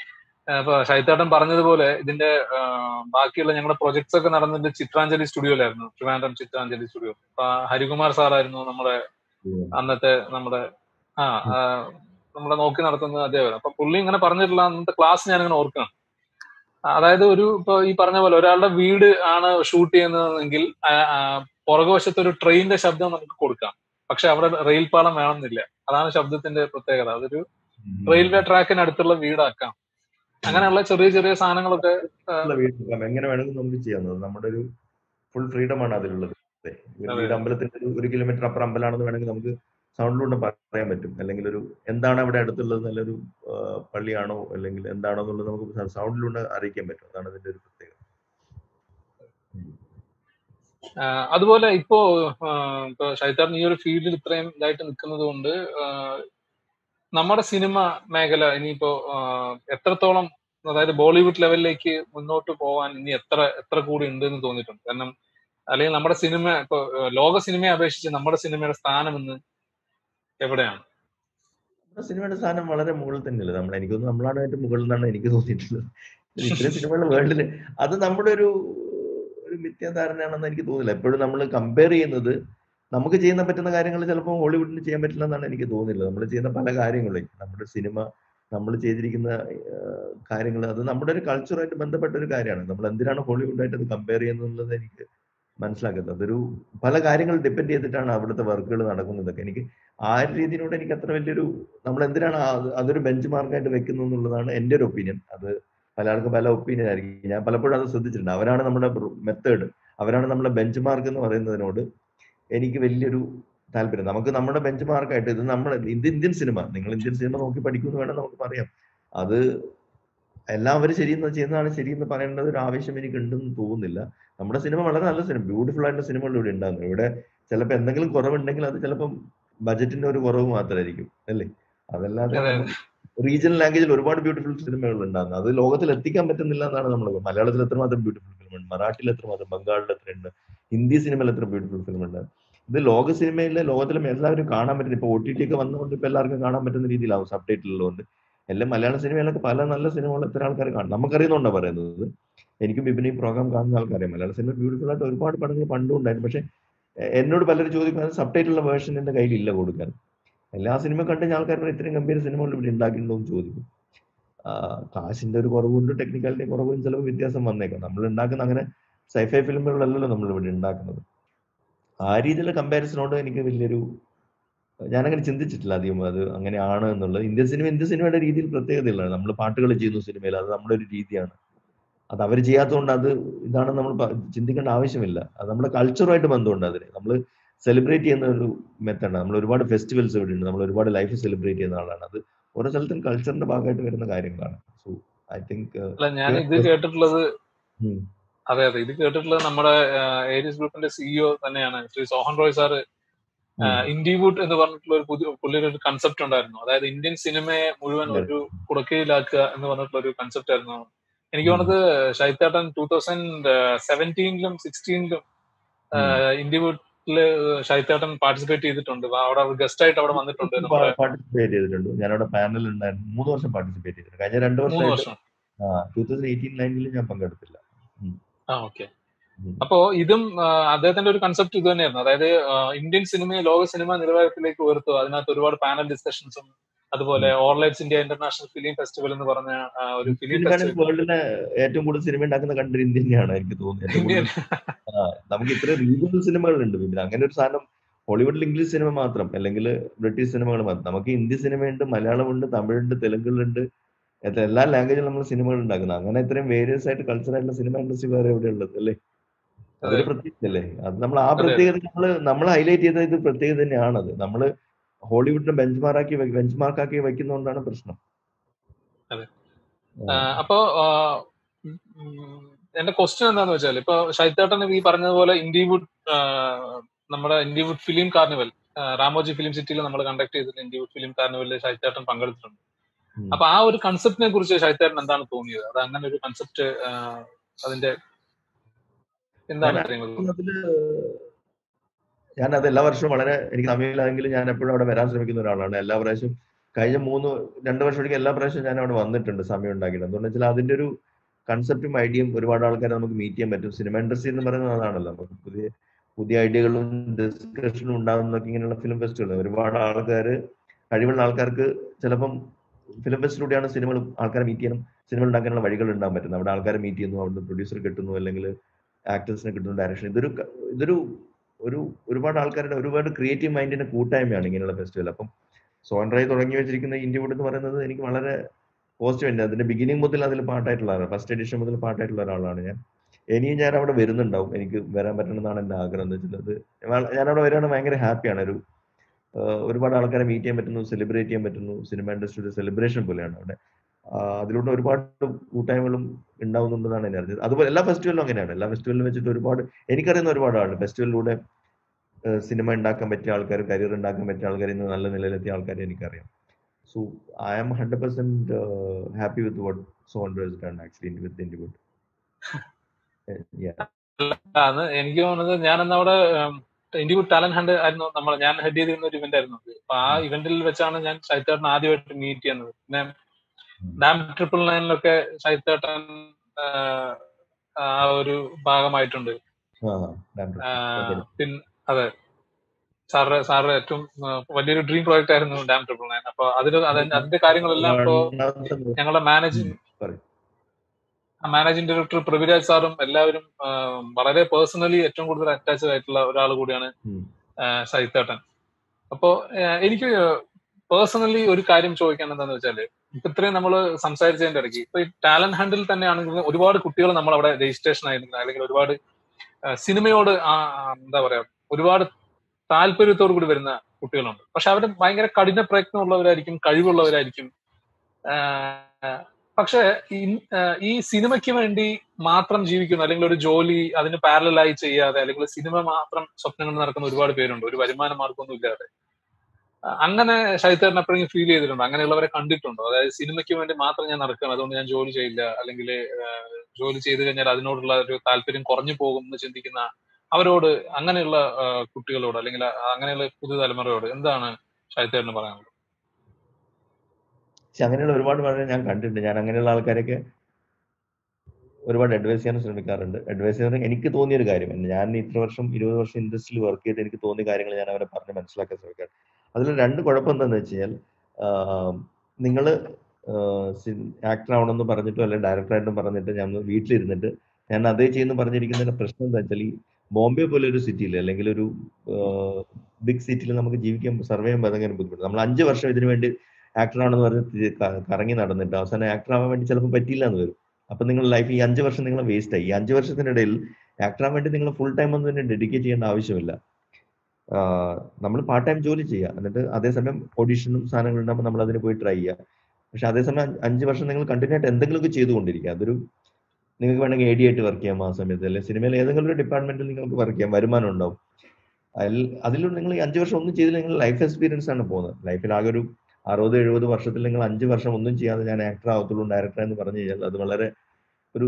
ആ, ഇപ്പൊ ഷൈത്തേട്ടൻ പറഞ്ഞതുപോലെ ഇതിന്റെ ആ, ബാക്കിയുള്ള ഞങ്ങളുടെ പ്രൊജക്ട്സ് ഒക്കെ നടന്നത് ചിത്രാഞ്ജലി സ്റ്റുഡിയോയിലായിരുന്നു ട്രിവാൻഡ്രം ചിത്രാഞ്ജലി സ്റ്റുഡിയോ അപ്പൊ ഹരികുമാർ സാറായിരുന്നു നമ്മുടെ ഉം. അന്നത്തെ നമ്മുടെ ആ ആ, നമ്മളെ നോക്കി നടത്തുന്നത് അദ്ദേഹം അപ്പൊ പുള്ളി ഇങ്ങനെ പറഞ്ഞിട്ടുള്ള അന്നത്തെ ക്ലാസ് ഞാൻ ഇങ്ങനെ ഓർക്കണം അതായത് ഒരു ഇപ്പൊ ഈ പറഞ്ഞ പോലെ ഒരാളുടെ വീട് ആണ് ഷൂട്ട് ചെയ്യുന്നതെങ്കിൽ ആ- ആ പുറകുവശത്ത് ഒരു ട്രെയിനിന്റെ ശബ്ദം നമുക്ക് കൊടുക്കാം പക്ഷെ അവിടെ റെയിൽ പാളം വേണമെന്നില്ല അതാണ് ശബ്ദത്തിന്റെ പ്രത്യേകത അതൊരു ഉം. റെയിൽവേ ട്രാക്കിന് അടുത്തുള്ള വീടാക്കാം അങ്ങനെയുള്ള ചെറിയ ചെറിയ സാധനങ്ങളൊക്കെ ഉള്ള വീട് വെക്കാം. എങ്ങനെ വേണമെങ്കിലും നമുക്ക് ചെയ്യാം നമ്മുടെ ഒരു ഫുൾ ഫ്രീഡം ആണ് അതിലുള്ളത് അതെ. ഒരു അതെ. വീട് അമ്പലത്തിന്റെ ഒരു- ഒരു കിലോമീറ്റർ അപ്പുറം അമ്പലമാണെന്ന് വേണമെങ്കിൽ നമുക്ക് സൗണ്ടിലൂടെ പറയാൻ പറ്റും അല്ലെങ്കിൽ ഒരു എന്താണ് അവിടെ അടുത്തുള്ളത് നല്ലൊരു ആ, പള്ളിയാണോ അല്ലെങ്കിൽ എന്താണോ എന്നുള്ളത് നമുക്ക് സൗണ്ടിലൂടെ അറിയിക്കാൻ പറ്റും അതാണ് ഇതിന്റെ ഒരു പ്രത്യേകത ആ, അതുപോലെ ഇപ്പോ ആ, ഇപ്പൊ ഷൈത്താറിന് ഈ ഒരു ഫീൽഡിൽ ഇത്രയും ഇതായിട്ട് നിൽക്കുന്നത് കൊണ്ട് ആ, നമ്മുടെ സിനിമ മേഖല ഇനിയിപ്പോ ആ, എത്രത്തോളം അതായത് ബോളിവുഡ് ലെവലിലേക്ക് മുന്നോട്ട് പോകാൻ ഇനി എത്ര എത്ര കൂടി ഉണ്ട് എന്ന് തോന്നിയിട്ടുണ്ട് കാരണം അല്ലെങ്കിൽ നമ്മുടെ സിനിമ ഇപ്പൊ ആ, ലോക സിനിമയെ അപേക്ഷിച്ച് നമ്മുടെ സിനിമയുടെ സ്ഥാനം ഇന്ന് എവിടെയാണ് നമ്മുടെ സിനിമയുടെ സ്ഥാനം വളരെ മുകളിൽ തന്നെയല്ലേ നമ്മൾ എനിക്ക് തോന്നുന്നു നമ്മളാണ് ഏറ്റവും മുകളിൽ നിന്നാണ് എനിക്ക് തോന്നിയിട്ടുള്ളത് ഇത്രയും സിനിമകൾ വേൾഡിൽ അത് നമ്മുടെ ഒരു ഒരു മിഥ്യാധാരണയാണെന്ന് എനിക്ക് തോന്നുന്നില്ല എപ്പോഴും നമ്മൾ കമ്പയർ ചെയ്യുന്നത് നമുക്ക് ചെയ്യുന്ന പറ്റുന്ന കാര്യങ്ങൾ ചിലപ്പോൾ ഹോളിവുഡിന് ചെയ്യാൻ പറ്റില്ല എന്നാണ് എനിക്ക് തോന്നുന്നില്ല നമ്മൾ ചെയ്യുന്ന പല കാര്യങ്ങളും നമ്മുടെ സിനിമ നമ്മൾ ചെയ്തിരിക്കുന്ന കാര്യങ്ങൾ അത് നമ്മുടെ ഒരു കൾച്ചറുമായിട്ട് ബന്ധപ്പെട്ട ഒരു കാര്യമാണ് നമ്മൾ എന്തിനാണ് ഹോളിവുഡായിട്ട് അത് കമ്പയർ ചെയ്യുന്നത് എനിക്ക് മനസ്സിലാക്കുന്നത് അതൊരു പല കാര്യങ്ങൾ ഡിപ്പെൻഡ് ചെയ്തിട്ടാണ് അവിടുത്തെ വർക്കുകൾ നടക്കുന്നതൊക്കെ എനിക്ക് ആ ഒരു രീതിയിലൂടെ എനിക്ക് അത്ര വലിയൊരു നമ്മൾ എന്തിനാണ് ആ- അതൊരു ബെഞ്ച് മാർക്കായിട്ട് വെക്കുന്നത് എന്നുള്ളതാണ് എൻ്റെ ഒരു ഒപ്പീനിയൻ അത് പല ആൾക്കും പല ഒപ്പീനിയൻ ആയിരിക്കും ഞാൻ പലപ്പോഴും അത് ശ്രദ്ധിച്ചിട്ടുണ്ട് അവരാണ് നമ്മുടെ മെത്തേഡ് അവരാണ് നമ്മുടെ ബെഞ്ച് മാർക്ക് എന്ന് പറയുന്നതിനോട് എനിക്ക് വലിയൊരു താല്പര്യം നമുക്ക് നമ്മുടെ ബെഞ്ച് മാർക്കായിട്ട് ഇത് നമ്മുടെ ഇത് ഇന്ത്യൻ സിനിമ നിങ്ങൾ ഇന്ത്യൻ സിനിമ നോക്കി പഠിക്കുമെന്ന് വേണം നമുക്ക് പറയാം അത് എല്ലാവരും ശരിയെന്ന് ചെയ്യുന്നതാണ് ശരിയെന്ന് പറയേണ്ടത് ഒരു ആവശ്യം എനിക്ക് ഉണ്ടെന്ന് തോന്നുന്നില്ല നമ്മുടെ സിനിമ വളരെ നല്ല സിനിമ ബ്യൂട്ടിഫുൾ ആയിട്ടുള്ള സിനിമകൾ ഇവിടെ ഉണ്ടാകുന്നു ഇവിടെ ചിലപ്പോൾ എന്തെങ്കിലും കുറവുണ്ടെങ്കിൽ അത് ചിലപ്പം ബജറ്റിന്റെ ഒരു കുറവ് മാത്രമായിരിക്കും അല്ലേ അതല്ലാതെ അതെ. റീജിയണൽ ലാംഗ്വേജിൽ ഒരുപാട് ബ്യൂട്ടിഫുൾ സിനിമകൾ ഉണ്ടാകുന്നു അത് ലോകത്തിൽ എത്തിക്കാൻ പറ്റുന്നില്ല എന്നാണ് നമ്മൾ മലയാളത്തിൽ എത്രമാത്രം ബ്യൂട്ടിഫുൾ ഫിലിം ഉണ്ട് മറാഠിയിൽ എത്രമാത്രം ബംഗാളിൽ എത്രയുണ്ട് ഹിന്ദി സിനിമയിൽ എത്ര ബ്യൂട്ടിഫുൾ ഫിലിം ഉണ്ട് ഇത് ലോക സിനിമയിലെ ലോകത്തിലും എല്ലാവരും കാണാൻ പറ്റുന്ന ഇപ്പൊ ഒ ടി ടി ഒക്കെ വന്നുകൊണ്ട് ഇപ്പൊ എല്ലാവർക്കും കാണാൻ പറ്റുന്ന രീതിയിലാവും സബ് ടൈറ്റിലുള്ളതുകൊണ്ട് എല്ലാം മലയാള സിനിമയിലൊക്കെ പല നല്ല സിനിമകൾ എത്ര ആൾക്കാർ കാണും നമുക്കറിയുന്നുണ്ടോ പറയുന്നത് എനിക്കും ഇവന് ഈ പ്രോഗ്രാം കാണുന്ന ആൾക്കറിയാം മലയാള സിനിമ ബ്യൂട്ടിഫുൾ ആയിട്ട് ഒരുപാട് പടങ്ങൾ പണ്ടും ഉണ്ടായിരുന്നു പക്ഷെ എ- എന്നോട് പലരും ചോദിക്കുന്നത് സബ് ടൈറ്റിലുള്ള വേർഷൻ എന്റെ കയ്യിലില്ല കൊടുക്കാൻ എല്ലാ സിനിമ കണ്ട ആൾക്കാർ പറയും, ഇത്രയും ഗംഭീര സിനിമകൾ ഇവിടെ ഉണ്ടാക്കിയിട്ടുണ്ടോ എന്ന് ചോദിക്കും ആ, കാശിന്റെ ഒരു കുറവുണ്ട് ടെക്നിക്കാലിറ്റി കുറവും ചിലപ്പോൾ വ്യത്യാസം വന്നേക്കാം നമ്മൾ ഉണ്ടാക്കുന്ന അങ്ങനെ സൈഫൈ ഫിലിമുകളല്ലല്ലോ നമ്മൾ ഇവിടെ ഉണ്ടാക്കുന്നത് ആ രീതിയിലുള്ള കമ്പാരിസനോട് എനിക്ക് വലിയൊരു ഞാനങ്ങനെ ചിന്തിച്ചിട്ടില്ല അധികം അത് അങ്ങനെയാണ് എന്നുള്ളത് ഇന്ത്യൻ സിനിമ ഇന്ത്യൻ സിനിമയുടെ രീതിയിൽ പ്രത്യേകതയുള്ളതാണ് നമ്മൾ പാട്ടുകൾ ചെയ്യുന്നു സിനിമയിൽ അത് നമ്മുടെ ഒരു രീതിയാണ് അത് അവർ ചെയ്യാത്തതുകൊണ്ട് അത് ഇതാണെന്ന് നമ്മൾ പ- ചിന്തിക്കേണ്ട ആവശ്യമില്ല അത് നമ്മുടെ കൾച്ചറുമായിട്ട് ബന്ധമുണ്ട് അതിന് നമ്മൾ സെലിബ്രേറ്റ് ചെയ്യുന്ന ഒരു മെത്തേഡാണ് നമ്മൾ ഒരുപാട് ഫെസ്റ്റിവൽസ് ഇവിടെ ഉണ്ട് നമ്മൾ ഒരുപാട് ലൈഫ് സെലിബ്രേറ്റ് ചെയ്യുന്ന ആളാണ് അത് ഓരോ സ്ഥലത്തും കൾച്ചറിന്റെ ഭാഗമായിട്ട് വരുന്ന കാര്യങ്ങളാണ് സോ ഐ തിങ്ക് അല്ല ഞാൻ ഇത് കേട്ടിട്ടുള്ളത് അതെ അതെ ഇത് കേട്ടിട്ടുള്ളത് നമ്മുടെ ഏരിയസ് ഗ്രൂപ്പിന്റെ സിഇഒ തന്നെയാണ് ശ്രീ സോഹൻ റോയ് സാറ് ഇൻഡിവുഡ് എന്ന് പറഞ്ഞിട്ടുള്ള ഒരു പുതിയ പുള്ളിയുടെ ഒരു കൺസെപ്റ്റ് ഉണ്ടായിരുന്നു അതായത് ഇന്ത്യൻ സിനിമയെ മുഴുവൻ അതെ. ഒരു കുടക്കയിലാക്കുക എന്ന് പറഞ്ഞിട്ടുള്ള ഒരു കൺസെപ്റ്റ് ആയിരുന്നു എനിക്ക് തോന്നുന്നത് ഷൈത്താട്ടൻ ടൂ തൗസൻഡ് സെവൻറ്റീനിലും സിക്സ്റ്റീനിലും ഇൻഡിവുഡില് ഷൈത്താട്ടൻ പാർട്ടിസിപ്പേറ്റ് ചെയ്തിട്ടുണ്ട് അപ്പൊ അവിടെ ഗസ്റ്റ് ആയിട്ട് അവിടെ വന്നിട്ടുണ്ട് നമ്മുടെ പാർട്ടിസിപ്പേറ്റ് ചെയ്തിട്ടുണ്ട് ഞാനവിടെ പാനൽ ഉണ്ടായിരുന്നു മൂന്ന് വർഷം പാർട്ടിസിപ്പേറ്റ് ചെയ്തിട്ടുണ്ട് കഴിഞ്ഞ രണ്ട് മൂന്ന് വർഷമായിട്ട് വർഷം ടൂ തൗസൻഡ് എയ്റ്റീൻ നയനിൽ ഞാൻ പങ്കെടുത്തില്ല ആ ഓക്കെ ഉം. അപ്പോ ഇതും ആ, അദ്ദേഹത്തിന്റെ ഒരു കൺസെപ്റ്റ് ഇത് തന്നെയായിരുന്നു അതായത് ആ, ഇന്ത്യൻ സിനിമയെ ലോക സിനിമ നിലവാരത്തിലേക്ക് ഉയർത്തുക അതിനകത്ത് ഒരുപാട് പാനൽ ഡിസ്കഷൻസും അതുപോലെ ഓർലൈറ്റ്സ് ഇന്ത്യ ഇന്റർനാഷണൽ ഫിലിം ഫെസ്റ്റിവൽ എന്ന് പറഞ്ഞ ആ, ഒരു ഫിലിം ഫെസ്റ്റിവൽ വേൾഡിലെ ഏറ്റവും കൂടുതൽ സിനിമ ഉണ്ടാക്കുന്ന കൺട്രി ഇന്ത്യ തന്നെയാണ് എനിക്ക് തോന്നുന്നത് ഏറ്റവും ഇന്ത്യൻ കൂടുതൽ ആ, നമുക്ക് ഇത്ര റീജിയണൽ സിനിമകളുണ്ട് പിന്നെ അങ്ങനെ ഒരു സാധനം ഹോളിവുഡിൽ ഇംഗ്ലീഷ് സിനിമ മാത്രം അല്ലെങ്കിൽ ബ്രിട്ടീഷ് സിനിമകൾ മാത്രം നമുക്ക് ഹിന്ദി സിനിമയുണ്ട് മലയാളമുണ്ട് തമിഴുണ്ട് തെലുങ്കുണ്ട് എത്ര- എല്ലാ ലാംഗ്വേജിലും നമ്മൾ സിനിമകൾ ഉണ്ടാക്കുന്നത് അങ്ങനെ ഇത്രയും വേരിയസ് ആയിട്ട് കൾച്ചർ ആയിട്ടുള്ള സിനിമ ഇൻഡസ്ട്രി വേറെ എവിടെ ഉള്ളത് അല്ലേ അതൊരു പ്രത്യേകത അല്ലേ അത് നമ്മൾ ആ പ്രത്യേകത നമ്മൾ നമ്മൾ ഹൈലൈറ്റ് ചെയ്ത ഇത് പ്രത്യേകത തന്നെയാണത് നമ്മൾ ഹോളിവുഡിനെ ബെഞ്ച് മാർക്കാക്കി ബെഞ്ച് മാർക്കാക്കി വെക്കുന്നതുകൊണ്ടാണ് പ്രശ്നം അതെ. ആ. അപ്പോ ആ, ഉം, ഉം, എന്റെ ക്വസ്റ്റ്യൻ എന്താന്ന് വെച്ചാൽ ഇപ്പൊ ഷൈത്തേട്ടൻ ഈ പറഞ്ഞതുപോലെ ഇൻഡിവുഡ് ആ, നമ്മുടെ ഇൻഡിവുഡ് ഫിലിം കാർണിവൽ ആ, രാമോജി ഫിലിം സിറ്റിയിൽ നമ്മൾ കണ്ടക്ട് ചെയ്തിട്ട് ഇൻഡിവുഡ് ഫിലിം കാർണിവലിൽ ഷൈത്തേട്ടൻ പങ്കെടുത്തിട്ടുണ്ട് ഉം. അപ്പൊ ആ ഒരു കൺസെപ്റ്റിനെ കുറിച്ച് ഷൈത്തേട്ടൻ എന്താണ് തോന്നിയത് അത് അങ്ങനെ ഒരു കൺസെപ്റ്റ് അതിന്റെ എന്താണ് ഞാൻ കാര്യങ്ങൾ അതില് ഞാൻ അത് എല്ലാ വർഷവും വളരെ എനിക്ക് സമയമില്ലെങ്കിൽ ഞാൻ എപ്പോഴും അവിടെ വരാൻ ശ്രമിക്കുന്ന ഒരാളാണ് എല്ലാ പ്രാവശ്യവും കഴിഞ്ഞ മൂന്ന് രണ്ട് വർഷത്തേക്ക് എല്ലാ പ്രാവശ്യവും ഞാൻ അവിടെ വന്നിട്ടുണ്ട് സമയം ഉണ്ടാക്കിയിട്ട് എന്തുകൊണ്ട് വെച്ചാൽ അതിന്റെ ഒരു കൺസെപ്റ്റും ഐഡിയയും ഒരുപാട് ആൾക്കാരെ നമുക്ക് മീറ്റ് ചെയ്യാൻ പറ്റും സിനിമ ഇൻഡസ്ട്രി എന്ന് പറയുന്നത് അതാണല്ലോ നമുക്ക് പുതിയ പുതിയ ഐഡിയകളും ഡിസ്കഷനും ഉണ്ടാകുന്നൊക്കെ ഇങ്ങനെയുള്ള ഫിലിം ഫെസ്റ്റിവൽ ഒരുപാട് ആൾക്കാർ കഴിവുള്ള ആൾക്കാർക്ക് ചിലപ്പം ഫിലിം ഫെസ്റ്റിലൂടെയാണ് സിനിമകൾ ആൾക്കാരെ മീറ്റ് ചെയ്യണം സിനിമ ഉണ്ടാക്കാനുള്ള വഴികൾ ഉണ്ടാകാൻ പറ്റുന്നത് അവിടെ ആൾക്കാരെ മീറ്റ് ചെയ്യുന്നു അവിടുന്ന് പ്രൊഡ്യൂസർ കിട്ടുന്നു അല്ലെങ്കിൽ ആക്ടേഴ്സിനെ കിട്ടുന്ന ഡയറക്ഷൻ ഇതൊരു ക- ഇതൊരു ഒരു ഒരുപാട് ആൾക്കാരുടെ ഒരുപാട് ക്രിയേറ്റീവ് മൈൻഡിന്റെ കൂട്ടായ്മയാണ് ഇങ്ങനെയുള്ള ഫെസ്റ്റിവൽ അപ്പം സോൺറായി തുടങ്ങി വെച്ചിരിക്കുന്ന ഇന്ത്യവുഡ് എന്ന് പറയുന്നത് എനിക്ക് വളരെ പോസിറ്റീവ് ഉണ്ട് അതിന്റെ ബിഗിനിങ് മുതൽ അതിൽ പാട്ടായിട്ടുള്ള ആളാണ് ഫസ്റ്റ് എഡിഷൻ മുതൽ പാട്ടായിട്ടുള്ള ഒരാളാണ് ഞാൻ ഇനിയും ഞാൻ അവിടെ വരുന്നുണ്ടാവും എനിക്ക് വരാൻ പറ്റണമെന്നാണ് എൻ്റെ ആഗ്രഹം എന്ന് വെച്ചാൽ അത് ഞാൻ അവിടെ വരികയാണെങ്കിൽ ഭയങ്കര ഹാപ്പിയാണ് ഒരു ഒരുപാട് ആൾക്കാരെ മീറ്റ് ചെയ്യാൻ പറ്റുന്നു സെലിബ്രേറ്റ് ചെയ്യാൻ പറ്റുന്നു സിനിമ ഇൻഡസ്ട്രിയുടെ സെലിബ്രേഷൻ പോലെയാണ് അവിടെ അതിലൂടെ ഒരുപാട് കൂട്ടായ്മകളും ഉണ്ടാവുന്നുണ്ടെന്നാണ് എന്നെ അറിഞ്ഞത് അതുപോലെ എല്ലാ ഫെസ്റ്റിവലും അങ്ങനെയാണ് എല്ലാ ഫെസ്റ്റിവലിലും വെച്ചിട്ട് ഒരുപാട് എനിക്കറിയുന്ന ഒരുപാട് ആളുണ്ട് ഫെസ്റ്റിവലിലൂടെ സിനിമ ഉണ്ടാക്കാൻ പറ്റിയ ആൾക്കാർ കരിയർ ഉണ്ടാക്കാൻ പറ്റിയ ആൾക്കാർ ഇന്ന് നല്ല നിലയിലെത്തിയ ആൾക്കാരെ എനിക്കറിയാം so I am hundred percent happy with what Sohan done actually with Indywood അത് എനിക്ക് തോന്നുന്നത് ഞാൻ അന്ന് അവിടെ ഇന്ത്യൻ ടാലന്റ് ഹണ്ട് ആയിരുന്നു നമ്മൾ ഞാൻ ഹെഡ് ചെയ്തിരുന്ന ഒരു ഇവന്റ് ആയിരുന്നു അപ്പൊ ആ ഇവന്റിൽ വെച്ചാണ് ഞാൻ ഷൈത്തേട്ടൻ ആദ്യമായിട്ട് മീറ്റ് ചെയ്യുന്നത് പിന്നെ ഡാം ട്രിപ്പിൾ നയനിലൊക്കെ ഷൈത്തേട്ടൻ ആ ഒരു ഭാഗമായിട്ടുണ്ട് പിന്നെ അതെ സാറിന്റെ സാറിന്റെ ഏറ്റവും വലിയൊരു ഡ്രീം പ്രോജക്റ്റ് ആയിരുന്നു ഡാം ട്രിപ്പിൾ നയൻ അപ്പൊ അതിന് അതിന്റെ കാര്യങ്ങളെല്ലാം ഇപ്പോ ഞങ്ങളുടെ മാനേജിങ് മാനേജിംഗ് ഡയറക്ടർ പ്രവിരാജ് സാറും എല്ലാവരും വളരെ പേഴ്സണലി ഏറ്റവും കൂടുതൽ അറ്റാച്ച്ഡ് ആയിട്ടുള്ള ഒരാൾ കൂടിയാണ് സൈത്തേട്ടൻ അപ്പോ എനിക്ക് പേഴ്സണലി ഒരു കാര്യം ചോദിക്കാൻ എന്താണെന്ന് വെച്ചാല് ഇപ്പൊ ഇത്രയും നമ്മൾ സംസാരിച്ചതിന്റെ ഇടയ്ക്ക് ഇപ്പൊ ഈ ടാലന്റ് ഹണ്ടിൽ തന്നെയാണെങ്കിൽ ഒരുപാട് കുട്ടികൾ നമ്മൾ അവിടെ രജിസ്ട്രേഷൻ ആയിരുന്നു അല്ലെങ്കിൽ ഒരുപാട് സിനിമയോട് എന്താ പറയാ ഒരുപാട് താല്പര്യത്തോടു കൂടി വരുന്ന കുട്ടികളുണ്ട് പക്ഷെ അവർ ഭയങ്കര കഠിന പ്രയത്നമുള്ളവരായിരിക്കും കഴിവുള്ളവരായിരിക്കും പക്ഷെ ഈ സിനിമയ്ക്ക് വേണ്ടി മാത്രം ജീവിക്കുന്ന അല്ലെങ്കിൽ ഒരു ജോലി അതിന് പാരലായി ചെയ്യാതെ അല്ലെങ്കിൽ സിനിമ മാത്രം സ്വപ്നങ്ങൾ നടക്കുന്ന ഒരുപാട് പേരുണ്ട് ഒരു വരുമാന മാർഗമൊന്നും ഇല്ലാതെ അങ്ങനെ ശൈത്തേട്ടൻ എപ്പോഴെങ്കിലും ഫീൽ ചെയ്തിട്ടുണ്ടോ അങ്ങനെയുള്ളവരെ കണ്ടിട്ടുണ്ടോ അതായത് സിനിമയ്ക്ക് വേണ്ടി മാത്രം ഞാൻ നടക്കുകയാണ് അതുകൊണ്ട് ഞാൻ ജോലി ചെയ്യില്ല അല്ലെങ്കിൽ ജോലി ചെയ്തു കഴിഞ്ഞാൽ അതിനോടുള്ള ഒരു താല്പര്യം കുറഞ്ഞു പോകും എന്ന് ചിന്തിക്കുന്ന അവരോട് അങ്ങനെയുള്ള കുട്ടികളോട് അല്ലെങ്കിൽ അങ്ങനെയുള്ള പുതുതലമുറയോട് എന്താണ് ശൈത്തേട്ടന് പറയാനുള്ളത് പക്ഷെ അങ്ങനെയുള്ള ഒരുപാട് വളരെ ഞാൻ കണ്ടിട്ടുണ്ട് ഞാൻ അങ്ങനെയുള്ള ആൾക്കാരൊക്കെ ഒരുപാട് അഡ്വൈസ് ചെയ്യാൻ ശ്രമിക്കാറുണ്ട് അഡ്വൈസ് ചെയ്യാൻ എനിക്ക് തോന്നിയ ഒരു കാര്യം ഞാൻ ഇത്ര വർഷം ഇരുപത് വർഷം ഇൻഡസ്ട്രിയിൽ വർക്ക് ചെയ്ത് എനിക്ക് തോന്നിയ കാര്യങ്ങൾ ഞാൻ അവരെ പറഞ്ഞ് മനസ്സിലാക്കാൻ ശ്രമിക്കാം അതിൽ രണ്ട് കുഴപ്പം എന്താണെന്ന് വെച്ച് കഴിഞ്ഞാൽ നിങ്ങൾ ആക്ടർ ആവണമെന്ന് പറഞ്ഞിട്ടോ അല്ലെങ്കിൽ ഡയറക്ടറായിട്ടും പറഞ്ഞിട്ട് ഞാൻ വീട്ടിലിരുന്നിട്ട് ഞാൻ അതേ ചെയ്യുന്നു പറഞ്ഞിരിക്കുന്നതിന്റെ പ്രശ്നം എന്താ വെച്ചാൽ ഈ ബോംബെ പോലെ ഒരു സിറ്റിയിൽ അല്ലെങ്കിൽ ഒരു ബിഗ് സിറ്റിയിൽ നമുക്ക് ജീവിക്കാൻ സർവേ ചെയ്യാൻ ഭയങ്കര ബുദ്ധിമുട്ട് നമ്മൾ അഞ്ച് വർഷം ഇതിനു വേണ്ടി ആക്ടർ ആണെന്ന് പറഞ്ഞ് കറങ്ങി നടന്നിട്ട് അവസാനം ആക്ടർ ആവാൻ വേണ്ടി ചിലപ്പോൾ പറ്റില്ല എന്ന് വരും അപ്പൊ നിങ്ങൾ ലൈഫ് ഈ അഞ്ച് വർഷം നിങ്ങൾ വേസ്റ്റ് ആയി ഈ അഞ്ച് വർഷത്തിനിടയിൽ ആക്ടർ ആവാൻ വേണ്ടി നിങ്ങൾ ഫുൾ ടൈം ഒന്നും തന്നെ ഡെഡിക്കേറ്റ് ചെയ്യേണ്ട ആവശ്യമില്ല നമ്മൾ പാർട്ട് ടൈം ജോലി ചെയ്യുക എന്നിട്ട് അതേസമയം ഓഡീഷനും സാധനങ്ങളും ഉണ്ടാകുമ്പോൾ നമ്മൾ അതിന് പോയി ട്രൈ ചെയ്യുക പക്ഷെ അതേസമയം അഞ്ച് വർഷം നിങ്ങൾ കണ്ടിന്യൂ ആയിട്ട് എന്തെങ്കിലുമൊക്കെ ചെയ്തുകൊണ്ടിരിക്കുക അതൊരു നിങ്ങൾക്ക് വേണമെങ്കിൽ എ ഡി ആയിട്ട് വർക്ക് ചെയ്യാം ആ സമയത്ത് അല്ലെങ്കിൽ സിനിമയിൽ ഏതെങ്കിലും ഒരു ഡിപ്പാർട്ട്മെന്റിൽ നിങ്ങൾക്ക് വർക്ക് ചെയ്യാം വരുമാനം ഉണ്ടാവും അതിൽ അതിലൂടെ നിങ്ങൾ ഈ അഞ്ച് വർഷം ഒന്നും ചെയ്തില്ല നിങ്ങൾ ലൈഫ് എക്സ്പീരിയൻസ് ആണ് പോകുന്നത് ലൈഫിൽ ആകെ ഒരു അറുപത് എഴുപത് വർഷത്തിൽ നിങ്ങൾ അഞ്ച് വർഷം ഒന്നും ചെയ്യാതെ ഞാൻ ആക്ടർ ആവത്തുള്ളൂ ഡയറക്ടർ എന്ന് പറഞ്ഞു കഴിഞ്ഞാൽ അത് വളരെ ഒരു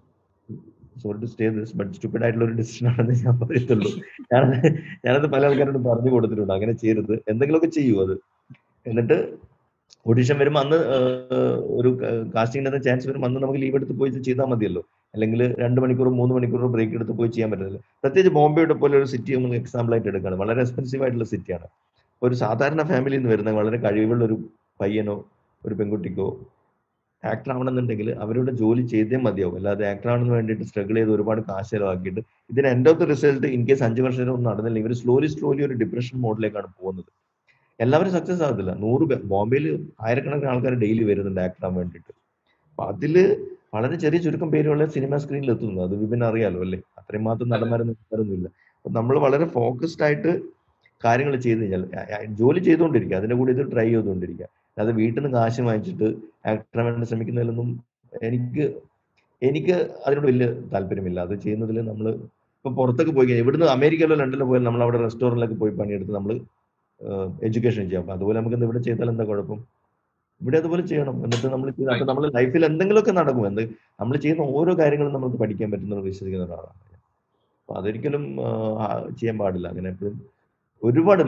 sorry to say this but stupid ആയിട്ടുള്ള ഒരു ഡിസിഷൻ ആണെന്ന് ഞാൻ പറയത്തുള്ളൂ ഞാൻ ഞാനത് പല ആൾക്കാരോട് പറഞ്ഞു കൊടുത്തിട്ടുണ്ട് അങ്ങനെ ചെയ്യരുത് എന്തെങ്കിലുമൊക്കെ ചെയ്യൂ അത് എന്നിട്ട് ഓഡിഷൻ വരുമ്പോൾ അന്ന് ഒരു കാസ്റ്റിംഗിന് ചാൻസ് വരുമ്പോൾ അന്ന് നമുക്ക് ലീവ് എടുത്ത് പോയി ചെയ്താൽ മതിയല്ലോ അല്ലെങ്കിൽ രണ്ട് മണിക്കൂർ മൂന്ന് മണിക്കൂർ ബ്രേക്ക് എടുത്ത് പോയി ചെയ്യാൻ പറ്റില്ല പ്രത്യേകിച്ച് ബോംബെയുടെ പോലെ ഒരു സിറ്റി നമ്മൾ എക്സാമ്പിൾ ആയിട്ട് എടുക്കുകയാണ് വളരെ എക്സ്പെൻസീവ് ആയിട്ടുള്ള സിറ്റിയാണ് ഒരു സാധാരണ ഫാമിലിയിൽ നിന്ന് വരുന്ന വളരെ കഴിവുള്ള ഒരു പയ്യനോ ഒരു പെൺകുട്ടിക്കോ ആക്ടർ ആവണമെന്നുണ്ടെങ്കിൽ അവരുടെ ജോലി ചെയ്തേ മതിയാവും അല്ലാതെ ആക്ടർ ആവണമെന്ന് വേണ്ടിയിട്ട് സ്ട്രഗിൾ ചെയ്ത് ഒരുപാട് കാശ് ചെലവാക്കിയിട്ട് ഇതിന് end of the result in case അഞ്ച് വർഷം ഒന്നും നടന്നില്ല ഇവർ സ്ലോലി സ്ലോലി ഒരു ഡിപ്രഷൻ മോഡിലേക്കാണ് പോകുന്നത് എല്ലാവരും സക്സസ് ആകത്തില്ല നൂറ് ബോംബെയിൽ ആയിരക്കണക്കിന് ആൾക്കാർ ഡെയിലി വരുന്നുണ്ട് ആക്ടർ ആവാൻ വേണ്ടിയിട്ട് അപ്പൊ അതില് വളരെ ചെറിയ ചുരുക്കം പേരുള്ള സിനിമ സ്ക്രീനിൽ എത്തുന്നു അത് വിപിൻ അറിയാലോ അല്ലേ അത്രയും മാത്രം നടന്മാരൊന്നും നടക്കാറൊന്നുമില്ല അപ്പൊ നമ്മൾ വളരെ ഫോക്കസ്ഡ് ആയിട്ട് കാര്യങ്ങൾ ചെയ്ത് കഴിഞ്ഞാൽ ജോലി ചെയ്തുകൊണ്ടിരിക്കുക അതിന്റെ കൂടെ ഇത് ട്രൈ ചെയ്തുകൊണ്ടിരിക്കുക അല്ലാതെ വീട്ടിൽ നിന്ന് കാശ് വാങ്ങിച്ചിട്ട് ആക്ടർ വേണ്ടി ശ്രമിക്കുന്നതിലൊന്നും എനിക്ക് എനിക്ക് അതിനോട് വലിയ താല്പര്യമില്ല അത് ചെയ്യുന്നതിൽ നമ്മൾ ഇപ്പൊ പുറത്തൊക്കെ പോയി കഴിഞ്ഞാൽ ഇവിടുന്ന് അമേരിക്കയിലോ ലണ്ടനിലോ പോയാൽ നമ്മൾ അവിടെ റെസ്റ്റോറൻറ്റിലൊക്കെ പോയി പണിയെടുത്ത് നമ്മൾ എഡ്യൂക്കേഷൻ ചെയ്യാം അപ്പൊ അതുപോലെ നമുക്ക് ഇവിടെ ചെയ്താൽ എന്താ കുഴപ്പം ഇവിടെ അതുപോലെ ചെയ്യണം എന്നിട്ട് നമ്മൾ അപ്പൊ നമ്മൾ ലൈഫിൽ എന്തെങ്കിലുമൊക്കെ നടക്കും എന്ത് നമ്മൾ ചെയ്യുന്ന ഓരോ കാര്യങ്ങളും നമുക്ക് പഠിക്കാൻ പറ്റുന്ന വിശ്വസിക്കുന്ന ഒരാളാണ് അപ്പൊ അതൊരിക്കലും ചെയ്യാൻ പാടില്ല അങ്ങനെ എപ്പോഴും ഒരുപാട്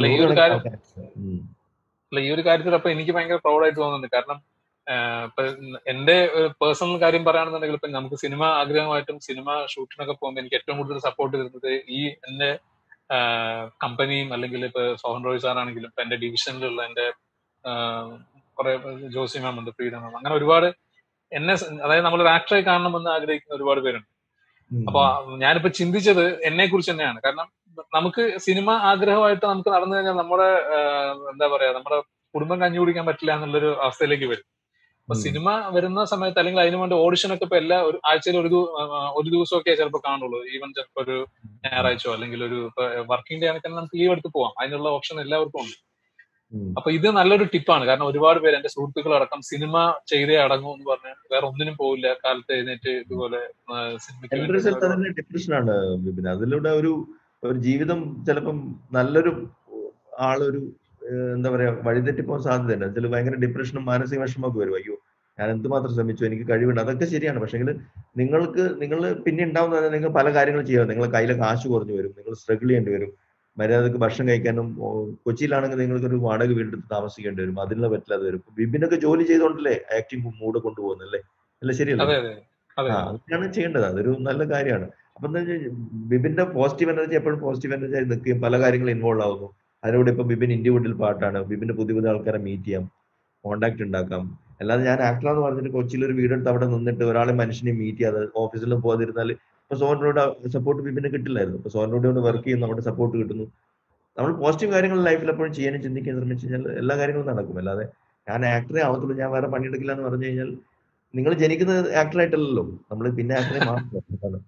ഈ ഒരു കാര്യത്തിൽ അപ്പൊ എനിക്ക് ഭയങ്കര പ്രൗഡായിട്ട് തോന്നുന്നുണ്ട് കാരണം ഇപ്പൊ എന്റെ പേഴ്സണൽ കാര്യം പറയുകയാണെന്നുണ്ടെങ്കിൽ ഇപ്പൊ നമുക്ക് സിനിമ ആഗ്രഹമായിട്ടും സിനിമ ഷൂട്ടിനൊക്കെ പോകുമ്പോൾ എനിക്ക് ഏറ്റവും കൂടുതൽ സപ്പോർട്ട് തരുന്നത് ഈ എന്റെ കമ്പനിയും അല്ലെങ്കിൽ ഇപ്പൊ സോഹൻ റോയ് സാറാണെങ്കിലും ഇപ്പൊ എന്റെ ഡിവിഷനിലുള്ള എന്റെ കുറെ ജോസി മാം ഉണ്ട് ഫ്രീഡം മാം അങ്ങനെ ഒരുപാട് എന്നെ അതായത് നമ്മളൊരു ആക്ടറെ കാണണമെന്ന് ആഗ്രഹിക്കുന്ന ഒരുപാട് പേരുണ്ട് അപ്പൊ ഞാനിപ്പോ ചിന്തിച്ചത് എന്നെ കുറിച്ച് തന്നെയാണ് കാരണം നമുക്ക് സിനിമ ആഗ്രഹമായിട്ട് നമുക്ക് നടന്നു കഴിഞ്ഞാൽ നമ്മുടെ എന്താ പറയാ നമ്മുടെ കുടുംബം കഞ്ഞി കുടിക്കാൻ പറ്റില്ല എന്നുള്ളൊരു അവസ്ഥയിലേക്ക് വരും അപ്പൊ സിനിമ വരുന്ന സമയത്ത് അല്ലെങ്കിൽ അതിനു വേണ്ടി ഓഡിഷൻ ഒക്കെ ഇപ്പൊ എല്ലാ ഒരു ആഴ്ചയിൽ ഒരു ഒരു ദിവസമൊക്കെ ചിലപ്പോൾ കാണുള്ളൂ ഈവൻ ചിലപ്പോൾ ഒരു ഞായറാഴ്ചയോ അല്ലെങ്കിൽ ഒരു വർക്കിംഗ് ഡേ ആണെങ്കിൽ നമുക്ക് ലീവ് എടുത്ത് പോവാം അതിനുള്ള ഓപ്ഷൻ എല്ലാവർക്കും ഉണ്ട് ഉം. അപ്പൊ ഇത് നല്ലൊരു ടിപ്പാണ് കാരണം ഒരുപാട് പേര് എന്റെ സുഹൃത്തുക്കൾ അടക്കം സിനിമ ചെയ്തേ അടങ്ങും എന്ന് പറഞ്ഞ് വേറെ ഒന്നിനും പോവില്ല കാലത്ത് എഴുന്നേറ്റ് ഇതുപോലെ ആ, സിനിമയ്ക്ക് എന്റെ വേണ്ടി റിസൾട്ട് അതിന്റെ ഡിപ്രഷനാണ് ബിബിൻ അതിലൂടെ ഒരു ഒരു ജീവിതം ചിലപ്പം നല്ലൊരു ആളൊരു ഏഹ്, എന്താ പറയാ വഴിതെറ്റിപ്പോകാൻ സാധ്യതയുണ്ട് അതിൽ ഭയങ്കര ഡിപ്രഷനും മാനസിക വിഷമമൊക്കെ വരും അയ്യോ ഞാൻ എന്തുമാത്രം ശ്രമിച്ചു എനിക്ക് കഴിവുണ്ട് അതൊക്കെ ശരിയാണ് പക്ഷെങ്കിൽ നിങ്ങൾക്ക് നിങ്ങൾ പിന്നെ ഉണ്ടാവുന്നത് നിങ്ങൾ പല കാര്യങ്ങൾ ചെയ്യാം നിങ്ങളെ കയ്യിലെ കാശ് കുറഞ്ഞു വരും നിങ്ങൾ സ്ട്രഗിൾ ചെയ്യേണ്ടി വരും മര്യാദക്ക് ഭക്ഷണം കഴിക്കാനും ഓ, കൊച്ചിയിലാണെങ്കിൽ നിങ്ങൾക്ക് ഒരു വാടക വീടെടുത്ത് താമസിക്കേണ്ടി വരും അതിനുള്ള പറ്റില്ലാതെ വരും ഇപ്പൊ ബിബിനൊക്കെ ജോലി ചെയ്തോണ്ടല്ലേ ആക്ടിങ് മൂഡ് കൊണ്ടുപോകുന്നല്ലേ അല്ല ശരിയല്ലേ അതെ അതെ അതെ ആ അങ്ങനെയാണ് ചെയ്യേണ്ടത് അതൊരു നല്ല കാര്യമാണ് അപ്പൊ എന്താ വെച്ചാൽ ബിബിന്റെ പോസിറ്റീവ് എനർജി എപ്പോഴും പോസിറ്റീവ് എനർജി ആയി നിൽക്കുകയും പല കാര്യങ്ങളും ഇൻവോൾവ് ആവുന്നു അതിലൂടെ ഇപ്പൊ ബിബിൻ ഇൻഡിവിജ്വൽ പാട്ടാണ് ബിബിന്റെ പുതിയ പുതിയ ആൾക്കാരെ മീറ്റ് ചെയ്യാം കോണ്ടാക്ട് ഉണ്ടാക്കാം അല്ലാതെ ഞാൻ ആക്ടറാന്ന് പറഞ്ഞിട്ട് കൊച്ചിയിൽ ഒരു വീടെടുത്ത് അവിടെ നിന്നിട്ട് ഒരാളെ മനുഷ്യനെ മീറ്റ് ചെയ്യാതെ ഓഫീസിൽ പോകാതിരുന്നാൽ ഇപ്പൊ സോനോട് സപ്പോർട്ട് ബിബിന് കിട്ടില്ലായിരുന്നു ഇപ്പൊ സോനോട് കൊണ്ട് വർക്ക് ചെയ്യുന്നു അവിടെ സപ്പോർട്ട് കിട്ടുന്നു നമ്മൾ പോസിറ്റീവ് കാര്യങ്ങൾ ലൈഫിൽ എപ്പോഴും ചെയ്യാനും ചിന്തിക്കാൻ ശ്രമിച്ചു കഴിഞ്ഞാൽ എല്ലാ കാര്യങ്ങളും നടക്കും അല്ലാതെ ഞാൻ ആക്ടറെ ആവത്തുള്ളൂ ഞാൻ വേറെ പണിയെടുക്കില്ല എന്ന് പറഞ്ഞു കഴിഞ്ഞാൽ നിങ്ങൾ ജനിക്കുന്നത് ആക്ടറായിട്ടല്ലല്ലോ നമ്മൾ പിന്നെ ആക്ടറെ മാത്രം അതാണ്.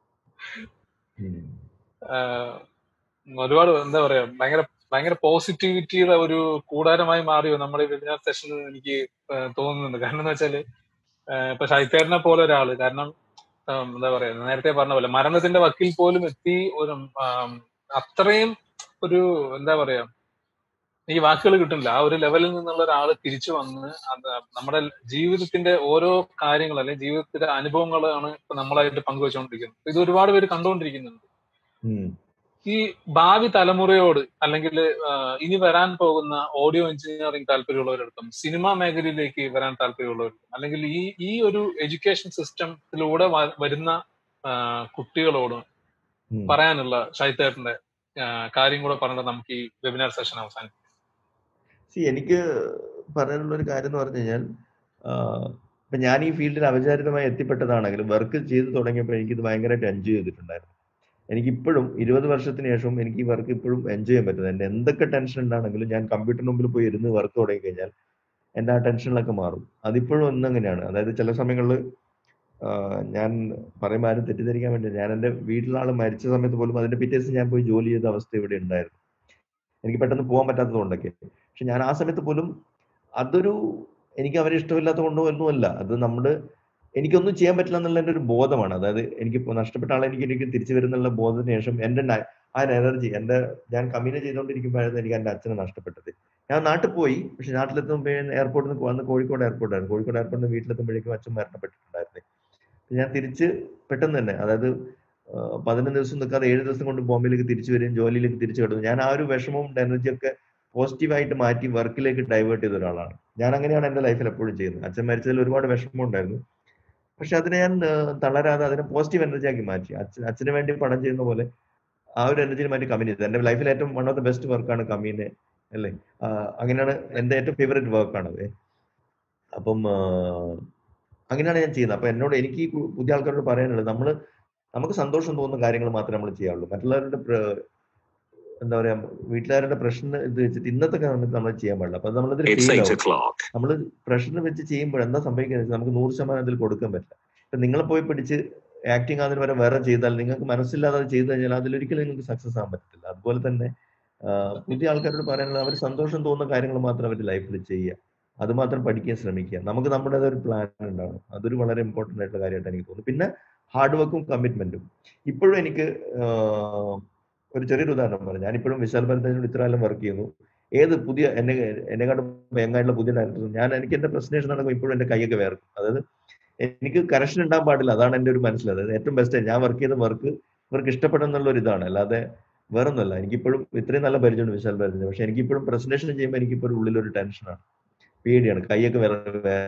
ഉം. ആഹ് ഒരുപാട് എന്താ പറയാ ഭയങ്കര ഭയങ്കര പോസിറ്റിവിറ്റിയുടെ ഒരു കൂടാരമായി മാറിയോ നമ്മുടെ ഈ വെബിനാർ സെഷൻ എനിക്ക് ആഹ് തോന്നുന്നുണ്ട് കാരണം എന്ന് വെച്ചാല് ആഹ് ഇപ്പൊ ഷൈത്തേറിനെ പോലെ ഒരാള് കാരണം ആം, എന്താ പറയാ നേരത്തെ പറഞ്ഞ പോലെ മരണത്തിന്റെ വക്കിൽ പോലും എത്തി ഒരു ആം, അത്രയും ഒരു എന്താ പറയാ ഈ വാക്കുകൾ കിട്ടുന്നില്ല ആ ഒരു ലെവലിൽ നിന്നുള്ള ഒരാൾ തിരിച്ചു വന്ന് അത് നമ്മുടെ ജീവിതത്തിന്റെ ഓരോ കാര്യങ്ങൾ അല്ലെങ്കിൽ ജീവിതത്തിന്റെ അനുഭവങ്ങളാണ് ഇപ്പൊ നമ്മളായിട്ട് പങ്കുവെച്ചുകൊണ്ടിരിക്കുന്നത് ഇത് ഒരുപാട് പേര് കണ്ടുകൊണ്ടിരിക്കുന്നുണ്ട് ഉം. ഈ ഭാവി തലമുറയോട് അല്ലെങ്കിൽ ഇനി വരാൻ പോകുന്ന ഓഡിയോ എഞ്ചിനീയറിംഗ് താല്പര്യമുള്ളവരടക്കം സിനിമാ മേഖലയിലേക്ക് വരാൻ താല്പര്യമുള്ളവരടക്കം അല്ലെങ്കിൽ ഈ ഈ ഒരു എഡ്യൂക്കേഷൻ സിസ്റ്റത്തിലൂടെ വ- വരുന്ന ആ, കുട്ടികളോട് ഉം. പറയാനുള്ള ഷൈത്തേട്ടന്റെ ആ, കാര്യം കൂടെ പറഞ്ഞിട്ട് നമുക്ക് ഈ വെബിനാർ സെഷൻ അവസാനിപ്പിക്കാം See, എനിക്ക് പറയാനുള്ള ഒരു കാര്യം എന്ന് പറഞ്ഞു കഴിഞ്ഞാൽ ആഹ്, ഇപ്പൊ ഞാൻ ഈ ഫീൽഡിൽ അവിചാരിതമായി എത്തിപ്പെട്ടതാണെങ്കിലും വർക്ക് ചെയ്ത് തുടങ്ങിയപ്പോൾ എനിക്കിത് ഭയങ്കരമായിട്ട് എൻജോയ് ചെയ്തിട്ടുണ്ടായിരുന്നു എനിക്ക് ഇപ്പോഴും ഇരുപത് വർഷത്തിന് ശേഷം എനിക്ക് ഈ വർക്ക് ഇപ്പോഴും എൻജോയ് ചെയ്യാൻ പറ്റുന്നത് എന്റെ എന്തൊക്കെ ടെൻഷൻ ഉണ്ടാണെങ്കിലും ഞാൻ കമ്പ്യൂട്ടറിന് മുമ്പിൽ പോയി ഇരുന്ന് വർക്ക് തുടങ്ങി കഴിഞ്ഞാൽ എന്റെ ആ ടെൻഷനിലൊക്കെ മാറും അതിപ്പോഴും ഒന്നങ്ങനെയാണ് അതായത് ചില സമയങ്ങളിൽ ഞാൻ പറയുമ്പോൾ ആരും തെറ്റിദ്ധരിക്കാൻ വേണ്ടി ഞാൻ എൻ്റെ വീട്ടിലെ ആൾ മരിച്ച സമയത്ത് പോലും അതിന്റെ പിറ്റേ ദിവസം ഞാൻ പോയി ജോലി ചെയ്ത അവസ്ഥ ഇവിടെ ഉണ്ടായിരുന്നു എനിക്ക് പെട്ടെന്ന് പോകാൻ പറ്റാത്തത് കൊണ്ടൊക്കെ പക്ഷെ ഞാൻ ആ സമയത്ത് പോലും അതൊരു എനിക്ക് അവരെ ഇഷ്ടമില്ലാത്ത കൊണ്ടോ ഒന്നുമല്ല അത് നമ്മുടെ എനിക്കൊന്നും ചെയ്യാൻ പറ്റില്ല എന്നുള്ള എൻ്റെ ഒരു ബോധമാണ് അതായത് എനിക്ക് ഇപ്പൊ നഷ്ടപ്പെട്ട ആളെ എനിക്ക് എനിക്ക് തിരിച്ചു വരുന്നുള്ള ബോധത്തിന് ശേഷം എൻ്റെ ന- ആ എനർജി എൻ്റെ ഞാൻ കമ്മ്യൂണി ചെയ്തുകൊണ്ടിരിക്കുമ്പോഴായിരുന്നു എനിക്ക് എൻ്റെ അച്ഛനെ നഷ്ടപ്പെട്ടത് ഞാൻ നാട്ടിൽ പോയി പക്ഷെ നാട്ടിലെത്തുമ്പോൾ എയർപോർട്ടിൽ നിന്ന് വന്ന് കോഴിക്കോട് എയർപോർട്ടായിരുന്നു കോഴിക്കോട് എയർപോർട്ടിൽ നിന്ന് വീട്ടിലെത്തുമ്പോഴേക്കും അച്ഛൻ മരണപ്പെട്ടിട്ടുണ്ടായിരുന്നു ഞാൻ തിരിച്ച് പെട്ടെന്ന് തന്നെ അതായത് ആ, പതിനൊന്ന് ദിവസം നിൽക്കാതെ ഏഴ് ദിവസം കൊണ്ട് ബോംബെയിലേക്ക് തിരിച്ചു വരികയും ജോലിയിലേക്ക് തിരിച്ചു കിടന്നു ഞാൻ ആ ഒരു വിഷമവും എനർജിയൊക്കെ പോസിറ്റീവായിട്ട് മാറ്റി വർക്കിലേക്ക് ഡൈവേർട്ട് ചെയ്ത ഒരാളാണ് ഞാൻ അങ്ങനെയാണ് എൻ്റെ ലൈഫിൽ എപ്പോഴും ചെയ്യുന്നത് അച്ഛൻ മരിച്ചതിൽ ഒരുപാട് വിഷമം ഉണ്ടായിരുന്നു പക്ഷെ അതിനെ ഞാൻ ആ, തളരാതെ അതിനെ പോസിറ്റീവ് എനർജി ആക്കി മാറ്റി അച്ഛൻ അച്ഛന് വേണ്ടി പടം ചെയ്യുന്ന പോലെ ആ ഒരു എനർജിയിൽ മാറ്റി കമ്മിൻ ചെയ്തത് എൻ്റെ ലൈഫിൽ ഏറ്റവും വൺ ഓഫ് ദ ബെസ്റ്റ് വർക്കാണ് കമ്മീനെ അല്ലേ ആ, അങ്ങനെയാണ് എൻ്റെ ഏറ്റവും ഫേവറേറ്റ് വർക്കാണത് അപ്പം ആ, അങ്ങനെയാണ് ഞാൻ ചെയ്യുന്നത് അപ്പൊ എന്നോട് എനിക്ക് ഈ പു- പുതിയ ആൾക്കാരോട് പറയാനുള്ളത് നമ്മൾ നമുക്ക് സന്തോഷം തോന്നുന്ന കാര്യങ്ങൾ മാത്രമേ നമ്മൾ ചെയ്യാവുള്ളൂ മറ്റുള്ളവരുടെ പ്ര- എന്താ പറയാ വീട്ടുകാരുടെ പ്രശ്നം ഇത് വെച്ചിട്ട് ഇന്നത്തെ കാലത്ത് നമ്മൾ ചെയ്യാൻ പാടില്ല അപ്പൊ നമ്മളതിൽ It's ഫെയിൽ eight ആവും o'clock. നമ്മൾ പ്രഷർ വെച്ച് ചെയ്യുമ്പോൾ എന്താ സംഭവിക്കുന്നത് വെച്ചാൽ നമുക്ക് നൂറ് ശതമാനം അതിൽ കൊടുക്കാൻ പറ്റില്ല ഇപ്പൊ നിങ്ങളെ പോയി പിടിച്ച് ആക്ടിങ് അതിന് വരെ വേറെ ചെയ്താൽ നിങ്ങൾക്ക് മനസ്സില്ലാതെ അത് ചെയ്തു കഴിഞ്ഞാൽ അതിലൊരിക്കലും നിങ്ങൾക്ക് സക്സസ് ആകാൻ പറ്റത്തില്ല അതുപോലെ തന്നെ ആ, പുതിയ ആൾക്കാരോട് പറയാനുള്ളത് അവർ സന്തോഷം തോന്നുന്ന കാര്യങ്ങൾ മാത്രം അവർ ലൈഫിൽ ചെയ്യുക അത് മാത്രം പഠിക്കാൻ ശ്രമിക്കുക നമുക്ക് നമ്മുടേതായ ഒരു പ്ലാൻ ഉണ്ടാവണം അതൊരു വളരെ ഇമ്പോർട്ടന്റ് ആയിട്ടുള്ള കാര്യമായിട്ട് എനിക്ക് തോന്നുന്നു പിന്നെ ഹാർഡ് വർക്കും കമ്മിറ്റ്മെന്റും ഇപ്പോഴും എനിക്ക് ആ, ഒരു ചെറിയൊരു ഉദാഹരണം പറയാം ഞാനിപ്പോഴും വിശാൽ ഭരതനോട് ഇത്ര കാലം വർക്ക് ചെയ്യുന്നു ഏത് പുതിയ എന്നെ എന്നെക്കാട്ടും യങ്ങായിട്ടുള്ള പുതിയ ഡയറക്ടർ ഞാൻ എനിക്ക് എന്റെ പ്രസന്റേഷൻ നടക്കുമ്പോൾ ഇപ്പോഴും എന്റെ കൈയൊക്കെ വേർക്കും അതായത് എനിക്ക് കറക്ഷൻ ഉണ്ടാകാൻ പാടില്ല അതാണ് എന്റെ ഒരു മനസ്സിൽ അതായത് ഏറ്റവും ബെസ്റ്റ് ഞാൻ വർക്ക് ചെയ്ത വർക്ക് ഇവർക്ക് ഇഷ്ടപ്പെടുന്നുള്ള ഒരു ഇതാണ് അല്ലാതെ വേറൊന്നുമല്ല എനിക്കിപ്പോഴും ഇത്രയും നല്ല പരിചയമുണ്ട് വിശാൽ ഭരതന് പക്ഷെ എനിക്കിപ്പോഴും പ്രസന്റേഷൻ ചെയ്യുമ്പോൾ എനിക്കിപ്പോഴും ഉള്ളിലൊരു ടെൻഷനാണ് പേടിയാണ് കൈയൊക്കെ വേറെ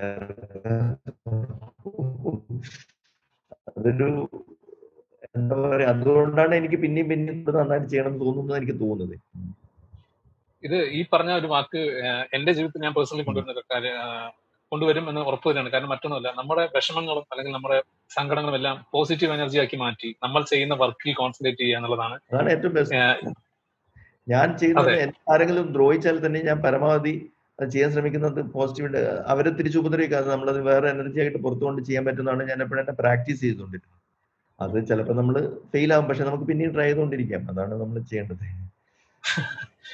അതൊരു എന്താ പറയാ അതുകൊണ്ടാണ് എനിക്ക് പിന്നെയും പിന്നെയും ഇത് നന്നായിട്ട് ചെയ്യണം എന്ന് തോന്നുന്നത് എനിക്ക് തോന്നുന്നത് ഇത് ഈ പറഞ്ഞ ഒരു വാക്ക് ആഹ് എന്റെ ജീവിതത്തിൽ ഞാൻ പേഴ്സണലി കൊണ്ടുവരുന്ന ഒരു കാര്യം ആഹ് കൊണ്ടുവരും എന്ന് ഉറപ്പ് തന്നെയാണ് കാരണം മറ്റൊന്നുമല്ല നമ്മുടെ വിഷമങ്ങളും അല്ലെങ്കിൽ നമ്മുടെ സങ്കടങ്ങളും എല്ലാം പോസിറ്റീവ് എനർജി ആക്കി മാറ്റി നമ്മൾ ചെയ്യുന്ന വർക്കിൽ കോൺസെൻട്രേറ്റ് ചെയ്യുക എന്നുള്ളതാണ് അതാണ് ഏറ്റവും ബെസ്റ്റ് ആഹ് ഞാൻ ചെയ്യുന്നത് അതെ. എന്നെ ആരെങ്കിലും ദ്രോഹിച്ചാൽ തന്നെ ഞാൻ പരമാവധി അത് ചെയ്യാൻ ശ്രമിക്കുന്നത് പോസിറ്റീവ് അവരെ തിരിച്ചു ഉപദ്രവിക്കാതെ നമ്മളത് വേറെ എനർജി ആയിട്ട് പുറത്തുകൊണ്ട് ചെയ്യാൻ പറ്റുന്നതാണ് ഞാൻ എപ്പോഴും എന്നെ പ്രാക്ടീസ് ചെയ്തുകൊണ്ടിരുന്നത് അത് ചിലപ്പോൾ നമ്മൾ ഫെയിൽ ആവും പക്ഷെ നമുക്ക് പിന്നെയും ട്രൈ ചെയ്തുകൊണ്ടിരിക്കാം അതാണ് നമ്മൾ ചെയ്യേണ്ടത് ഉം.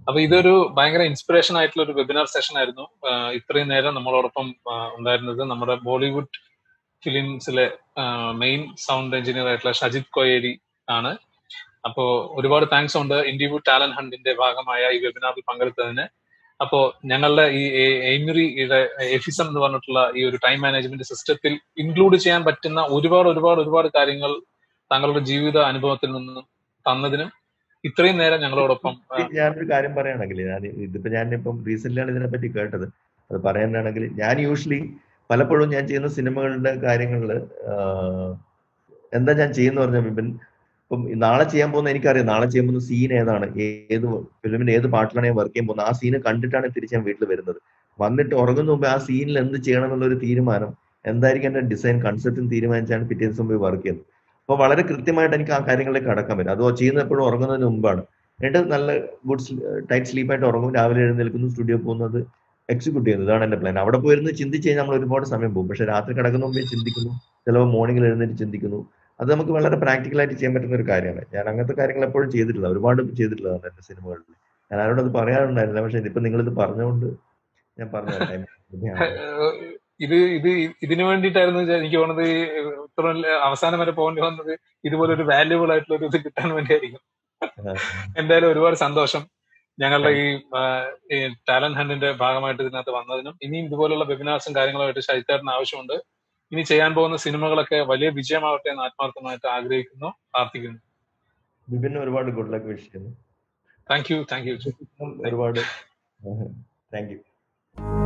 അപ്പൊ ഇതൊരു ഭയങ്കര ഇൻസ്പിറേഷൻ ആയിട്ടുള്ള ഒരു വെബിനാർ സെഷൻ ആയിരുന്നു ആഹ് ഇത്രയും നേരം നമ്മളോടൊപ്പം ആഹ് ഉണ്ടായിരുന്നത് നമ്മുടെ ബോളിവുഡ് ഫിലിംസിലെ മെയിൻ സൗണ്ട് എഞ്ചിനീയർ ആയിട്ടുള്ള ഷജിത് കൊയേരി ആണ് അപ്പോ ഒരുപാട് താങ്ക്സ് ഉണ്ട് ഇൻഡിവുഡ് ടാലന്റ് ഹണ്ടിന്റെ ഭാഗമായ ഈ വെബിനാറിൽ പങ്കെടുത്തതിന് അപ്പോ ഞങ്ങളുടെ ഈ എയ്മിറിയുടെ എഫിസം എന്ന് പറഞ്ഞിട്ടുള്ള ഈ ഒരു ടൈം മാനേജ്മെന്റ് സിസ്റ്റത്തിൽ ഇൻക്ലൂഡ് ചെയ്യാൻ പറ്റുന്ന ഒരുപാട് ഒരുപാട് ഒരുപാട് കാര്യങ്ങൾ താങ്കളുടെ ജീവിത അനുഭവത്തിൽ നിന്ന് തന്നതിനും ഇത്രയും നേരം ഞങ്ങളോടൊപ്പം ആ, ഞാനൊരു കാര്യം പറയുകയാണെങ്കിൽ ഞാൻ ഇതിപ്പോ ഞാനിപ്പം റീസെന്റ് ആണ് ഇതിനെപ്പറ്റി കേട്ടത് അത് പറയാനാണെങ്കിൽ ഞാൻ യൂഷ്വലി പലപ്പോഴും ഞാൻ ചെയ്യുന്ന സിനിമകളുടെ കാര്യങ്ങളിൽ എന്താ ഞാൻ ചെയ്യുന്ന പറഞ്ഞ ബിപിൻ ഇപ്പം നാളെ ചെയ്യാൻ പോകുന്ന എനിക്കറിയാം നാളെ ചെയ്യാൻ പോകുന്ന സീൻ ഏതാണ് ഏത് ഫിലിമിന്റെ ഏത് പാട്ടിലാണ് ഞാൻ വർക്ക് ചെയ്യാൻ പോകുന്നത് ആ സീന് കണ്ടിട്ടാണ് തിരിച്ച് ഞാൻ വീട്ടിൽ വരുന്നത് വന്നിട്ട് ഉറങ്ങുന്ന മുമ്പ് ആ സീനിൽ എന്ത് ചെയ്യണം എന്നുള്ള ഒരു തീരുമാനം എന്തായിരിക്കും എന്റെ ഡിസൈൻ കൺസെപ്റ്റും തീരുമാനിച്ചാണ് പിറ്റേ ദിവസം പോയി വർക്ക് ചെയ്യുന്നത് അപ്പോൾ വളരെ കൃത്യമായിട്ട് എനിക്ക് ആ കാര്യങ്ങളിലേക്ക് കടക്കാൻ പറ്റും അതോ ചെയ്യുന്ന എപ്പോഴും ഉറങ്ങുന്നതിന് മുമ്പാണ് എന്നിട്ട് നല്ല ഗുഡ് ടൈറ്റ് സ്ലീപ്പായിട്ട് ഉറങ്ങും രാവിലെ എഴുന്നേൽക്കുന്നു സ്റ്റുഡിയോ പോകുന്നത് എക്സിക്യൂട്ട് ചെയ്യുന്നത് ഇതാണ് എന്റെ പ്ലാൻ അവിടെ പോയിരുന്ന് ചിന്തിച്ച് കഴിഞ്ഞാൽ നമ്മൾ ഒരുപാട് സമയം പോകും പക്ഷെ രാത്രി കിടക്കുന്ന മുമ്പേ ചിന്തിക്കുന്നു ചിലപ്പോൾ മോർണിംഗിൽ എഴുന്നേറ്റ് ചിന്തിക്കുന്നു അത് നമുക്ക് വളരെ പ്രാക്ടിക്കലായിട്ട് ചെയ്യാൻ പറ്റുന്ന ഒരു കാര്യമാണ് ഞാൻ അങ്ങനത്തെ കാര്യങ്ങൾ എപ്പോഴും ചെയ്തിട്ടില്ല ഒരുപാട് ചെയ്തിട്ടുള്ളതാണ് എന്റെ സിനിമകളിൽ ഞാൻ ആരോടും അത് പറയാറുണ്ടായിരുന്നില്ല പക്ഷെ ഇപ്പൊ നിങ്ങളിത് പറഞ്ഞുകൊണ്ട് ഞാൻ പറഞ്ഞു തരാം. ഏഹ്, ഇത് ഇത് ഇതിനു വേണ്ടിയിട്ടായിരുന്നു ഇത് എനിക്ക് തോന്നുന്നത് ഈ ഇത്ര അവസാനം വരെ പോകേണ്ടി വന്നത് ഇതുപോലെ ഒരു വാല്യുബിൾ ആയിട്ടുള്ള ഒരു ഇത് കിട്ടാൻ വേണ്ടിയായിരിക്കും എന്തായാലും ഒരുപാട് സന്തോഷം ഞങ്ങളുടെ ഈ ഈ ടാലന്റ് ഹണ്ടിന്റെ ഭാഗമായിട്ട് ഇതിനകത്ത് വന്നതിനും ഇനിയും ഇതുപോലുള്ള വെബിനാർസും കാര്യങ്ങളുമായിട്ട് ശൈത്തേട്ടന് ആവശ്യമുണ്ട് ഇനി ചെയ്യാൻ പോകുന്ന സിനിമകളൊക്കെ വലിയ വിജയമാവട്ടെ എന്ന് ആത്മാർത്ഥമായിട്ട് ആഗ്രഹിക്കുന്നു പ്രാർത്ഥിക്കുന്നു ബിപിന് ഒരുപാട് ഗുഡ് ലക്ക് വിഷ് ചെയ്യുന്നു താങ്ക് യു താങ്ക് യു ഒരുപാട് താങ്ക് യു